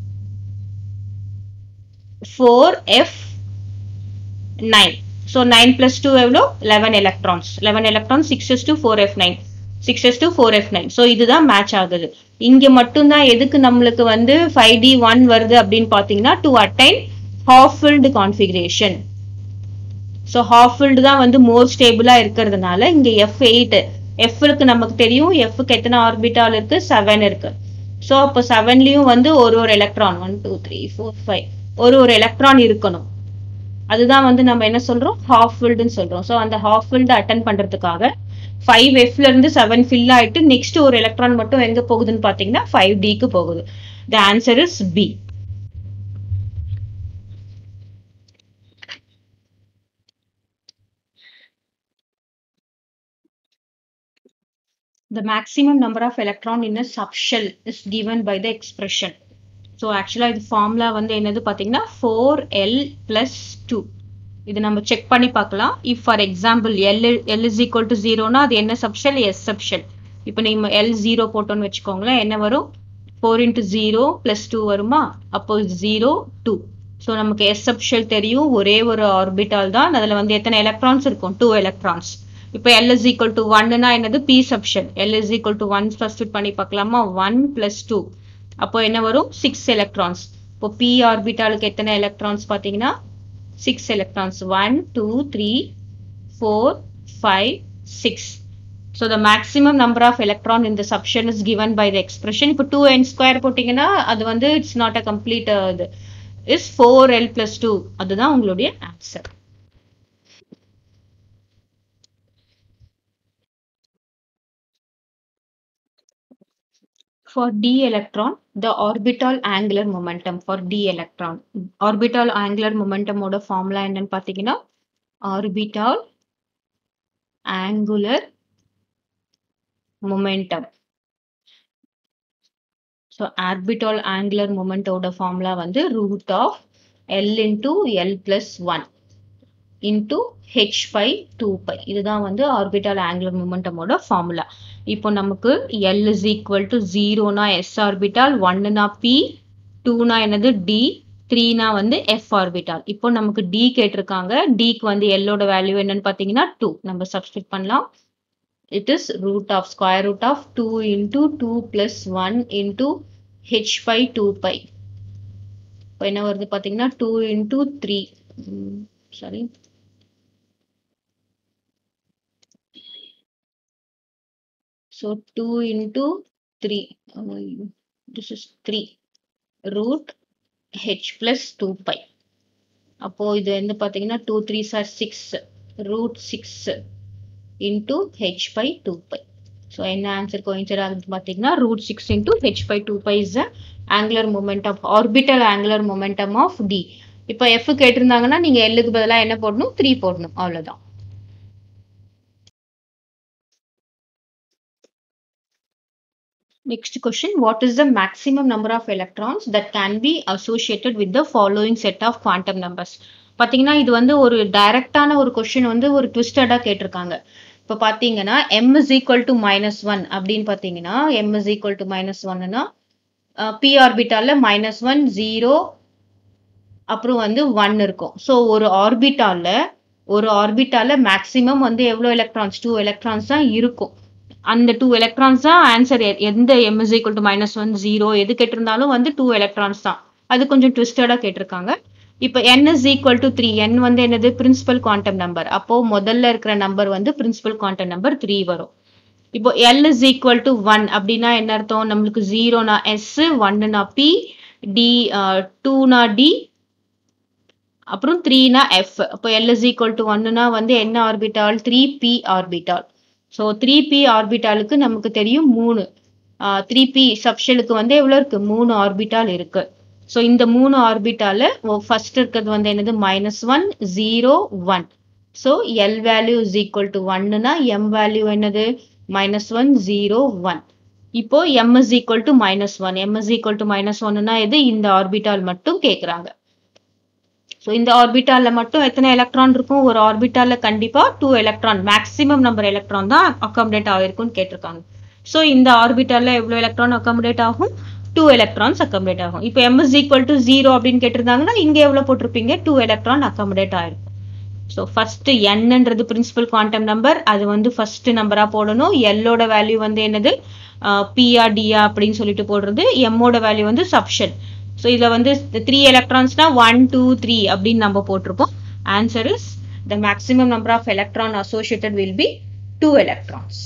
four f nine so nine plus two எவ்வளோ eleven electrons eleven electrons six s two four f nine six s two four f nine so இதுதான் match ஆகுது இங்க மட்டும்தான் எதுக்கு நம்மளுக்கு வந்து ஃபைவ் டி ஒன் வருது அப்படின்னு பார்த்தீங்கன்னா to attain half filled configuration so half filled தான் வந்து மோர் ஸ்டேபிளா இருக்கிறதுனால இங்க எஃப் எயிட் எஃப்க்கு நமக்கு தெரியும் எஃப்க்கு எத்தனை ஆர்பிட்டால் இருக்கு செவன் இருக்கு ஸோ அப்போ செவன்லயும் வந்து ஒரு ஒரு electron one two three four five ஒரு ஒரு எலக்ட்ரான் இருக்கணும் அதுதான் வந்து நம்ம என்ன சொல்றோம் ஹாஃப் ஃபில்டுன்னு சொல்றோம் ஸோ அந்த ஹாஃப் ஃபில்டு அட்டன் பண்றதுக்காக ஃபைவ் எஃப்ல இருந்து செவன் ஃபில் ஆயிட்டு நெக்ஸ்ட் ஒரு எலக்ட்ரான் மட்டும் எங்க போகுதுன்னு பாத்தீங்கன்னா ஃபைவ் டிக்கு போகுது the answer is b The maximum number of electron in a subshell is given by the expression. So ஆக்சுவலாக இது ஃபார்முலா வந்து என்னது பார்த்தீங்கன்னா ஃபோர் எல் பிளஸ் டூ இது நம்ம செக் பண்ணி பார்க்கலாம் if for example l l is equal to ஜீரோனா அது என்ன சப்ஷல் எஸ் சப்ஷல் இப்போ நீங்க எல் ஜீரோ போட்டோன்னு வச்சுக்கோங்களேன் என்ன வரும் four into zero plus two வருமா அப்போ ஜீரோ டூ ஸோ நமக்கு எஸ் சப்ஷல் தெரியும் ஒரே ஒரு ஆர்பிட்டால் தான் அதில் வந்து எத்தனை எலக்ட்ரான்ஸ் இருக்கும் டூ எலக்ட்ரான்ஸ் இப்போ எல் இஸ் ஈக்குவல் டு ஒன்னுனா என்னது p subshell l is equal to one substitute பண்ணி பார்க்கலாமா ஒன் பிளஸ் டூ அப்போ என்ன வரும் சிக்ஸ் எலக்ட்ரான்ஸ் இப்போ பி ஆர்பிட்டாலுக்கு எத்தனை எலக்ட்ரான்ஸ் பார்த்தீங்கன்னா six electrons one two three four five six so the maximum number of electron இந்த subshell is given by the expression இப்போ டூ என் ஸ்கொயர் போட்டிங்கன்னா அது வந்து இட்ஸ் நாட் அ கம்ப்ளீட் இது is four l plus two அதுதான் உங்களுடைய answer For d electron, the orbital angular momentum for d electron. Orbital angular momentum ஓட formula என்னன்னு பார்த்தீங்கன்னா orbital angular momentum. So orbital angular moment ஓட formula வந்து root of L into L plus 1 into h by 2 pi இதுதான் வந்து orbital angular மொமெண்டமோட formula இப்போ நமக்கு L is equal to 0 னா s ஆர்பிட்டால் 1 னா p 2 னா என்னது d 3 னா வந்து f ஆர்பிட்டால் இப்போ நமக்கு d கேட்டிருக்காங்க d க்கு வந்து L ஓட வேல்யூ என்னன்னு பார்த்தீங்கன்னா 2 நம்ம சப்ஸ்டிட் பண்ணலாம் it is root of square root of 2 into 2 plus 1 into h by 2 pi இப்போ என்ன வருது பார்த்தீங்கன்னா 2 into 3 sorry So 2 into 3, uh, this is 3 root h plus 2 pi. அப்போ இது வந்து பார்த்தீங்கன்னா 2 3s are 6 root 6 into h by 2 pi. So என்ன answer coincide ஆகுது பார்த்தீங்கன்னா root 6 into h by 2 pi is the angular momentum orbital angular momentum of d. இப்போ f கேட்டிருந்தாங்கன்னா நீங்க L க்கு பதிலா என்ன போடணும் 3 போடணும் அவ்வளவுதான் Next question, what is the maximum number of electrons that can be associated with the following set of quantum numbers? பார்த்தீங்கன்னா இது வந்து ஒரு டைரக்டான ஒரு கொஸ்டின் வந்து ஒரு ட்விஸ்டடாக கேட்டிருக்காங்க இப்போ பார்த்தீங்கன்னா m is equal to minus one அப்படின்னு பார்த்தீங்கன்னா m is equal to minus ஒன்னுனா p ஆர்பிட்டாலில் மைனஸ் ஒன் ஜீரோ அப்புறம் வந்து ஒன் இருக்கும் ஸோ ஒரு ஆர்பிட்டாலில் ஒரு ஆர்பிட்டாலில் மேக்ஸிமம் வந்து எவ்வளோ எலக்ட்ரான்ஸ் டூ எலக்ட்ரான்ஸ் தான் இருக்கும் அந்த டூ எலக்ட்ரான்ஸ் தான் ஆன்சர் எந்த m is equal to minus one zero எது கேட்டிருந்தாலும் வந்து டூ எலக்ட்ரான்ஸ் தான் அது கொஞ்சம் ட்விஸ்டடாக கேட்டிருக்காங்க இப்போ n is equal to three n வந்து என்னது பிரின்சிபல் குவாண்டம் நம்பர் அப்போ முதல்ல இருக்கிற நம்பர் வந்து பிரின்சிபல் குவாண்டம் நம்பர் த்ரீ வரும் இப்போ l is equal to one அப்படின்னா என்ன அர்த்தம் நம்மளுக்கு ஜீரோனா எஸ் ஒன்னுனா பி டி டூனா டி அப்புறம் த்ரீனா எஃப் அப்போ எல் இஸ் ஈக்குவல் டு ஒன்னுனா வந்து என்ன orbital three p orbital so three p ஆர்பிட்டாலுக்கு நமக்கு தெரியும் மூணு த்ரீ பி சப்ஷலுக்கு வந்து எவ்வளோ இருக்கு மூணு ஆர்பிட்டால் இருக்கு ஸோ இந்த மூணு ஆர்பிட்டால ஃபர்ஸ்ட் இருக்கிறது வந்து என்னது minus one zero one so l value is equal to ஒன்னுனா எம் வேல்யூ என்னது மைனஸ் ஒன் ஜீரோ ஒன் இப்போ m is equal to minus one m is equal to minus ஒன்னுனா எது இந்த ஆர்பிட்டால் மட்டும் கேட்குறாங்க ஸோ இந்த ஆர்பிட்டால மட்டும் எத்தனை எலக்ட்ரான் இருக்கும் ஒரு ஆர்பிட்டால கண்டிப்பா two electron maximum number electron தான் அக்காமடேட் ஆகிருக்கும்னு கேட்டிருக்காங்க ஸோ இந்த ஆர்பிட்டால எவ்வளோ எலக்ட்ரான் அக்காமடேட் ஆகும் டூ எலக்ட்ரான்ஸ் அக்காமடேட் ஆகும் இப்போ m is equal to zero அப்படின்னு கேட்டிருந்தாங்கன்னா இங்க எவ்வளோ போட்டிருப்பீங்க டூ எலக்ட்ரான் அக்காமடேட் ஆயிருக்கும் ஸோ ஃபர்ஸ்ட் என்னன்றது பிரின்சிபல் குவாண்டம் நம்பர் அது வந்து ஃபர்ஸ்ட் நம்பரா போடணும் எல்லோட வேல்யூ வந்து என்னது பிஆ டிஆ அப்படின்னு சொல்லிட்டு போடுறது எம்மோட வேல்யூ வந்து சப்ஷன் ஸோ இதில் வந்து த்ரீ எலக்ட்ரான்ஸ்னா ஒன் டூ த்ரீ அப்படின்னு நம்ம போட்டிருப்போம் answer is the maximum number of electron associated will be two electrons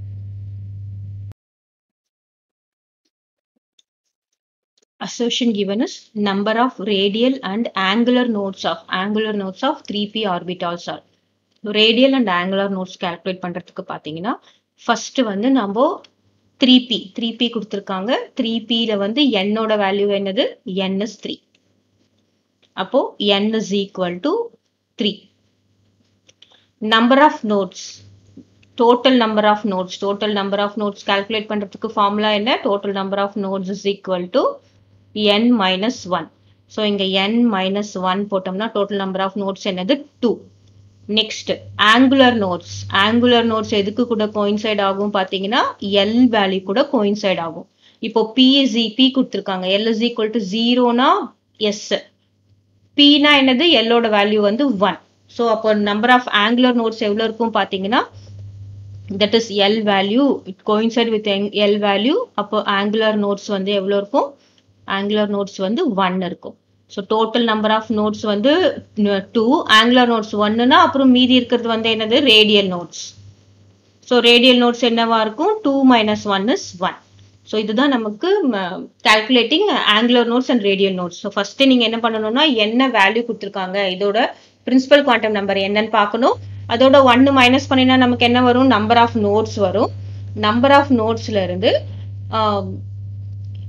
Assertion given is number of radial and angular nodes of angular nodes of 3p orbitals are. Radial and angular nodes calculate பண்றதுக்கு பார்த்தீங்கன்னா first வந்து நம்ம three p three p கொடுத்துருக்காங்க three பியில் வந்து என்னோட value என்னது n is three அப்போ n is equal to three number of nodes total number of nodes total number of nodes calculate பண்ணுறதுக்கு ஃபார்முலா என்ன total number of nodes is equal to n minus one so இங்கே n minus one போட்டோம்னா total number of nodes என்னது two next angular nodes angular nodes எதுக்கு கூட coincide ஆகும் பார்த்தீங்கன்னா L value கூட கோயின்சைட் ஆகும் இப்போ பி இஸ் பி கொடுத்துருக்காங்க எல் இஸ் ஈக்குவல் டு ஜீரோனா எஸ் பினா என்னது எல்லோட வேல்யூ வந்து ஒன் ஸோ அப்போ நம்பர் ஆஃப் ஆங்குலர் நோட்ஸ் எவ்வளோ இருக்கும் பார்த்தீங்கன்னா that is l value it coincide with l value அப்போ ஆங்குலர் நோட்ஸ் வந்து எவ்வளோ இருக்கும் ஆங்குலர் நோட்ஸ் வந்து ஒன் இருக்கும் so total number of nodes வந்து டூ ஆங்குலர் நோட்ஸ் ஒன்னுனா அப்புறம் மீதி இருக்கிறது வந்து என்னது radial nodes so radial nodes என்னவா இருக்கும் two minus one is one so இதுதான் நமக்கு calculating angular nodes and radial nodes so first நீங்கள் என்ன பண்ணணும்னா என்ன வேல்யூ கொடுத்துருக்காங்க இதோட பிரின்சிபல் குவாண்டம் நம்பர் என்னன்னு பார்க்கணும் அதோட ஒன்னு மைனஸ் பண்ணினா நமக்கு என்ன வரும் நம்பர் ஆஃப் நோட்ஸ் வரும் நம்பர் ஆஃப் நோட்ஸ்ல இருந்து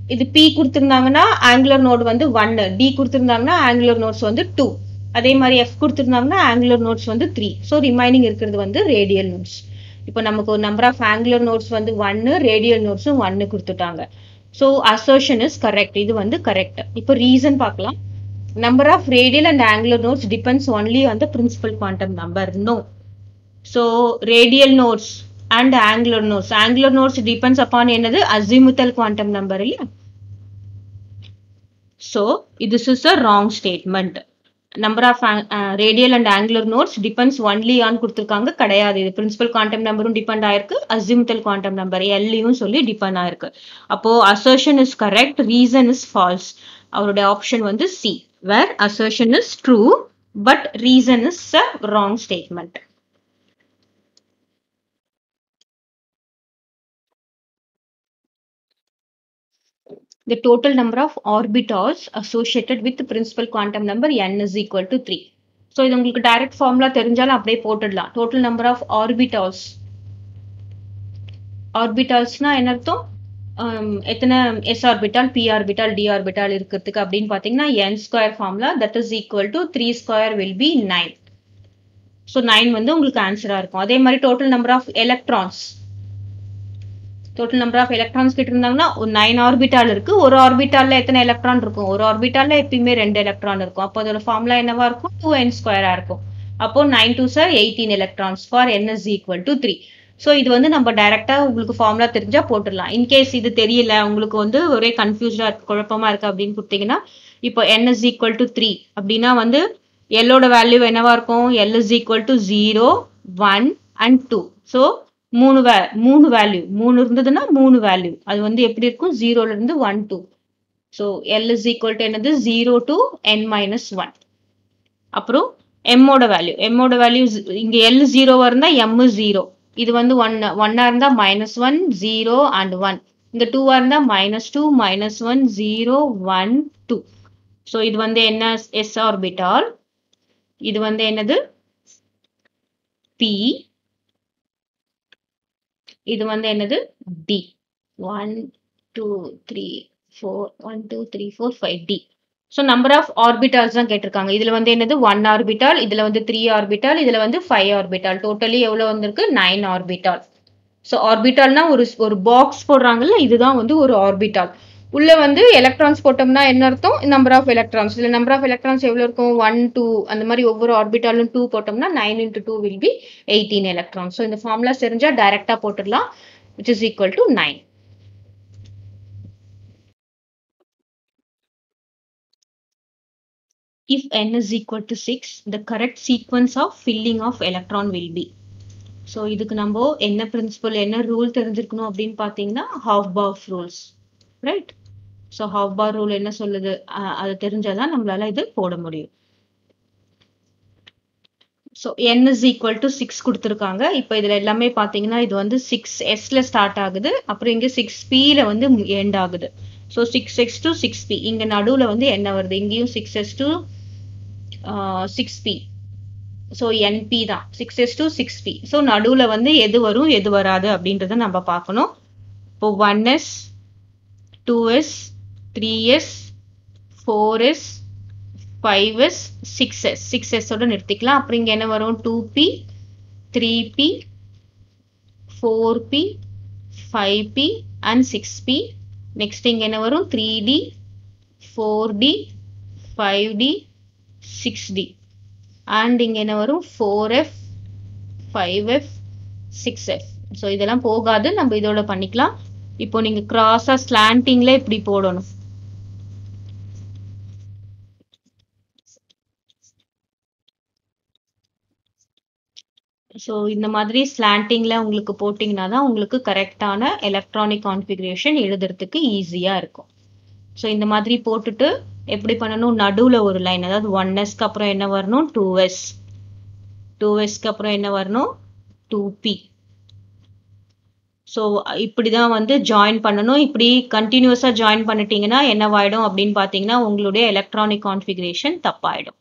இது பி கொடுத்துருந்தாங்கன்னா ஆங்குலர் நோட் வந்து ஒன்னு டி கொடுத்துருந்தாங்கன்னா ஆங்குலர் நோட்ஸ் வந்து டூ அதே மாதிரி எஃப் கொடுத்துருந்தாங்கன்னா ஆங்குலர் நோட்ஸ் வந்து த்ரீ ஸோ ரிமைனிங் இருக்கிறது வந்து ரேடியல் நோட்ஸ் இப்போ நமக்கு ஒரு நம்பர் ஆஃப் ஆங்குலர் நோட்ஸ் வந்து ஒன்னு ரேடியல் நோட்ஸும் ஒன்னு கொடுத்துட்டாங்க ஸோ அசர்ஷன் இஸ் கரெக்ட் இது வந்து கரெக்ட் இப்போ ரீசன் பார்க்கலாம் number of radial and angular nodes depends only on the principal quantum number no so radial nodes and angular nodes angular nodes depends upon என்னது azimuthal quantum number இல்லையா so this is a wrong statement number of radial and angular nodes depends only on கொடுத்துருக்காங்க கிடையாது இது principal quantum நம்பரும் depend ஆயிருக்கு azimuthal quantum number எல்லையும் சொல்லி depend ஆயிருக்கு அப்போ assertion is correct reason is falls அவருடைய ஆப்ஷன் வந்து C where assertion is true but reason is a wrong statement the total number of orbitals associated with the principal quantum number n is equal to 3. So இது உங்களுக்கு direct formula தெரிஞ்சாலும் அப்படியே போட்டுடலாம் total number of orbitals ஆர்பிட்டால்ஸ்னா என்ன அர்த்தம் எத்தனை s orbital p orbital d orbital இருக்கிறதுக்கு அப்படின்னு பார்த்தீங்கன்னா n square formula that is equal to three square will be nine so nine வந்து உங்களுக்கு ஆன்சராக இருக்கும் அதே மாதிரி total number of electrons total number of electrons கிட்ட இருந்தாங்கன்னா ஒரு நைன் ஆர்பிட்டால் இருக்கு ஒரு ஆர்பிட்டால்ல எத்தனை எலக்ட்ரான் இருக்கும் ஒரு ஆர்பிட்டால்ல எப்பயுமே ரெண்டு எலக்ட்ரான் இருக்கும் அப்போ அதோட ஃபார்முலா என்னவா இருக்கும் டூ என் ஸ்கொயரா இருக்கும் அப்போ nine two sir eighteen electrons for n is equal to three so இது வந்து நம்ம டைரக்டா உங்களுக்கு ஃபார்முலா தெரிஞ்சா போட்டுடலாம் இன்கேஸ் இது தெரியல உங்களுக்கு வந்து ஒரே கன்ஃபியூஸ்டா இருக்கு குழப்பமா இருக்கு அப்படின்னு கொடுத்தீங்கன்னா இப்போ n is equal to three அப்படின்னா வந்து எல்லோட வேல்யூ என்னவா இருக்கும் l is equal to zero one and two so மூணு வே மூணு வேல்யூ மூணு இருந்ததுன்னா மூணு வேல்யூ அது வந்து எப்படி இருக்கும் ஜீரோல இருந்து one two so l is equal to என்னது zero to n minus one அப்புறம் எம்மோட வேல்யூ எம்மோட வேல்யூ இங்க எல் ஜீரோவா இருந்தா எம் ஜீரோ இது வந்து ஒன் ஒன்னா இருந்தா minus one zero and one இங்க டூவா இருந்தா minus two minus one zero one two so இது வந்து என்ன எஸ் ஆர்பிட்டால் இது வந்து என்னது பி இது வந்து என்னது d one two three four one two three four five d so number of orbitals தான் கேட்டிருக்காங்க இதுல வந்து என்னது ஒன் ஆர்பிட்டால் இதுல வந்து த்ரீ ஆர்பிட்டால் இதுல வந்து ஃபைவ் ஆர்பிட்டால் டோட்டலி எவ்வளவு வந்திருக்கு நைன் ஆர்பிட்டால் ஸோ ஆர்பிட்டால்னா ஒரு ஒரு பாக்ஸ் போடுறாங்கல்ல இதுதான் வந்து ஒரு ஆர்பிட்டால் உள்ள வந்து எலக்ட்ரான்ஸ் போட்டோம்னா என்ன அர்த்தம் நம்பர் ஆஃப் எலக்ட்ரான்ஸ் இதுல நம்பர் ஆஃப் எலக்ட்ரான்ஸ் எவ்வளவு இருக்கும் ஒன் டூ அந்த மாதிரி ஒவ்வொரு ஆர்பிட்டாலும் டூ போட்டோம்னா nine into two will be eighteen electrons so இந்த ஃபார்முலா தெரிஞ்சா டைரக்டா போட்டுடலாம் which is equal to 9. If n is equal to 6, the correct sequence of filling of electron will be. So இதுக்கு நம்ம என்ன பிரின்சிபல் என்ன ரூல் தெரிஞ்சிருக்கணும் அப்படின்னு பார்த்தீங்கன்னா Aufbau rules right so Aufbau rule என்ன சொல்லுது அது தெரிஞ்சாதான் நம்மளால இது போட முடியும் so n is equal to six கொடுத்துருக்காங்க இப்போ இதில் எல்லாமே பார்த்தீங்கன்னா இது வந்து சிக்ஸ் எஸ்ல ஸ்டார்ட் ஆகுது அப்புறம் இங்கே சிக்ஸ் பியில் வந்து எண்ட் ஆகுது so six s to six p இங்கே நடுவில் வந்து என்ன வருது இங்கேயும் six s to six p so n p தான் six s to six p so நடுவில் வந்து எது வரும் எது வராது அப்படின்றத நம்ம பார்க்கணும் இப்போ one S two S three S four s five s six s six எஸ்ஸோட நிறுத்திக்கலாம் அப்புறம் இங்கே என்ன வரும் two p three p four p five p and six p next இங்கே என்ன வரும் three D four d five d six d and இங்கே என்ன வரும் four f five f six f so இதெல்லாம் போகாது நம்ம இதோட பண்ணிக்கலாம் இப்போ நீங்கள் கிராஸாக ஸ்லாண்டிங்கில் இப்படி போடணும் ஸோ இந்த மாதிரி ஸ்லாண்டிங்கில் உங்களுக்கு போட்டிங்கன்னா தான் உங்களுக்கு கரெக்டான எலக்ட்ரானிக் கான்ஃபிகரேஷன் எழுதுறதுக்கு ஈஸியாக இருக்கும் ஸோ இந்த மாதிரி போட்டுட்டு எப்படி பண்ணணும் நடுவில் ஒரு லைன் அதாவது ஒன் எஸ்க்கு அப்புறம் என்ன வரணும் டூ எஸ் டூ எஸ்க்கு அப்புறம் என்ன வரணும் டூ பி ஸோ இப்படி தான் வந்து ஜாயின் பண்ணணும் இப்படி கண்டினியூஸாக ஜாயின் பண்ணிட்டீங்கன்னா என்னவாயிடும் அப்படின்னு பார்த்தீங்கன்னா உங்களுடைய எலக்ட்ரானிக் கான்ஃபிகரேஷன் தப்பாயிடும்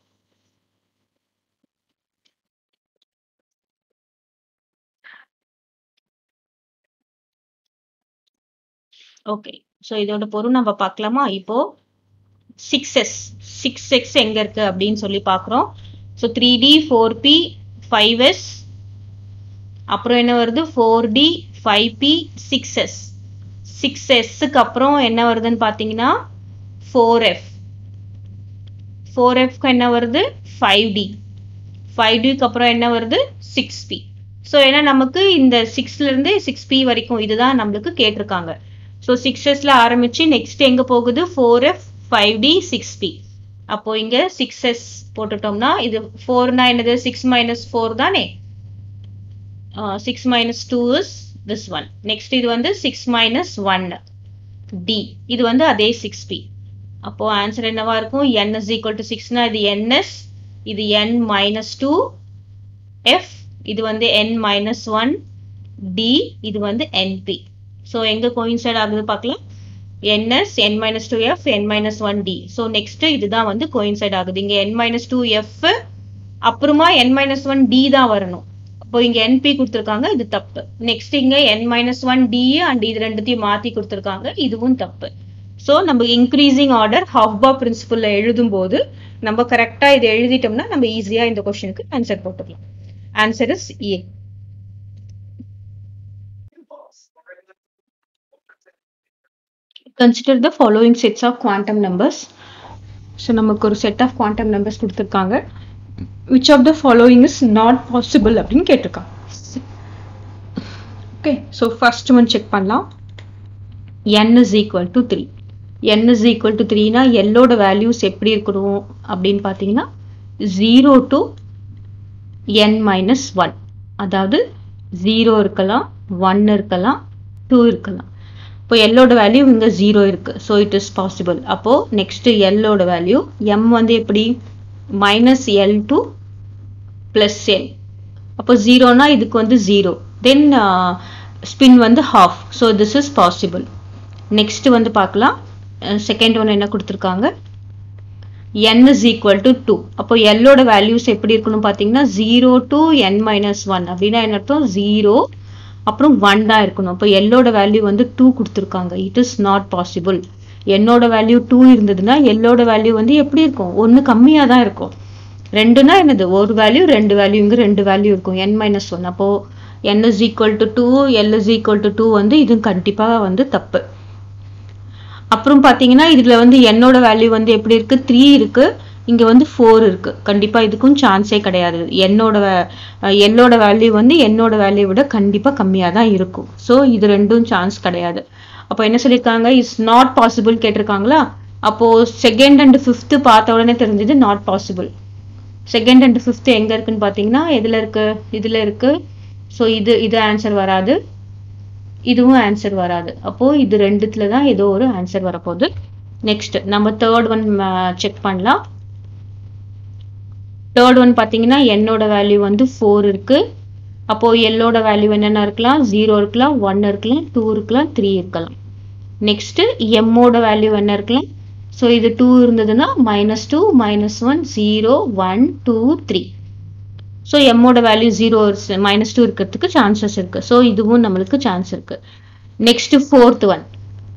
ஓகே ஸோ இதோட பொருள் நம்ம பார்க்கலாமா இப்போ சிக்ஸ் எஸ் சிக்ஸ் எக்ஸ் எங்க இருக்கு அப்படின்னு சொல்லி பார்க்குறோம் so three D four p five s அப்புறம் என்ன வருது four d five p six s six எஸ்ஸுக்கு அப்புறம் என்ன வருதுன்னு பார்த்தீங்கன்னா ஃபோர் எஃப் ஃபோர் எஃப்க்கு என்ன வருது ஃபைவ் டி ஃபைவ் டிக்கு அப்புறம் என்ன வருது சிக்ஸ் பி ஸோ ஏன்னா நமக்கு இந்த சிக்ஸ்லேருந்து சிக்ஸ் பி வரைக்கும் இதுதான் நம்மளுக்கு கேட்டிருக்காங்க ஸோ சிக்ஸ் எஸ்ல ஆரம்பிச்சு நெக்ஸ்ட் எங்கே போகுது four f five d six p அப்போ இங்கே சிக்ஸ் எஸ் போட்டுட்டோம்னா இது ஃபோர்னா என்னது சிக்ஸ் மைனஸ் ஃபோர் தானே six minus two is this one next இது வந்து சிக்ஸ் மைனஸ் ஒன் டி இது வந்து அதே சிக்ஸ் பி அப்போ ஆன்சர் என்னவா இருக்கும் என் இஸ் ஈக்குவல் டு சிக்ஸ்னா இது என்எஸ் இது என் மைனஸ் டூ எஃப் இது வந்து என் மைனஸ் ஒன் டி இது வந்து என்பி ஸோ எங்க கோயின்சைட் ஆகுது பார்க்கலாம் n s n minus two f n minus one d so next இதுதான் வந்து கோயின்சைட் ஆகுது இங்க என் மைனஸ் டூ எஃப் அப்புறமா என் மைனஸ் ஒன் டி தான் வரணும் அப்போ இங்க என்பி கொடுத்துருக்காங்க இது தப்பு நெக்ஸ்ட் இங்க n minus one d and இது ரெண்டுத்தையும் மாத்தி கொடுத்துருக்காங்க இதுவும் தப்பு ஸோ நம்ம இன்க்ரீசிங் ஆர்டர் ஹாஃபா பிரின்சிபல்ல எழுதும் போது நம்ம கரெக்டா இதை எழுதிட்டோம்னா நம்ம ஈஸியா இந்த கொஸ்டினுக்கு ஆன்சர் போட்டுக்கலாம் answer is A consider the following sets of quantum numbers so நமக்கு ஒரு set of quantum numbers கொடுத்திருக்காங்க which of the following is not possible அப்படின்னு கேட்டிருக்காங்க okay so first one check பண்ணலாம் n is equal to 3 n is equal to 3 னா l ஓட values எப்படி இருக்கணும் அப்படின்னு பார்த்தீங்கன்னா 0 to n minus 1 அதாவது 0 இருக்கலாம் 1 இருக்கலாம் 2 இருக்கலாம் இப்போ எல்லோட வேல்யூ இங்கே ஜீரோ இருக்கு ஸோ இட் இஸ் பாசிபிள் அப்போ நெக்ஸ்ட் எல்லோட வேல்யூ எம் வந்து எப்படி minus l to plus l அப்போ ஜீரோனா இதுக்கு வந்து ஜீரோ தென் ஸ்பின் வந்து half so this is possible next வந்து பார்க்கலாம் செகண்ட் ஒன் என்ன கொடுத்துருக்காங்க n is equal to two அப்போ எல்லோட வேல்யூஸ் எப்படி இருக்கணும் பார்த்தீங்கன்னா zero to n minus one அப்படின்னா என்ன அர்த்தம் ஜீரோ அப்புறம் ஒன் தான் இருக்கணும் அப்போ எல்லோட வேல்யூ வந்து டூ கொடுத்துருக்காங்க இட் இஸ் நாட் பாசிபிள் என்னோட வேல்யூ டூ இருந்ததுன்னா எல்லோட வேல்யூ வந்து எப்படி இருக்கும் ஒன்று கம்மியாக தான் இருக்கும் ரெண்டுனா என்னது ஒரு வேல்யூ ரெண்டு வேல்யூ இங்கே ரெண்டு வேல்யூ இருக்கும் என் மைனஸ் ஒன் அப்போ n is equal to two l is equal to two வந்து இது கண்டிப்பாக வந்து தப்பு அப்புறம் பார்த்தீங்கன்னா இதில் வந்து என்னோட வேல்யூ வந்து எப்படி இருக்கு த்ரீ இருக்கு இங்க வந்து ஃபோர் இருக்கு கண்டிப்பா இதுக்கும் சான்ஸே கிடையாது என்னோட என்னோட வேல்யூ வந்து என்னோட வேல்யூ விட கண்டிப்பா கம்மியா தான் இருக்கும் ஸோ இது ரெண்டும் சான்ஸ் கிடையாது அப்போ என்ன சொல்லியிருக்காங்க இஸ் நாட் பாசிபிள் கேட்டிருக்காங்களா அப்போ செகண்ட் அண்ட் ஃபிஃப்த் பார்த்த உடனே தெரிஞ்சது not possible second and fifth எங்க இருக்குன்னு பார்த்தீங்கன்னா எதுல இருக்கு இதுல இருக்கு ஸோ இது இது ஆன்சர் வராது இதுவும் ஆன்சர் வராது அப்போ இது ரெண்டுத்துல தான் ஏதோ ஒரு ஆன்சர் வரப்போகுது நெக்ஸ்ட் நம்ம தேர்ட் ஒன் செக் பண்ணலாம் தேர்ட் ஒன் பார்த்தீங்கன்னா என்னோட வேல்யூ வந்து ஃபோர் இருக்கு அப்போ எல்லோட வேல்யூ என்னென்ன இருக்கலாம் ஜீரோ இருக்கலாம் ஒன் இருக்கலாம் டூ இருக்கலாம் த்ரீ இருக்கலாம் நெக்ஸ்ட் எம்மோட வேல்யூ என்ன இருக்கலாம் ஸோ இது டூ இருந்ததுன்னா minus two minus one zero one two three so எம்மோட வேல்யூ ஜீரோ மைனஸ் டூ இருக்கிறதுக்கு சான்சஸ் இருக்கு ஸோ இதுவும் நம்மளுக்கு சான்ஸ் இருக்கு next fourth one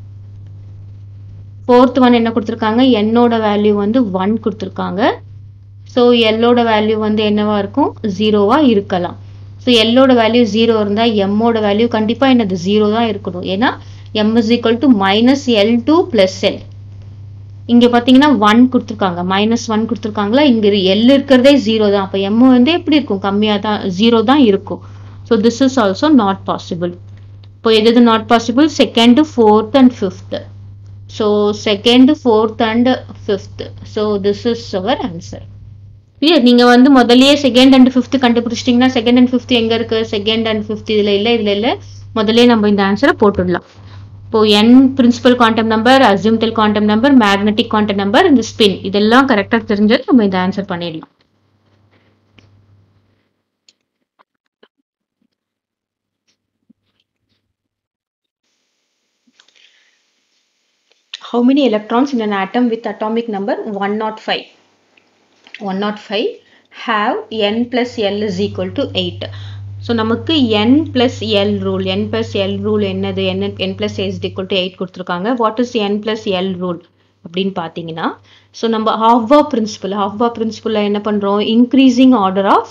fourth one என்ன கொடுத்துருக்காங்க என்னோட வேல்யூ வந்து ஒன் கொடுத்துருக்காங்க ஸோ எல்லோட வேல்யூ வந்து என்னவா இருக்கும் ஜீரோவா இருக்கலாம் ஸோ எல்லோட வேல்யூ ஜீரோ இருந்தால் எம்மோட வேல்யூ கண்டிப்பாக என்னது ஜீரோ தான் இருக்கணும் ஏன்னா m is equal to minus L to plus l இங்கே பார்த்தீங்கன்னா ஒன் கொடுத்துருக்காங்க மைனஸ் ஒன் கொடுத்துருக்காங்களா இங்கே எல் இருக்கிறதே ஜீரோ தான் அப்போ எம் வந்து எப்படி இருக்கும் கம்மியாக தான் ஜீரோ தான் இருக்கும் so this is also not possible இப்போ எது எது not possible second fourth and fifth so second fourth and fifth so this is our answer இல்லையா நீங்க வந்து முதல்லயே செகண்ட் அண்ட் ஃபிஃப்த் கண்டுபிடிச்சிட்டீங்கன்னா செகண்ட் அண்ட் ஃபிஃப்த் எங்க இருக்கு செகண்ட் அண்ட் ஃபிஃப்த் இதுல இல்ல இதுல இல்ல முதல்லயே நம்ம இந்த ஆன்சரை போட்டுடலாம் இப்போ n principal quantum number azimuthal quantum number magnetic quantum number இந்த ஸ்பின் இதெல்லாம் கரெக்டா தெரிஞ்சது நம்ம இந்த ஆன்சர் பண்ணிடலாம் How many electrons in an atom with atomic number 105? 105 have n plus l is equal to 8 so நமக்கு n plus l rule n plus l rule என்னது என்ன n plus s equal to eight கொடுத்துருக்காங்க what is n plus l rule அப்படின்னு பார்த்தீங்கன்னா so நம்ம ஹாஃபா principal ஹாஃபா பிரின்சிபலில் என்ன பண்ணுறோம் இன்க்ரீசிங் ஆர்டர் ஆஃப்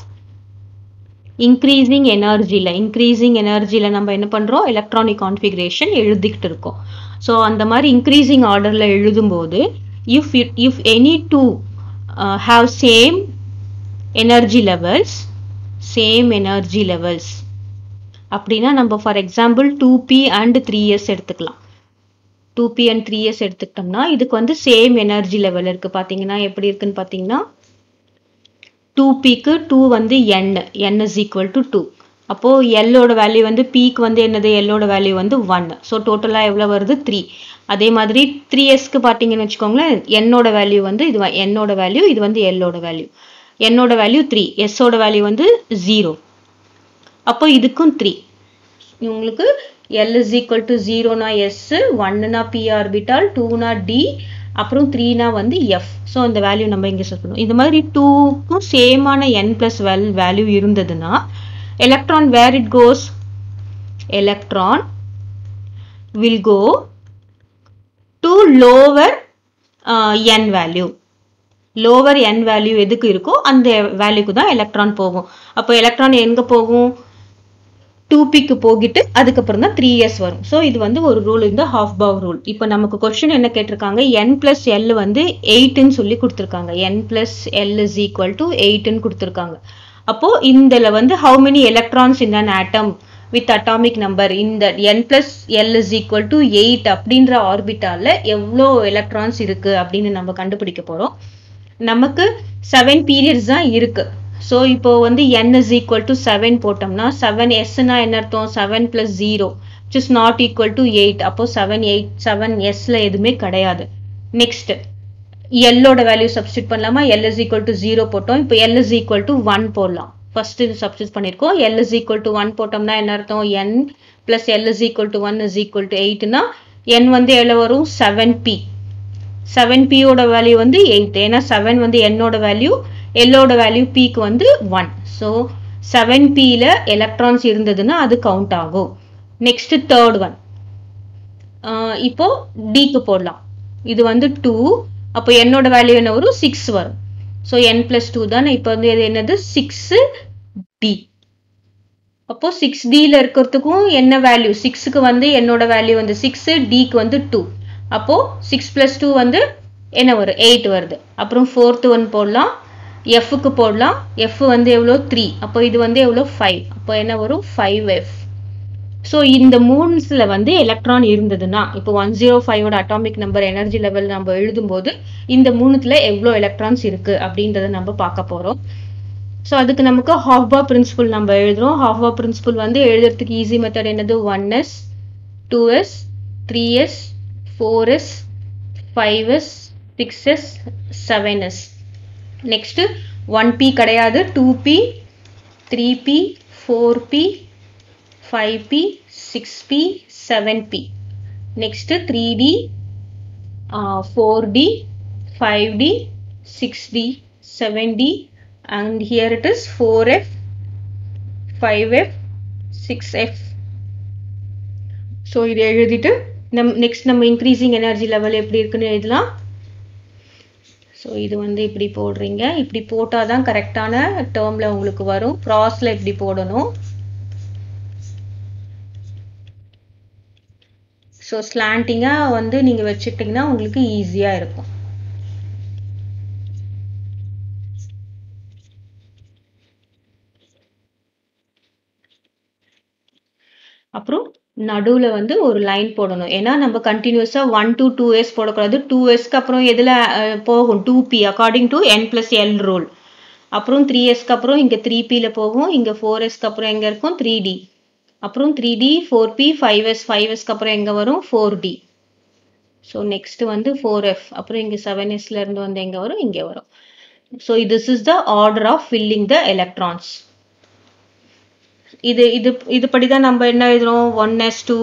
இன்க்ரீசிங் எனர்ஜியில் இன்க்ரீசிங் எனர்ஜியில் நம்ம என்ன பண்ணுறோம் எலக்ட்ரானிக் கான்ஃபிகரேஷன் எழுதிக்கிட்டு இருக்கோம் ஸோ அந்த மாதிரி இன்க்ரீசிங் ஆர்டரில் எழுதும்போது if if any two have same energy levels same energy levels அப்படின்னா நம்ம for example two p and three s எடுத்துக்கலாம் two p and three s எடுத்துக்கிட்டோம்னா இதுக்கு வந்து சேம் எனர்ஜி லெவல் இருக்குது பார்த்தீங்கன்னா எப்படி இருக்குன்னு பார்த்தீங்கன்னா டூ பிக்கு டூ வந்து n n is equal to two அப்போது எல்லோட வேல்யூ வந்து பீக்கு வந்து என்னது எல்லோட வேல்யூ வந்து ஒன் ஸோ டோட்டலாக எவ்வளோ வருது த்ரீ அதே மாதிரி த்ரீ எஸ்க்கு பார்த்தீங்கன்னு வச்சுக்கோங்களேன் என்னோட வேல்யூ வந்து இது என்னோட வேல்யூ இது வந்து எல்லோட வேல்யூ என்னோட வேல்யூ த்ரீ எஸ்ஸோட வேல்யூ வந்து ஜீரோ அப்போ இதுக்கும் த்ரீ உங்களுக்கு எல் இஸ் ஈக்குவல் டு ஜீரோனா எஸ் ஒன்னுனா பி ஆர்பிட்டால் டூனா டி அப்புறம் த்ரீனா வந்து எஃப் ஸோ அந்த வேல்யூ நம்ம இங்கே செட் பண்ணுவோம் இந்த மாதிரி டூக்கும் சேமான என் பிளஸ் வெல் வேல்யூ இருந்ததுன்னா electron where it goes electron will go to lower n value lower n value எதுக்கு இருக்கோ அந்த வேல்யூக்கு தான் எலக்ட்ரான் போகும் அப்போ எலக்ட்ரான் எங்கே போகும் டூ பிக்கு போகிட்டு அதுக்கப்புறம் தான் த்ரீ இயர்ஸ் வரும் ஸோ இது வந்து ஒரு ரூல் இந்த ஹாஃப் பவ் ரூல் இப்போ நமக்கு கொஸ்டின் என்ன கேட்டிருக்காங்க என் பிளஸ் எல் வந்து எயிட்டுன்னு சொல்லி கொடுத்துருக்காங்க n plus l is equal to எயிட்டுன்னு கொடுத்துருக்காங்க அப்போ இதில் வந்து how many electrons in an atom with atomic number இந்த n plus l is equal to eight அப்படின்ற ஆர்பிட்டால எவ்வளோ எலக்ட்ரான்ஸ் இருக்கு அப்படின்னு நம்ம கண்டுபிடிக்க போகிறோம் நமக்கு செவன் பீரியட்ஸ் தான் இருக்கு ஸோ இப்போ வந்து n is equal to seven போட்டோம்னா செவன் எஸ்னா என்ன அர்த்தம் seven plus zero which is not equal to eight அப்போ செவன் எயிட் செவன் எஸ்ல எதுவுமே கிடையாது நெக்ஸ்ட் எல்லோட வேல்யூ சப்ஸ்டியூட் பண்ணலாமா l is equal to zero போட்டோம் இப்போ l is equal to one போடலாம் ஃபர்ஸ்ட் இது சப்ஸ்டியூட் பண்ணியிருக்கோம் l is equal to one போட்டோம்னா என்ன அர்த்தம் n plus l is equal to one is equal to எயிட்னா n வந்து எவ்வளோ வரும் செவன் பி செவன் பியோட வேல்யூ வந்து எயிட் ஏன்னா செவன் வந்து என்னோட வேல்யூ எல்லோட வேல்யூ பிக்கு வந்து ஒன் ஸோ செவன் பியில் எலக்ட்ரான்ஸ் இருந்ததுன்னா அது கவுண்ட் ஆகும் நெக்ஸ்ட் தேர்ட் ஒன் இப்போ டிக்கு போடலாம் இது வந்து டூ அப்போ என்னோட வேல்யூ என்ன வரும் சிக்ஸ் வரும் ஸோ என் பிளஸ் டூ தானே இப்போ வந்து இது என்னது சிக்ஸு டி அப்போ சிக்ஸ் டியில் இருக்கிறதுக்கும் என்ன வேல்யூ சிக்ஸுக்கு வந்து என்னோட வேல்யூ வந்து சிக்ஸு டிக்கு வந்து டூ அப்போ சிக்ஸ் பிளஸ் டூ வந்து என்ன வரும் எயிட் வருது அப்புறம் ஃபோர்த்து ஒன் போடலாம் எஃப்க்கு போடலாம் எஃப் வந்து எவ்வளோ த்ரீ அப்போ இது வந்து எவ்வளோ ஃபைவ் அப்போ என்ன வரும் ஃபைவ் எஃப் ஸோ இந்த மூன்ஸில் வந்து எலக்ட்ரான் இருந்ததுன்னா இப்போ ஒன் ஜீரோ ஃபைவோட அட்டாமிக் நம்பர் எனர்ஜி லெவல் நம்ம எழுதும்போது இந்த மூணுத்தில் எவ்வளோ எலக்ட்ரான்ஸ் இருக்குது அப்படின்றத நம்ம பார்க்க போகிறோம் ஸோ அதுக்கு நமக்கு ஹாஃபா பிரின்சிபல் நம்ம எழுதுறோம் ஹாஃபா பிரின்சிபல் வந்து எழுதுறதுக்கு ஈஸி மெத்தட் என்னது one S two S three S four s five s six s seven s next one p கிடையாது two p three p four p five p six p seven p next three D four d five d six d seven d and here it is 4f 5f 6f so இது எழுதிட்டு நம் next நம்ம increasing energy level எப்படி இருக்குன்னு எழுதலாம் so இது வந்து இப்படி போடுறீங்க இப்படி போட்டால் தான் கரெக்டான டேர்மில் உங்களுக்கு வரும் க்ராஸில் இப்படி போடணும் ஸோ ஸ்லாண்டிங்காக வந்து நீங்கள் வச்சுக்கிட்டிங்கன்னா உங்களுக்கு ஈஸியாக இருக்கும் அப்புறம் நடுவில் வந்து ஒரு லைன் போடணும் ஏன்னா நம்ம கண்டினியூஸாக ஒன் டு டூ இயர்ஸ் போடக்கூடாது டூ இயர்ஸ்க்கு அப்புறம் எதில் போகும் two p according to n plus l rule அப்புறம் த்ரீ இயர்ஸ்க்கு அப்புறம் இங்கே த்ரீ பியில் போகும் இங்கே ஃபோர் இயர்ஸ்க்கு அப்புறம் எங்கே இருக்கும் த்ரீ டி அப்புறம் three D four p five s five எஸ்க்கு அப்புறம் எங்கே வரும் ஃபோர் டி ஸோ நெக்ஸ்ட் வந்து ஃபோர் எஃப் அப்புறம் இங்கே செவன் எஸ்லேருந்து வந்து எங்கே வரும் இங்கே வரும் so this is the order of filling the electrons இது இது இதுபடி தான் நம்ம என்ன எழுதுறோம் one S two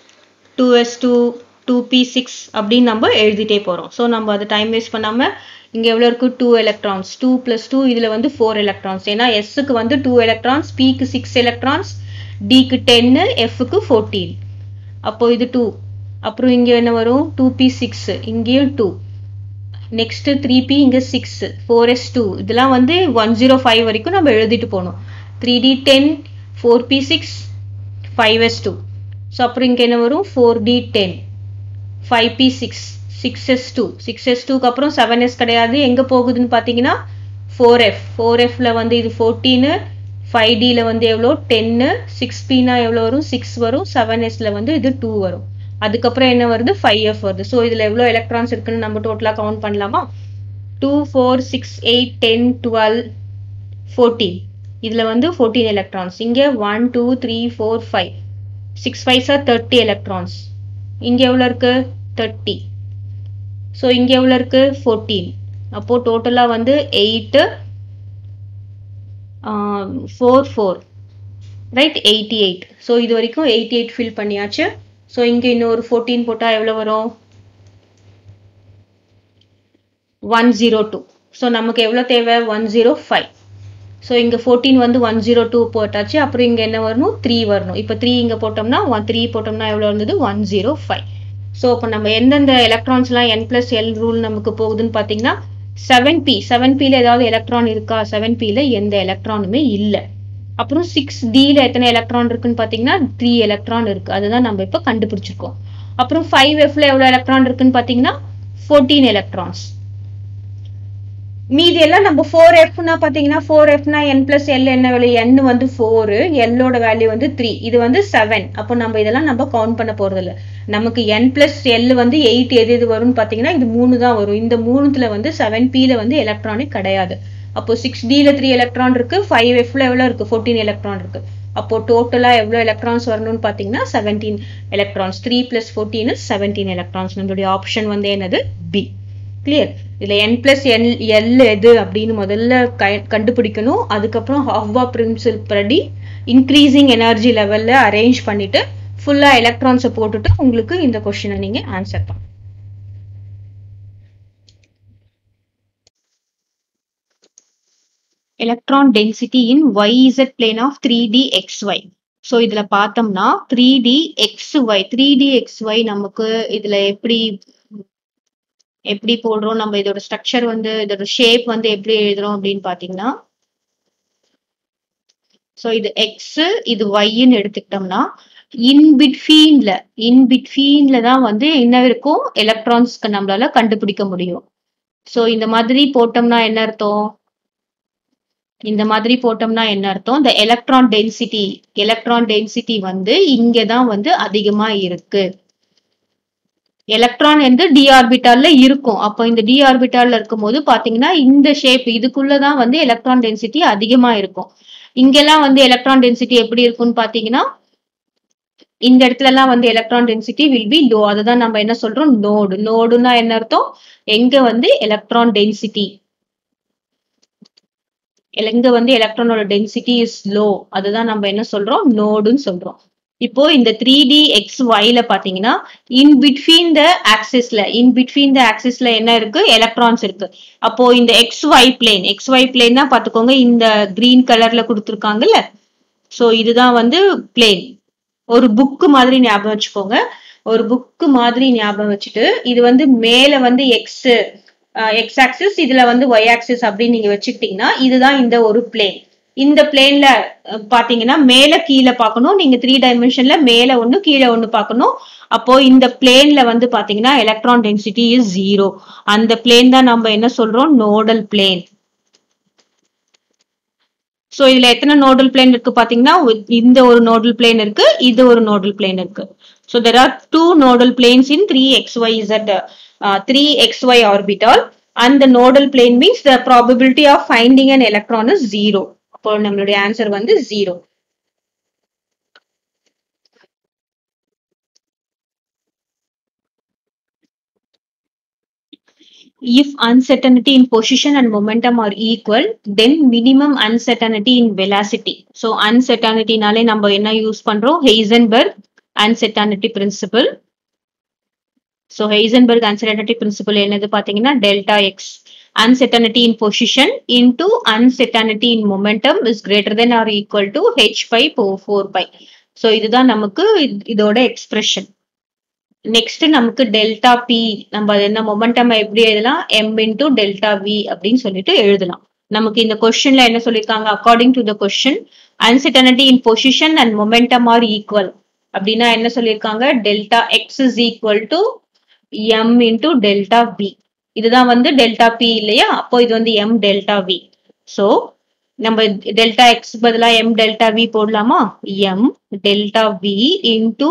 two S two two B six அப்படின்னு நம்ம எழுதிட்டே போகிறோம் ஸோ நம்ம அதை டைம் வேஸ்ட் பண்ணாமல் இங்க எவ்வளவு இருக்கு two electrons two plus two இதுல வந்து ஃபோர் எலக்ட்ரான்ஸ் ஏன்னா எஸ்க்கு வந்து டூ எலக்ட்ரான்ஸ் பிக்கு சிக்ஸ் எலக்ட்ரான்ஸ் டிக்கு டென்னு எஃப்க்கு ஃபோர்டீன் அப்போ இது டூ அப்புறம் இங்க என்ன வரும் டூ பி சிக்ஸ் இங்கேயும் டூ நெக்ஸ்ட் த்ரீ பி இங்க சிக்ஸ் ஃபோர் எஸ் டூ இதெல்லாம் வந்து ஒன் ஜீரோ ஃபைவ் வரைக்கும் நம்ம எழுதிட்டு போகணும் three D ten four p six five s two so அப்புறம் இங்கே என்ன வரும் four d ten five p six six s two six s டூக்கு அப்புறம் செவன் எஸ் கிடையாது எங்கே போகுதுன்னு பார்த்தீங்கன்னா ஃபோர் எஃப் ஃபோர் எஃப்ல வந்து இது ஃபோர்டீனு ஃபைவ் டியில் வந்து எவ்வளோ டென்னு சிக்ஸ் பினா எவ்வளோ வரும் சிக்ஸ் வரும் செவன் எஸ்ல வந்து இது டூ வரும் அதுக்கப்புறம் என்ன வருது ஃபைவ் எஃப் வருது ஸோ இதில் எவ்வளோ எலக்ட்ரான்ஸ் இருக்குன்னு நம்ம டோட்டலாக கவுண்ட் பண்ணலாமா two four six eight ten twelve fourteen இதில் வந்து ஃபோர்டீன் எலக்ட்ரான்ஸ் இங்கே one two three four five six five sir thirty electrons இங்கே எவ்வளோ இருக்கு தேர்ட்டி ஸோ இங்கே எவ்வளோ இருக்கு ஃபோர்டீன் அப்போது டோட்டலாக வந்து eight four four right eighty eight so இது வரைக்கும் எயிட்டி எயிட் ஃபில் பண்ணியாச்சு ஸோ இங்கே இன்னொரு ஃபோர்டீன் போட்டால் எவ்வளோ வரும் ஒன் ஜீரோ டூ ஸோ நமக்கு எவ்வளோ தேவை ஒன் ஜீரோ ஃபைவ் ஸோ இங்கே ஃபோர்டீன் வந்து ஒன் ஜீரோ டூ போட்டாச்சு அப்புறம் இங்கே என்ன வரணும் த்ரீ வரணும் இப்போ த்ரீ இங்கே போட்டோம்னா ஒன் த்ரீ போட்டோம்னா எவ்வளோ இருந்தது ஒன் ஜீரோ ஃபைவ் ஸோ இப்போ நம்ம எந்தெந்த எலக்ட்ரான்ஸ்லாம் என் பிளஸ் எல் ரூல் நமக்கு போகுதுன்னு பார்த்தீங்கன்னா செவன் பி செவன் பியில் ஏதாவது எலக்ட்ரான் இருக்கா செவன் பியில் எந்த எலக்ட்ரானுமே இல்லை அப்புறம் சிக்ஸ் டியில் எத்தனை எலக்ட்ரான் இருக்குன்னு பார்த்தீங்கன்னா த்ரீ எலக்ட்ரான் இருக்கு அதுதான் நம்ம இப்போ கண்டுபிடிச்சிருக்கோம் அப்புறம் ஃபைவ் எஃப்ல எவ்வளோ எலக்ட்ரான் இருக்குன்னு பார்த்தீங்கன்னா ஃபோர்டீன் எலக்ட்ரான்ஸ் மீதி எல்லாம் நம்ம ஃபோர் எஃப்னா பார்த்தீங்கன்னா ஃபோர் எஃப்னா என் பிளஸ் எல் என்ன வேல்யூ என் வந்து ஃபோரு எல்லோட வேல்யூ வந்து த்ரீ இது வந்து செவன் அப்போ நம்ம இதெல்லாம் நம்ம கவுண்ட் பண்ண போறது இல்ல நமக்கு என் பிளஸ் எல் வந்து எயிட் எது எது வரும்னு பார்த்தீங்கன்னா இது மூணு தான் வரும் இந்த மூணுத்துல வந்து செவன் பியில் வந்து எலக்ட்ரானிக் கிடையாது அப்போ சிக்ஸ் டில த்ரீ எலக்ட்ரான் இருக்கு ஃபைவ் எஃப்ல எவ்வளோ இருக்கு ஃபோர்டீன் எலக்ட்ரான் இருக்கு அப்போ டோட்டலா எவ்வளோ எலக்ட்ரான்ஸ் வரணும்னு பார்த்தீங்கன்னா seventeen electrons three plus fourteen seventeen electrons நம்மளுடைய ஆப்ஷன் வந்து என்னது பி கிளியர் இதுல n பிளஸ் எல் எல் எது அப்படின்னு முதல்ல க- கண்டுபிடிக்கணும் அதுக்கப்புறம் ஹாஃபா பிரின்சில் படி இன்க்ரீசிங் எனர்ஜி லெவல்ல அரேஞ்ச் பண்ணிட்டு ஃபுல்லா எலக்ட்ரான்ஸை போட்டுட்டு உங்களுக்கு இந்த கொஸ்டினை நீங்க ஆன்சர் பண்ணலாம் electron density in YZ plane of 3D XY so இதுல பார்த்தோம்னா 3D XY 3D XY நமக்கு இதுல எப்படி எப்படி போடுறோம் நம்ம இதோட ஸ்ட்ரக்சர் வந்து இதோட ஷேப் வந்து எப்படி எழுதுறோம் அப்படின்னு பாத்தீங்கன்னா ஸோ இது எக்ஸ் இது ஒய்ன்னு எடுத்துக்கிட்டோம்னா இன் பிட்வீன்ல இன் பிட்வீன்ல தான் வந்து என்ன இருக்கும் எலக்ட்ரான்ஸ்க்கு நம்மளால கண்டுபிடிக்க முடியும் ஸோ இந்த மாதிரி போட்டோம்னா என்ன அர்த்தம் இந்த மாதிரி போட்டோம்னா என்ன அர்த்தம் இந்த எலக்ட்ரான் டென்சிட்டி எலக்ட்ரான் டென்சிட்டி வந்து இங்க தான் வந்து அதிகமா இருக்கு எலக்ட்ரான் வந்து டி ஆர்பிட்டால்ல இருக்கும் அப்போ இந்த டி ஆர்பிட்டால்ல இருக்கும்போது பாத்தீங்கன்னா இந்த ஷேப் இதுக்குள்ளதான் வந்து எலக்ட்ரான் டென்சிட்டி அதிகமா இருக்கும் இங்கெல்லாம் வந்து எலக்ட்ரான் டென்சிட்டி எப்படி இருக்கும்னு பாத்தீங்கன்னா இந்த இடத்துல எல்லாம் வந்து electron density will be low அதுதான் நம்ம என்ன சொல்றோம் நோடு நோடுன்னா என்ன அர்த்தம் எங்க வந்து எலக்ட்ரான் டென்சிட்டி எங்க வந்து எலக்ட்ரானோட டென்சிட்டி இஸ் லோ அதுதான் நம்ம என்ன சொல்றோம் நோடுன்னு சொல்றோம் இப்போ இந்த த்ரீ டி எக்ஸ் ஒய்ல பாத்தீங்கன்னா இன் பிட்வீன் த ஆக்சிஸ்ல இன் பிட்வீன் த ஆக்சிஸ்ல என்ன இருக்கு எலக்ட்ரான்ஸ் இருக்கு அப்போ இந்த x y plane x y plane தான் பாத்துக்கோங்க இந்த கிரீன் கலர்ல கொடுத்துருக்காங்கல்ல சோ இதுதான் வந்து பிளேன் ஒரு புக்கு மாதிரி ஞாபகம் வச்சுக்கோங்க ஒரு புக்கு மாதிரி ஞாபகம் வச்சுட்டு இது வந்து மேல வந்து எக்ஸ் எக்ஸ் ஆக்சிஸ் இதுல வந்து ஒய் ஆக்சிஸ் அப்படின்னு நீங்க வச்சுக்கிட்டீங்கன்னா இதுதான் இந்த ஒரு பிளேன் இந்த பிளேன்ல பாத்தீங்கன்னா மேல கீழே பார்க்கணும் நீங்க த்ரீ டைமென்ஷன்ல மேல ஒண்ணு கீழே ஒண்ணு பார்க்கணும் அப்போ இந்த பிளேன்ல வந்து பாத்தீங்கன்னா எலக்ட்ரான் டென்சிட்டி இஸ் ஜீரோ அந்த பிளேன் தான் நம்ம என்ன சொல்றோம் நோடல் பிளேன் சோ இதுல எத்தனை நோடல் பிளேன் இருக்கு பாத்தீங்கன்னா ஒரு- இந்த ஒரு நோடல் பிளேன் இருக்கு இது ஒரு நோடல் பிளேன் இருக்கு so there are two nodal planes in 3xyz uh, 3xy orbital and the nodal plane means the probability of finding an electron is zero அப்போ நம்மளுடைய ஆன்சர் வந்து zero if uncertainty in position and momentum are equal then minimum uncertainty in velocity so uncertainty நாலே நம்ம என்ன use பண்றோம் Heisenberg uncertainty principle so Heisenberg uncertainty principle என்னது பாத்தீங்கன்னா delta x uncertainty in position into uncertainty in momentum is greater than or equal to h pi 4 pi so இதுதான் நமக்கு இது- இதோட எக்ஸ்பிரஷன் நெக்ஸ்ட் நமக்கு டெல்டா பி நம்ம அது என்ன மொமெண்டம் எப்படி எழுதலாம் எம் இன்டூ டெல்டா வி அப்படின்னு சொல்லிட்டு எழுதலாம் நமக்கு இந்த கொஸ்டின்ல என்ன சொல்லியிருக்காங்க according to the question uncertainty in position and momentum are equal அப்படின்னா என்ன சொல்லியிருக்காங்க delta x is equal to m into delta v இதுதான் வந்து டெல்டா பி இல்லையா அப்போ இது வந்து எம் டெல்டா வி ஸோ நம்ம டெல்டா எக்ஸ் பதிலா எம் டெல்டா வி போடலாமா m delta v into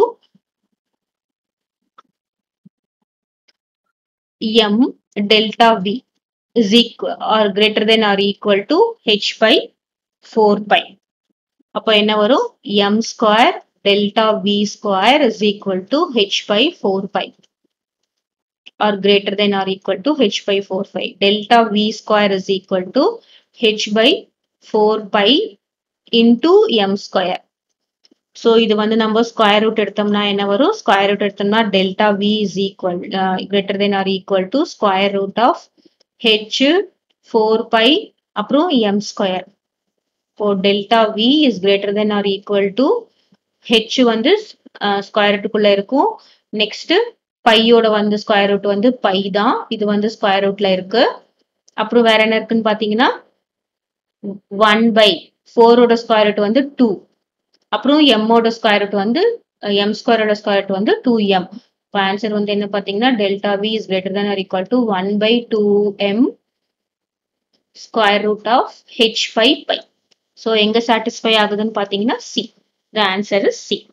m delta v is equal or greater than or equal to h by 4 pi. அப்போ என்ன வரும் m square delta v square is equal to h by 4 pi or greater than or equal to h by 4 pi. Delta v square is equal to h by 4 pi into m square. So இது வந்து நம்ம square root எடுத்தோம்னா என்ன வரும் square root எடுத்தோம்னா delta we is equal greater than or equal to square root of h four pi அப்புறம் m square இப்போ delta we is greater than or equal to H வந்து ஸ்கொயர் ரூட்டுக்குள்ள இருக்கும் next பையோட வந்து ஸ்கொயர் ரூட் வந்து by தான் இது வந்து ஸ்கொயர் ரூட்ல இருக்கு அப்புறம் வேற என்ன இருக்குன்னு பாத்தீங்கன்னா ஒன் பை ஃபோரோட ஸ்கொயர் ரூட் வந்து டூ அப்புறம் எம்மோட ஸ்கொயர் ரூட் வந்து எம் ஸ்கொயரோட ஸ்கொயர் ரூட் வந்து டூ எம் இப்போ ஆன்சர் வந்து என்ன பார்த்தீங்கன்னா delta we is greater than or equal to one by two m square root of h five pi so எங்க சாட்டிஸ்ஃபை ஆகுதுன்னு பார்த்தீங்கன்னா C the answer is C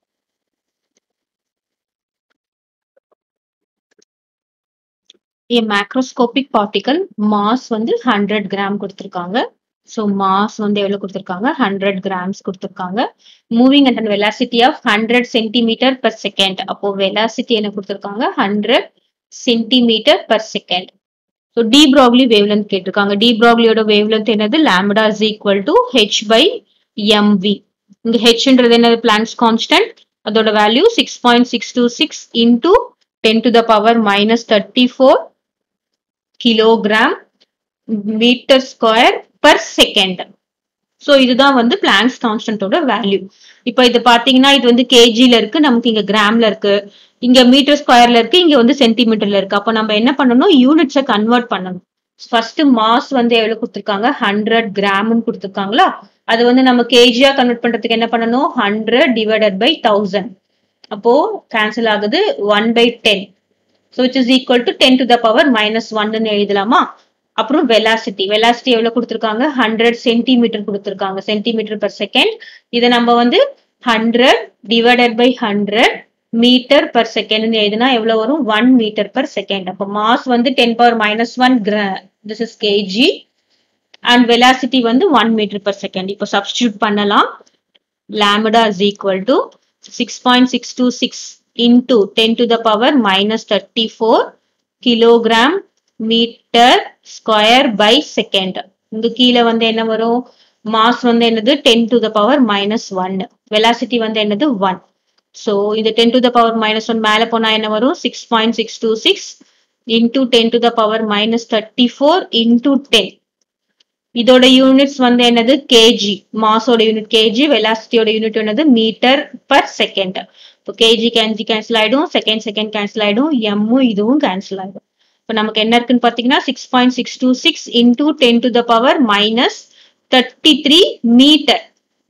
a macroscopic particle mass வந்து hundred gram கொடுத்துருக்காங்க so mass வந்து எவ்வளவு கொடுத்துருக்காங்க hundred grams கொடுத்துருக்காங்க moving at and velocity of hundred centimetre per second அப்போ வெலாசிட்டி என்ன கொடுத்துருக்காங்க hundred centimetre per second so de Broglie wavelength கேட்டிருக்காங்க டி ப்ராக்லியோட வேவ்லென்த் என்னது lambda is equal to H by m v இங்க ஹெச்ன்றது என்னது பிளான்ஸ் கான்ஸ்டன்ட் அதோட value six point six two six into ten to the power minus thirty four kilogram metre square per second so இதுதான் வந்து plans கான்ஸ்டன்டோட value இப்போ இது பாத்தீங்கன்னா இது வந்து கேஜில இருக்கு நமக்கு இங்க கிராம்ல இருக்கு இங்க மீட்டர் ஸ்கொயர்ல இருக்கு இங்க வந்து சென்டிமீட்டர்ல இருக்கு அப்போ நம்ம என்ன பண்ணணும் யூனிட்ஸை கன்வெர்ட் பண்ணணும் ஃபர்ஸ்ட் மாஸ் வந்து எவ்வளவு கொடுத்துருக்காங்க ஹண்ட்ரட் கிராம்னு கொடுத்துருக்காங்களா அது வந்து நம்ம கேஜியா கன்வெர்ட் பண்றதுக்கு என்ன பண்ணணும் ஹண்ட்ரட் டிவைடட் பை தௌசண்ட் அப்போ கேன்சல் ஆகுது one by ten so it is equal to ten to the power minus ஒன்னு எழுதலாமா அப்புறம் வெலாசிட்டி வெலாசிட்டி எவ்வளவு கொடுத்துருக்காங்க ஹண்ட்ரட் சென்டிமீட்டர் கொடுத்துருக்காங்க சென்டிமீட்டர் per செகண்ட் இதை நம்ம வந்து hundred divided by hundred metre per second எழுதுனா எவ்வளவு வரும் ஒன் மீட்டர் per செகண்ட் அப்போ மாஸ் வந்து ten power minus one this is k g and velocity வந்து ஒன் மீட்டர் per செகண்ட் இப்போ சப்ஸ்டியூட் பண்ணலாம் lambda is equal to 6.626 into 10 to the power minus 34 kilogram meter square by second. இங்க கீழே வந்து என்ன வரும் மாஸ் வந்து என்னது 10 to the power minus 1 velocity வந்து என்னது 1 so இது 10 to the power minus 1 மேல போனா என்ன வரும் 6.626 into 10 to the power minus 34 into 10 இதோட யூனிட்ஸ் வந்து என்னது கேஜி மாஸோட யூனிட் கேஜி வெலாசிட்டியோட யூனிட் என்னது மீட்டர் பர் செகண்ட் இப்போ கேஜி கேன்ஜி கேன்சல் ஆயிடும் செகண்ட் செகண்ட் கேன்சல் ஆயிடும் எம்மும் இதுவும் கேன்சல் ஆயிடும் இப்போ நமக்கு என்ன இருக்குன்னு பார்த்தீங்கன்னா six point six two six into ten to the power minus thirty three metre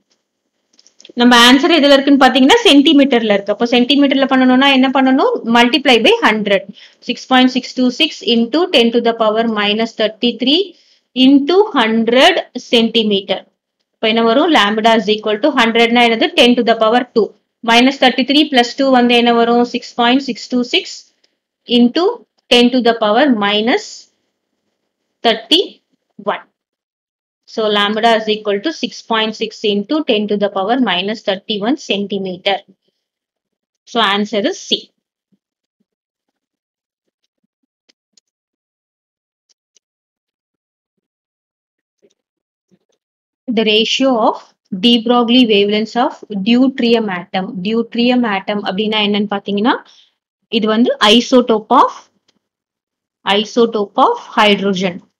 நம்ம ஆன்சர் எதுல இருக்குன்னு பாத்தீங்கன்னா சென்டிமீட்டர்ல இருக்கு அப்போ சென்டிமீட்டர்ல பண்ணணும்னா என்ன பண்ணணும் multiply by hundred six point six two six into ten to the power minus thirty three into hundred centimetre இப்போ என்ன வரும் லாம்பிடா இஸ் ஈக்குவல் டு ஹண்ட்ரட்னா என்னது ten to the power two minus thirty three plus two வந்து என்ன வரும் six point six two six into ten to the power minus thirty one So lambda is equal to 6.6 into 10 to the power minus 31 centimeter. So answer is C. The ratio of de Broglie wavelengths of deuterium atom. Deuterium atom அப்படின்னா என்னன்னு பாத்தீங்கன்னா இது வந்து isotope of isotope of hydrogen.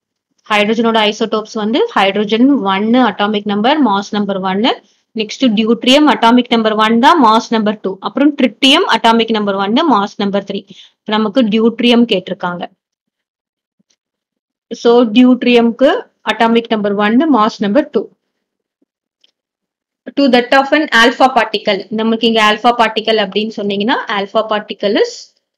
ஹைட்ரஜனோட isotopes வந்து hydrogen ஒன்னு atomic number mass number ஒன்னு next deuterium atomic number one தான் மாஸ் நம்பர் டூ அப்புறம் ட்ரிட்டியம் அட்டாமிக் நம்பர் ஒன்னு மாஸ் நம்பர் த்ரீ நமக்கு டியூட்ரியம் கேட்டிருக்காங்க ஸோ டியூட்ரியம்க்கு அட்டாமிக் நம்பர் ஒன்னு mass number two to that of an alpha particle நமக்கு இங்க ஆல்பா பார்ட்டிக்கல் அப்படின்னு சொன்னீங்கன்னா alpha particle is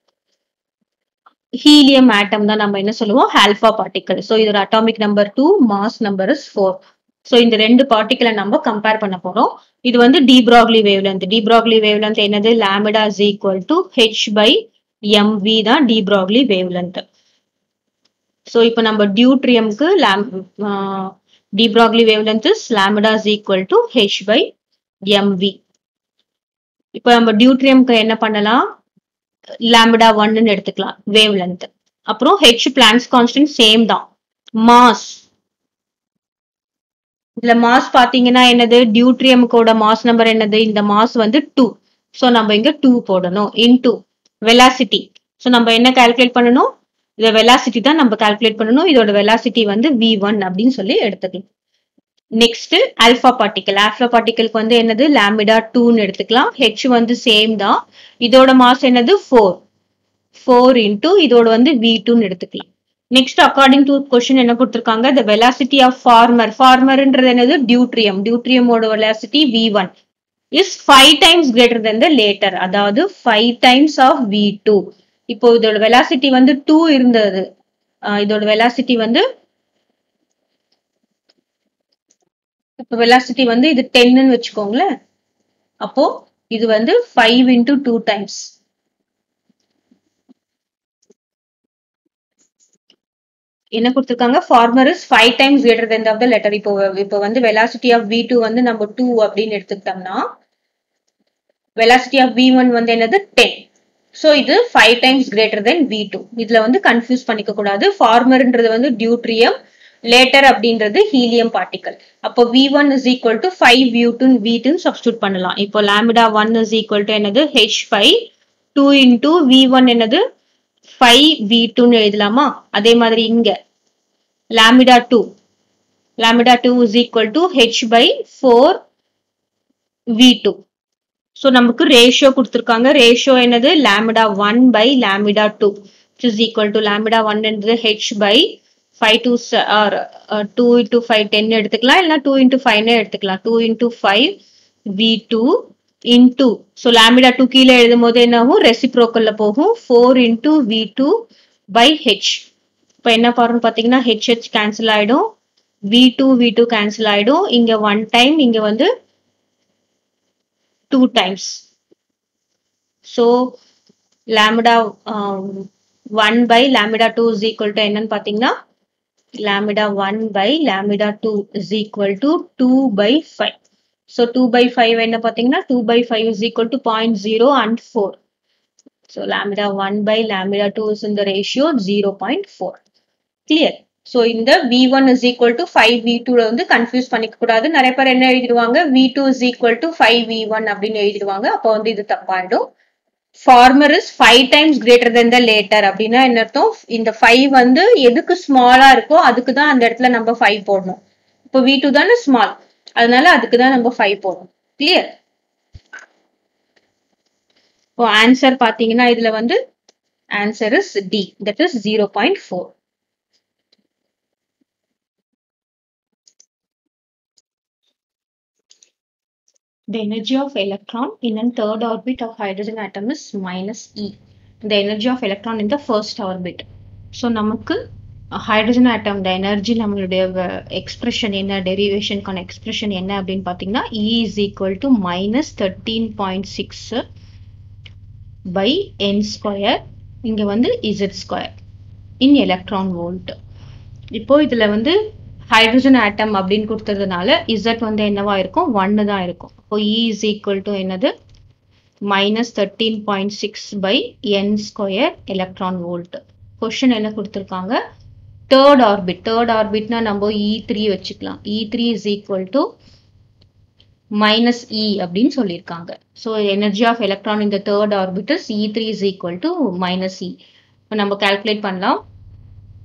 helium atom தான் நம்ம என்ன சொல்லுவோம் ஆல்பா பார்ட்டிக்கல் ஸோ இதோட atomic number two mass number is four so இந்த ரெண்டு பார்ட்டிக்கலை நம்ம கம்பேர் பண்ண போறோம் இது வந்து டிப்ராக்லி வேவ்லென்த் டிப்ராக்லி வேவ்லென்த் என்னது lambda is equal to H by m v தான் டிப்ராக்லி வேவ்லென்த் ஸோ இப்போ நம்ம டியூட்ரியம்க்கு லாம் de Broglie wavelength is lambda is equal to H by m v இப்போ நம்ம டியூட்ரியம்க்கு என்ன பண்ணலாம் லாமிடா ஒன்னு எடுத்துக்கலாம் வேவ் லென்த் அப்புறம் ஹெச் பிளான்ஸ் கான்ஸ்டன்ட் சேம் தான் மாஸ் இதுல மாஸ் பாத்தீங்கன்னா என்னது டியூட்ரியமுக்கோட மாஸ் நம்பர் என்னது இந்த மாஸ் வந்து டூ ஸோ நம்ம இங்க டூ போடணும் இன் டூ வெலாசிட்டி ஸோ நம்ம என்ன கால்குலேட் பண்ணணும் இத வெலாசிட்டி தான் நம்ம கால்குலேட் பண்ணணும் இதோட வெலாசிட்டி வந்து வி ஒன் அப்படின்னு சொல்லி எடுத்துக்கலாம் நெக்ஸ்ட் ஆல்பா பார்ட்டிக்கல் ஆல்பா பார்ட்டிக்கலுக்கு வந்து என்னது லாமிடா டூன்னு எடுத்துக்கலாம் ஹெச் வந்து சேம் தான் இதோட மாஸ் என்னது ஃபோர் ஃபோர் இன்டூ இதோட வந்து வி டூன்னு எடுத்துக்கலாம் நெக்ஸ்ட் அக்கார்டிங் டு கொஸ்டின் என்ன கொடுத்துருக்காங்க த வெலாசிட்டி ஆஃப் ஃபார்மர் ஃபார்மர்ன்றது என்னது டியூட்ரியம் டியூட்ரியமோட velocity v one is five times greater than the later அதாவது five times of v two இப்போ இதோட வெலாசிட்டி வந்து டூ இருந்தது இதோட வெலாசிட்டி வந்து இப்போ வெலாசிட்டி வந்து இது டென்னு வச்சுக்கோங்களேன் அப்போ இது வந்து ஃபைவ் இன்டூ டூ டைம்ஸ் என்ன கொடுத்துருக்காங்க former is five times greater than of the latter இப்போ இப்போ வந்து வெலாசிட்டி ஆஃப் வி டூ வந்து நம்ம டூ அப்படின்னு எடுத்துக்கிட்டோம்னா வெலாசிட்டி ஆஃப் வி ஒன் வந்து என்னது டென் ஸோ இது five times greater than v two இதுல வந்து கன்ஃபியூஸ் பண்ணிக்க கூடாது ஃபார்மர்ன்றது வந்து டியூட்ரியம் லேட்டர் அப்படின்றது ஹீலியம் பார்ட்டிக்கல் அப்போ v one is equal to five v two v டூன்னு சப்ஸ்டியூட் பண்ணலாம் இப்போ lambda one is equal to என்னது h five two into v one என்னது ஃபைவ் வி டூன்னு எழுதலாமா அதே மாதிரி இங்க lambda two lambda two is equal to H by four we do so நமக்கு ரேஷியோ கொடுத்துருக்காங்க ரேஷியோ என்னது lambda one by lambda two is equal to lambda one என்னது h by five two or two into five ten எடுத்துக்கலாம் இல்லைனா two into ஃபைவ்னே எடுத்துக்கலாம் two into five v two into so lambda two கீழே எழுதும் போது என்ன ஆகும் ரெசிப்ரோக்கல்ல போகும் four into v two by h இப்போ என்ன பாருன்னு பார்த்தீங்கன்னா ஹெச்ஹெச் கேன்சல் ஆகிடும் v two v two cancel ஆகிடும் இங்கே ஒன் டைம் இங்கே வந்து two times so lambda one by lambda two is equal to என்னன்னு பார்த்தீங்கன்னா lambda 1 by lambda 2 is equal to 2 by 5. So 2 by 5 என்ன பார்த்தீங்கன்னா 2 by 5 is equal to 0.0 and 4. So lambda 1 by lambda 2 is in the ratio 0.4. Clear? So இந்த V1 is equal to 5 V2 வந்து confuse பண்ணிக்க கூடாது நிறைய பேர் என்ன எழுதிடுவாங்க V2 is equal to 5 V1 அப்படின்னு எழுதிடுவாங்க அப்போ வந்து இது தப்பாயிடும் former is five times greater than the later அப்படின்னா என்ன அர்த்தம் இந்த ஃபைவ் வந்து எதுக்கு ஸ்மாலா இருக்கோ அதுக்கு தான் அந்த இடத்துல நம்ம ஃபைவ் போடணும் இப்போ வி டூ தானே ஸ்மால் அதனால அதுக்கு தான் நம்ம ஃபைவ் போடணும் கிளியர் இப்போ ஆன்சர் பார்த்தீங்கன்னா இதுல வந்து answer is D that is zero point four The energy of electron in a third orbit of hydrogen atom is minus E. The energy of electron in the first orbit. So நமக்கு hydrogen atom energy நம்மளுடைய expression என்ன டெரிவேஷனுக்கான expression என்ன அப்படின்னு பார்த்தீங்கன்னா E is equal to minus thirteen point six by n square இங்கே வந்து Z square in electron volt இப்போ இதில் வந்து ஹைட்ரஜன் ஆட்டம் அப்படின்னு கொடுத்ததுனால இசட் வந்து என்னவா இருக்கும் ஒன்னு தான் இருக்கும் இப்போ இ இஸ் ஈக்குவல் டு என்னது minus thirteen point six by n square electron volt question என்ன கொடுத்துருக்காங்க தேர்ட் ஆர்பிட் தேர்ட் ஆர்பிட்னா நம்ம இ த்ரீ வச்சுக்கலாம் E three is equal to minus E அப்படின்னு சொல்லியிருக்காங்க ஸோ எனர்ஜி ஆஃப் எலக்ட்ரான் இந்த third orbit is E three is equal to minus E இப்போ நம்ம calculate பண்ணலாம்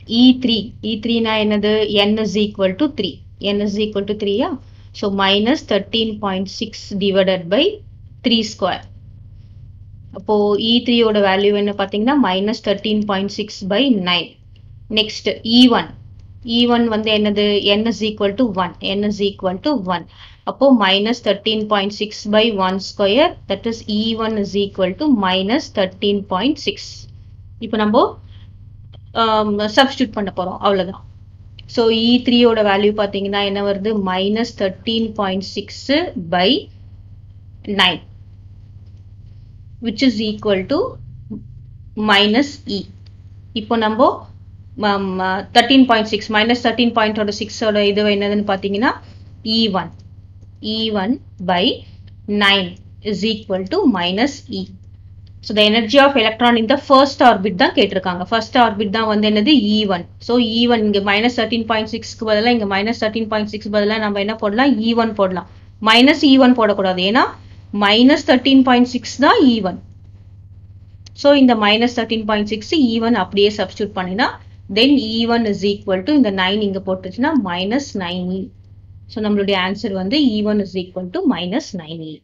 இ த்ரீ இ த்ரீனா என்னது n is equal to three n is equal to த்ரீயா so minus thirteen point six divided by three square அப்போ E த்ரீயோட value என்ன பார்த்தீங்கன்னா minus thirteen point six by nine next E one E one வந்து என்னது n is equal to one n is equal to one அப்போ minus thirteen point six by one square that is E one is equal to minus thirteen point six இப்போ நம்ம substitute பண்ண போகிறோம் அவ்வளோதான் so இ த்ரீயோட value பார்த்தீங்கன்னா என்ன வருது minus thirteen point six by nine which is equal to minus E இப்போ நம்ம thirteen point six minus thirteen பாயிண்டோட சிக்ஸோட இது என்னதுன்னு பார்த்தீங்கன்னா E one E one by nine is equal to minus E so the energy of electron இந்த first orbit தான் கேட்டிருக்காங்க ஃபர்ஸ்ட் ஆர்பிட் தான் வந்து என்னது E one so E one இங்கே மைனஸ் தேர்ட்டின் பாயிண்ட் சிக்ஸ்க்கு பதிலாக இங்கே மைனஸ் தேர்ட்டின் பாயிண்ட் சிக்ஸ் பதிலாக நம்ம என்ன போடலாம் இ ஒன் போடலாம் மைனஸ் இ ஒன் போடக்கூடாது ஏன்னா மைனஸ் தேர்ட்டீன் பாயிண்ட் சிக்ஸ் தான் இ ஒன் ஸோ இந்த minus thirteen point six E one அப்படியே சப்ஸ்டியூட் பண்ணினா then E one is equal to இந்த நைன் இங்கே போட்டுச்சுன்னா மைனஸ் நைன் இ ஸோ நம்மளுடைய ஆன்சர் வந்து E one is equal to minus nine E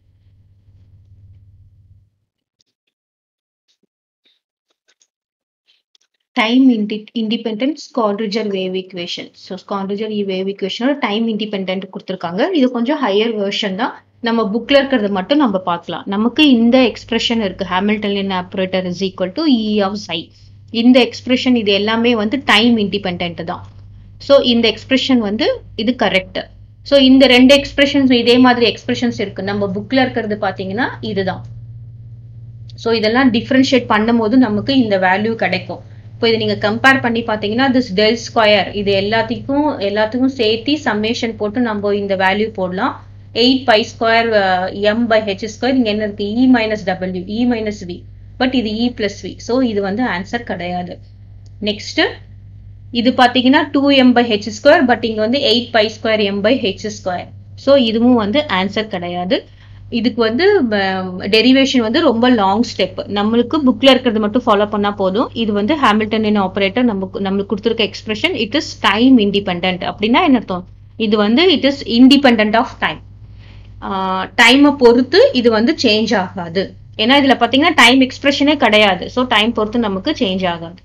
time இண்டி independent Schrodinger wave equation so Schrodinger wave ஈக்குவேஷனோட time independent கொடுத்துருக்காங்க இது கொஞ்சம் ஹையர் வெர்ஷன் தான் நம்ம புக்ல இருக்கிறது மட்டும் நம்ம பார்க்கலாம் நமக்கு இந்த எக்ஸ்பிரஷன் இருக்கு Hamilton operator is equal to E of psi இந்த எக்ஸ்பிரஷன் இது எல்லாமே வந்து டைம் இண்டிபெண்ட் தான் ஸோ இந்த எக்ஸ்பிரஷன் வந்து இது கரெக்ட் ஸோ இந்த ரெண்டு எக்ஸ்பிரஷன்ஸ் இதே மாதிரி எக்ஸ்பிரஷன்ஸ் இருக்கு நம்ம புக்ல இருக்கிறது பார்த்தீங்கன்னா இதுதான் ஸோ இதெல்லாம் டிஃப்ரென்ஷியேட் பண்ணும் போது நமக்கு இந்த வேல்யூ கிடைக்கும் இப்போ இதை நீங்கள் கம்பேர் பண்ணி பார்த்தீங்கன்னா திஸ் டெல் ஸ்கொயர் இது எல்லாத்துக்கும் எல்லாத்துக்கும் சேர்த்து சம்மேஷன் போட்டு நம்ம இந்த வேல்யூ போடலாம் eight pi square M by H square இங்கே என்ன இருக்கு E minus W E minus V but இது இ பிளஸ் வி ஸோ இது வந்து ஆன்சர் கிடையாது நெக்ஸ்ட் இது பார்த்தீங்கன்னா two M by H square but இங்கே வந்து eight pi square M by H square so இதுவும் வந்து ஆன்சர் கிடையாது இதுக்கு வந்து டெரிவேஷன் வந்து ரொம்ப லாங் ஸ்டெப் நம்மளுக்கு புக்ல இருக்கிறது மட்டும் ஃபாலோ பண்ணா போதும் இது வந்து ஹாமில்டன் இன் ஆப்ரேட்டர் நமக்கு நம்மளுக்கு கொடுத்துருக்க expression it is time independent அப்படின்னா என்ன அர்த்தம் இது வந்து it is independent of time டைமை பொறுத்து இது வந்து சேஞ்ச் ஆகாது ஏன்னா இதுல பாத்தீங்கன்னா டைம் எக்ஸ்பிரஷனே கிடையாது ஸோ டைம் பொறுத்து நமக்கு சேஞ்ச் ஆகாது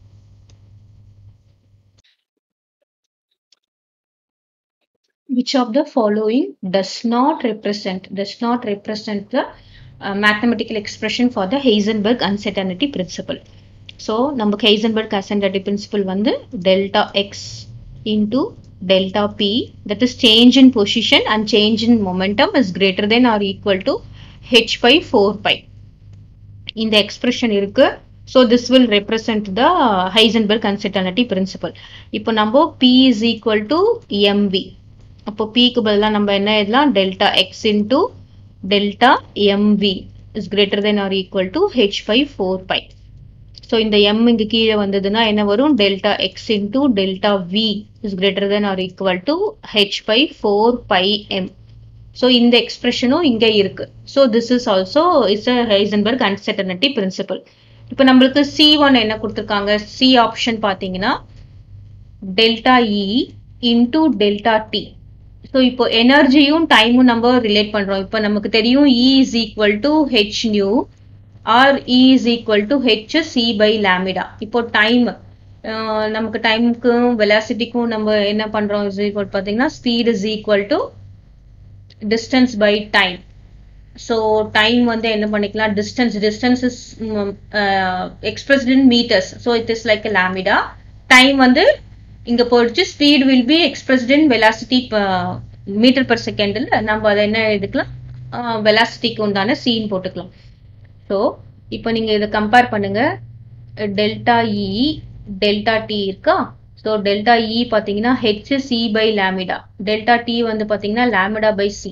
which of the following does not represent does not represent the uh, mathematical expression for the Heisenberg uncertainty principle so நமக்கு Heisenberg uncertainty principle வந்து delta x into delta p that is change in position and change in momentum is greater than or equal to h by 4 pi இந்த expression இருக்கு so this will represent the Heisenberg uncertainty principle இப்போ நம்ம p is equal to mv அப்போ பிக்கு பதிலாக நம்ம என்ன எழுதலாம் delta X into delta MV is greater than or equal to H by four pi so இந்த எம் இங்கே கீழே வந்ததுன்னா என்ன வரும் delta X into delta we is greater than or equal to H by four pi M so இந்த எக்ஸ்பிரஷனும் இங்கே இருக்கு so this is also it's a Heisenberg uncertainty principle இப்போ நம்மளுக்கு சி ஒன் என்ன கொடுத்துருக்காங்க சி ஆப்ஷன் பார்த்தீங்கன்னா delta E into delta D so இப்போ எனர்ஜியும் டைமும் நம்ம ரிலேட் பண்றோம் இப்போ நமக்கு தெரியும் E is equal to H nu or E is equal to H C by lambda இப்போ டைம் நமக்கு டைமுக்கும் வெலாசிட்டிக்கும் நம்ம என்ன பண்றோம் இஸ் ஈக்குவல் பார்த்தீங்கன்னா speed is equal to distance by time so time வந்து என்ன பண்ணிக்கலாம் distance distance is expressed in metres so it is like lambda time வந்து இங்க போயிடுச்சு speed will be expressed in velocity metre per செகண்டில் நம்ம அதை என்ன எடுக்கலாம் வெலாசிட்டிக்கு உண்டான சீன் போட்டுக்கலாம் ஸோ இப்போ நீங்க இதை கம்பேர் பண்ணுங்க டெல்டா இ டெல்டா டி இருக்கா ஸோ டெல்டா இ பார்த்தீங்கன்னா H C by lambda delta T வந்து பார்த்தீங்கன்னா lambda by C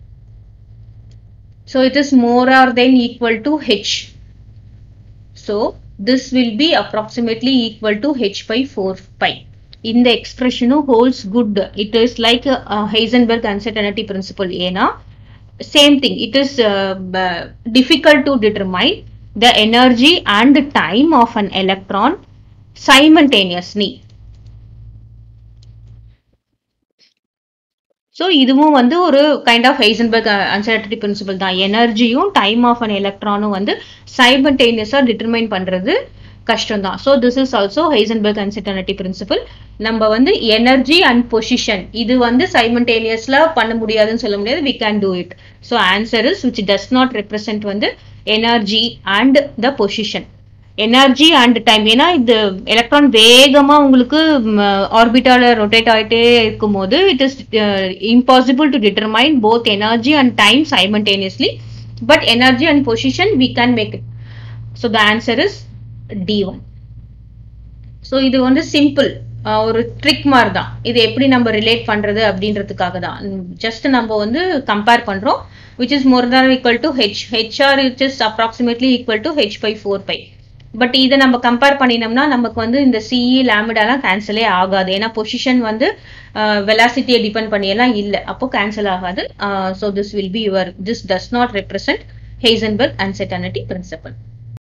so it is more or than equal to H so this will be approximately equal to H by four pi இந்த எக்ஸ்பிரஷனும் holds good it is like Heisenberg uncertainty principle ஏன்னா same thing it is difficult to determine the energy and time of an electron simultaneously so இதுவும் வந்து ஒரு kind of Heisenberg uncertainty principle தான் எனர்ஜியும் time of an எலக்ட்ரானும் வந்து சைமல்டேனியஸாக determine பண்ணுறது கஷ்டம் தான் so this is also Heisenberg uncertainty principle நம்ம வந்து எனர்ஜி அண்ட் பொசிஷன் இது வந்து சைமல்டேனியஸ்ல பண்ண முடியாதுன்னு சொல்ல முடியாது we can do it so answer is which does not represent வந்து energy and the position energy and time ஏன்னா இது எலக்ட்ரான் வேகமா உங்களுக்கு ஆர்பிட்டால ரொட்டேட் ஆகிட்டே இருக்கும்போது it is impossible to determine both energy and time simultaneously but energy and position we can make it so the answer is D one so இது வந்து simple ஒரு ட்ரிக் மாதிரி தான் இது எப்படி நம்ம ரிலேட் பண்றது அப்படின்றதுக்காக தான் ஜஸ்ட் நம்ம வந்து கம்பேர் பண்றோம் which is more than equal to H H or it is approximately equal to H by four pi but இதை நம்ம கம்பேர் பண்ணினோம்னா நமக்கு வந்து இந்த சிஇ லேமிடாலாம் கேன்சலே ஆகாது ஏன்னா பொசிஷன் வந்து வெலாசிட்டியை டிபெண்ட் பண்ணியெல்லாம் இல்லை அப்போ கேன்சல் ஆகாது so this will be your this does not represent Heisenberg uncertainty principal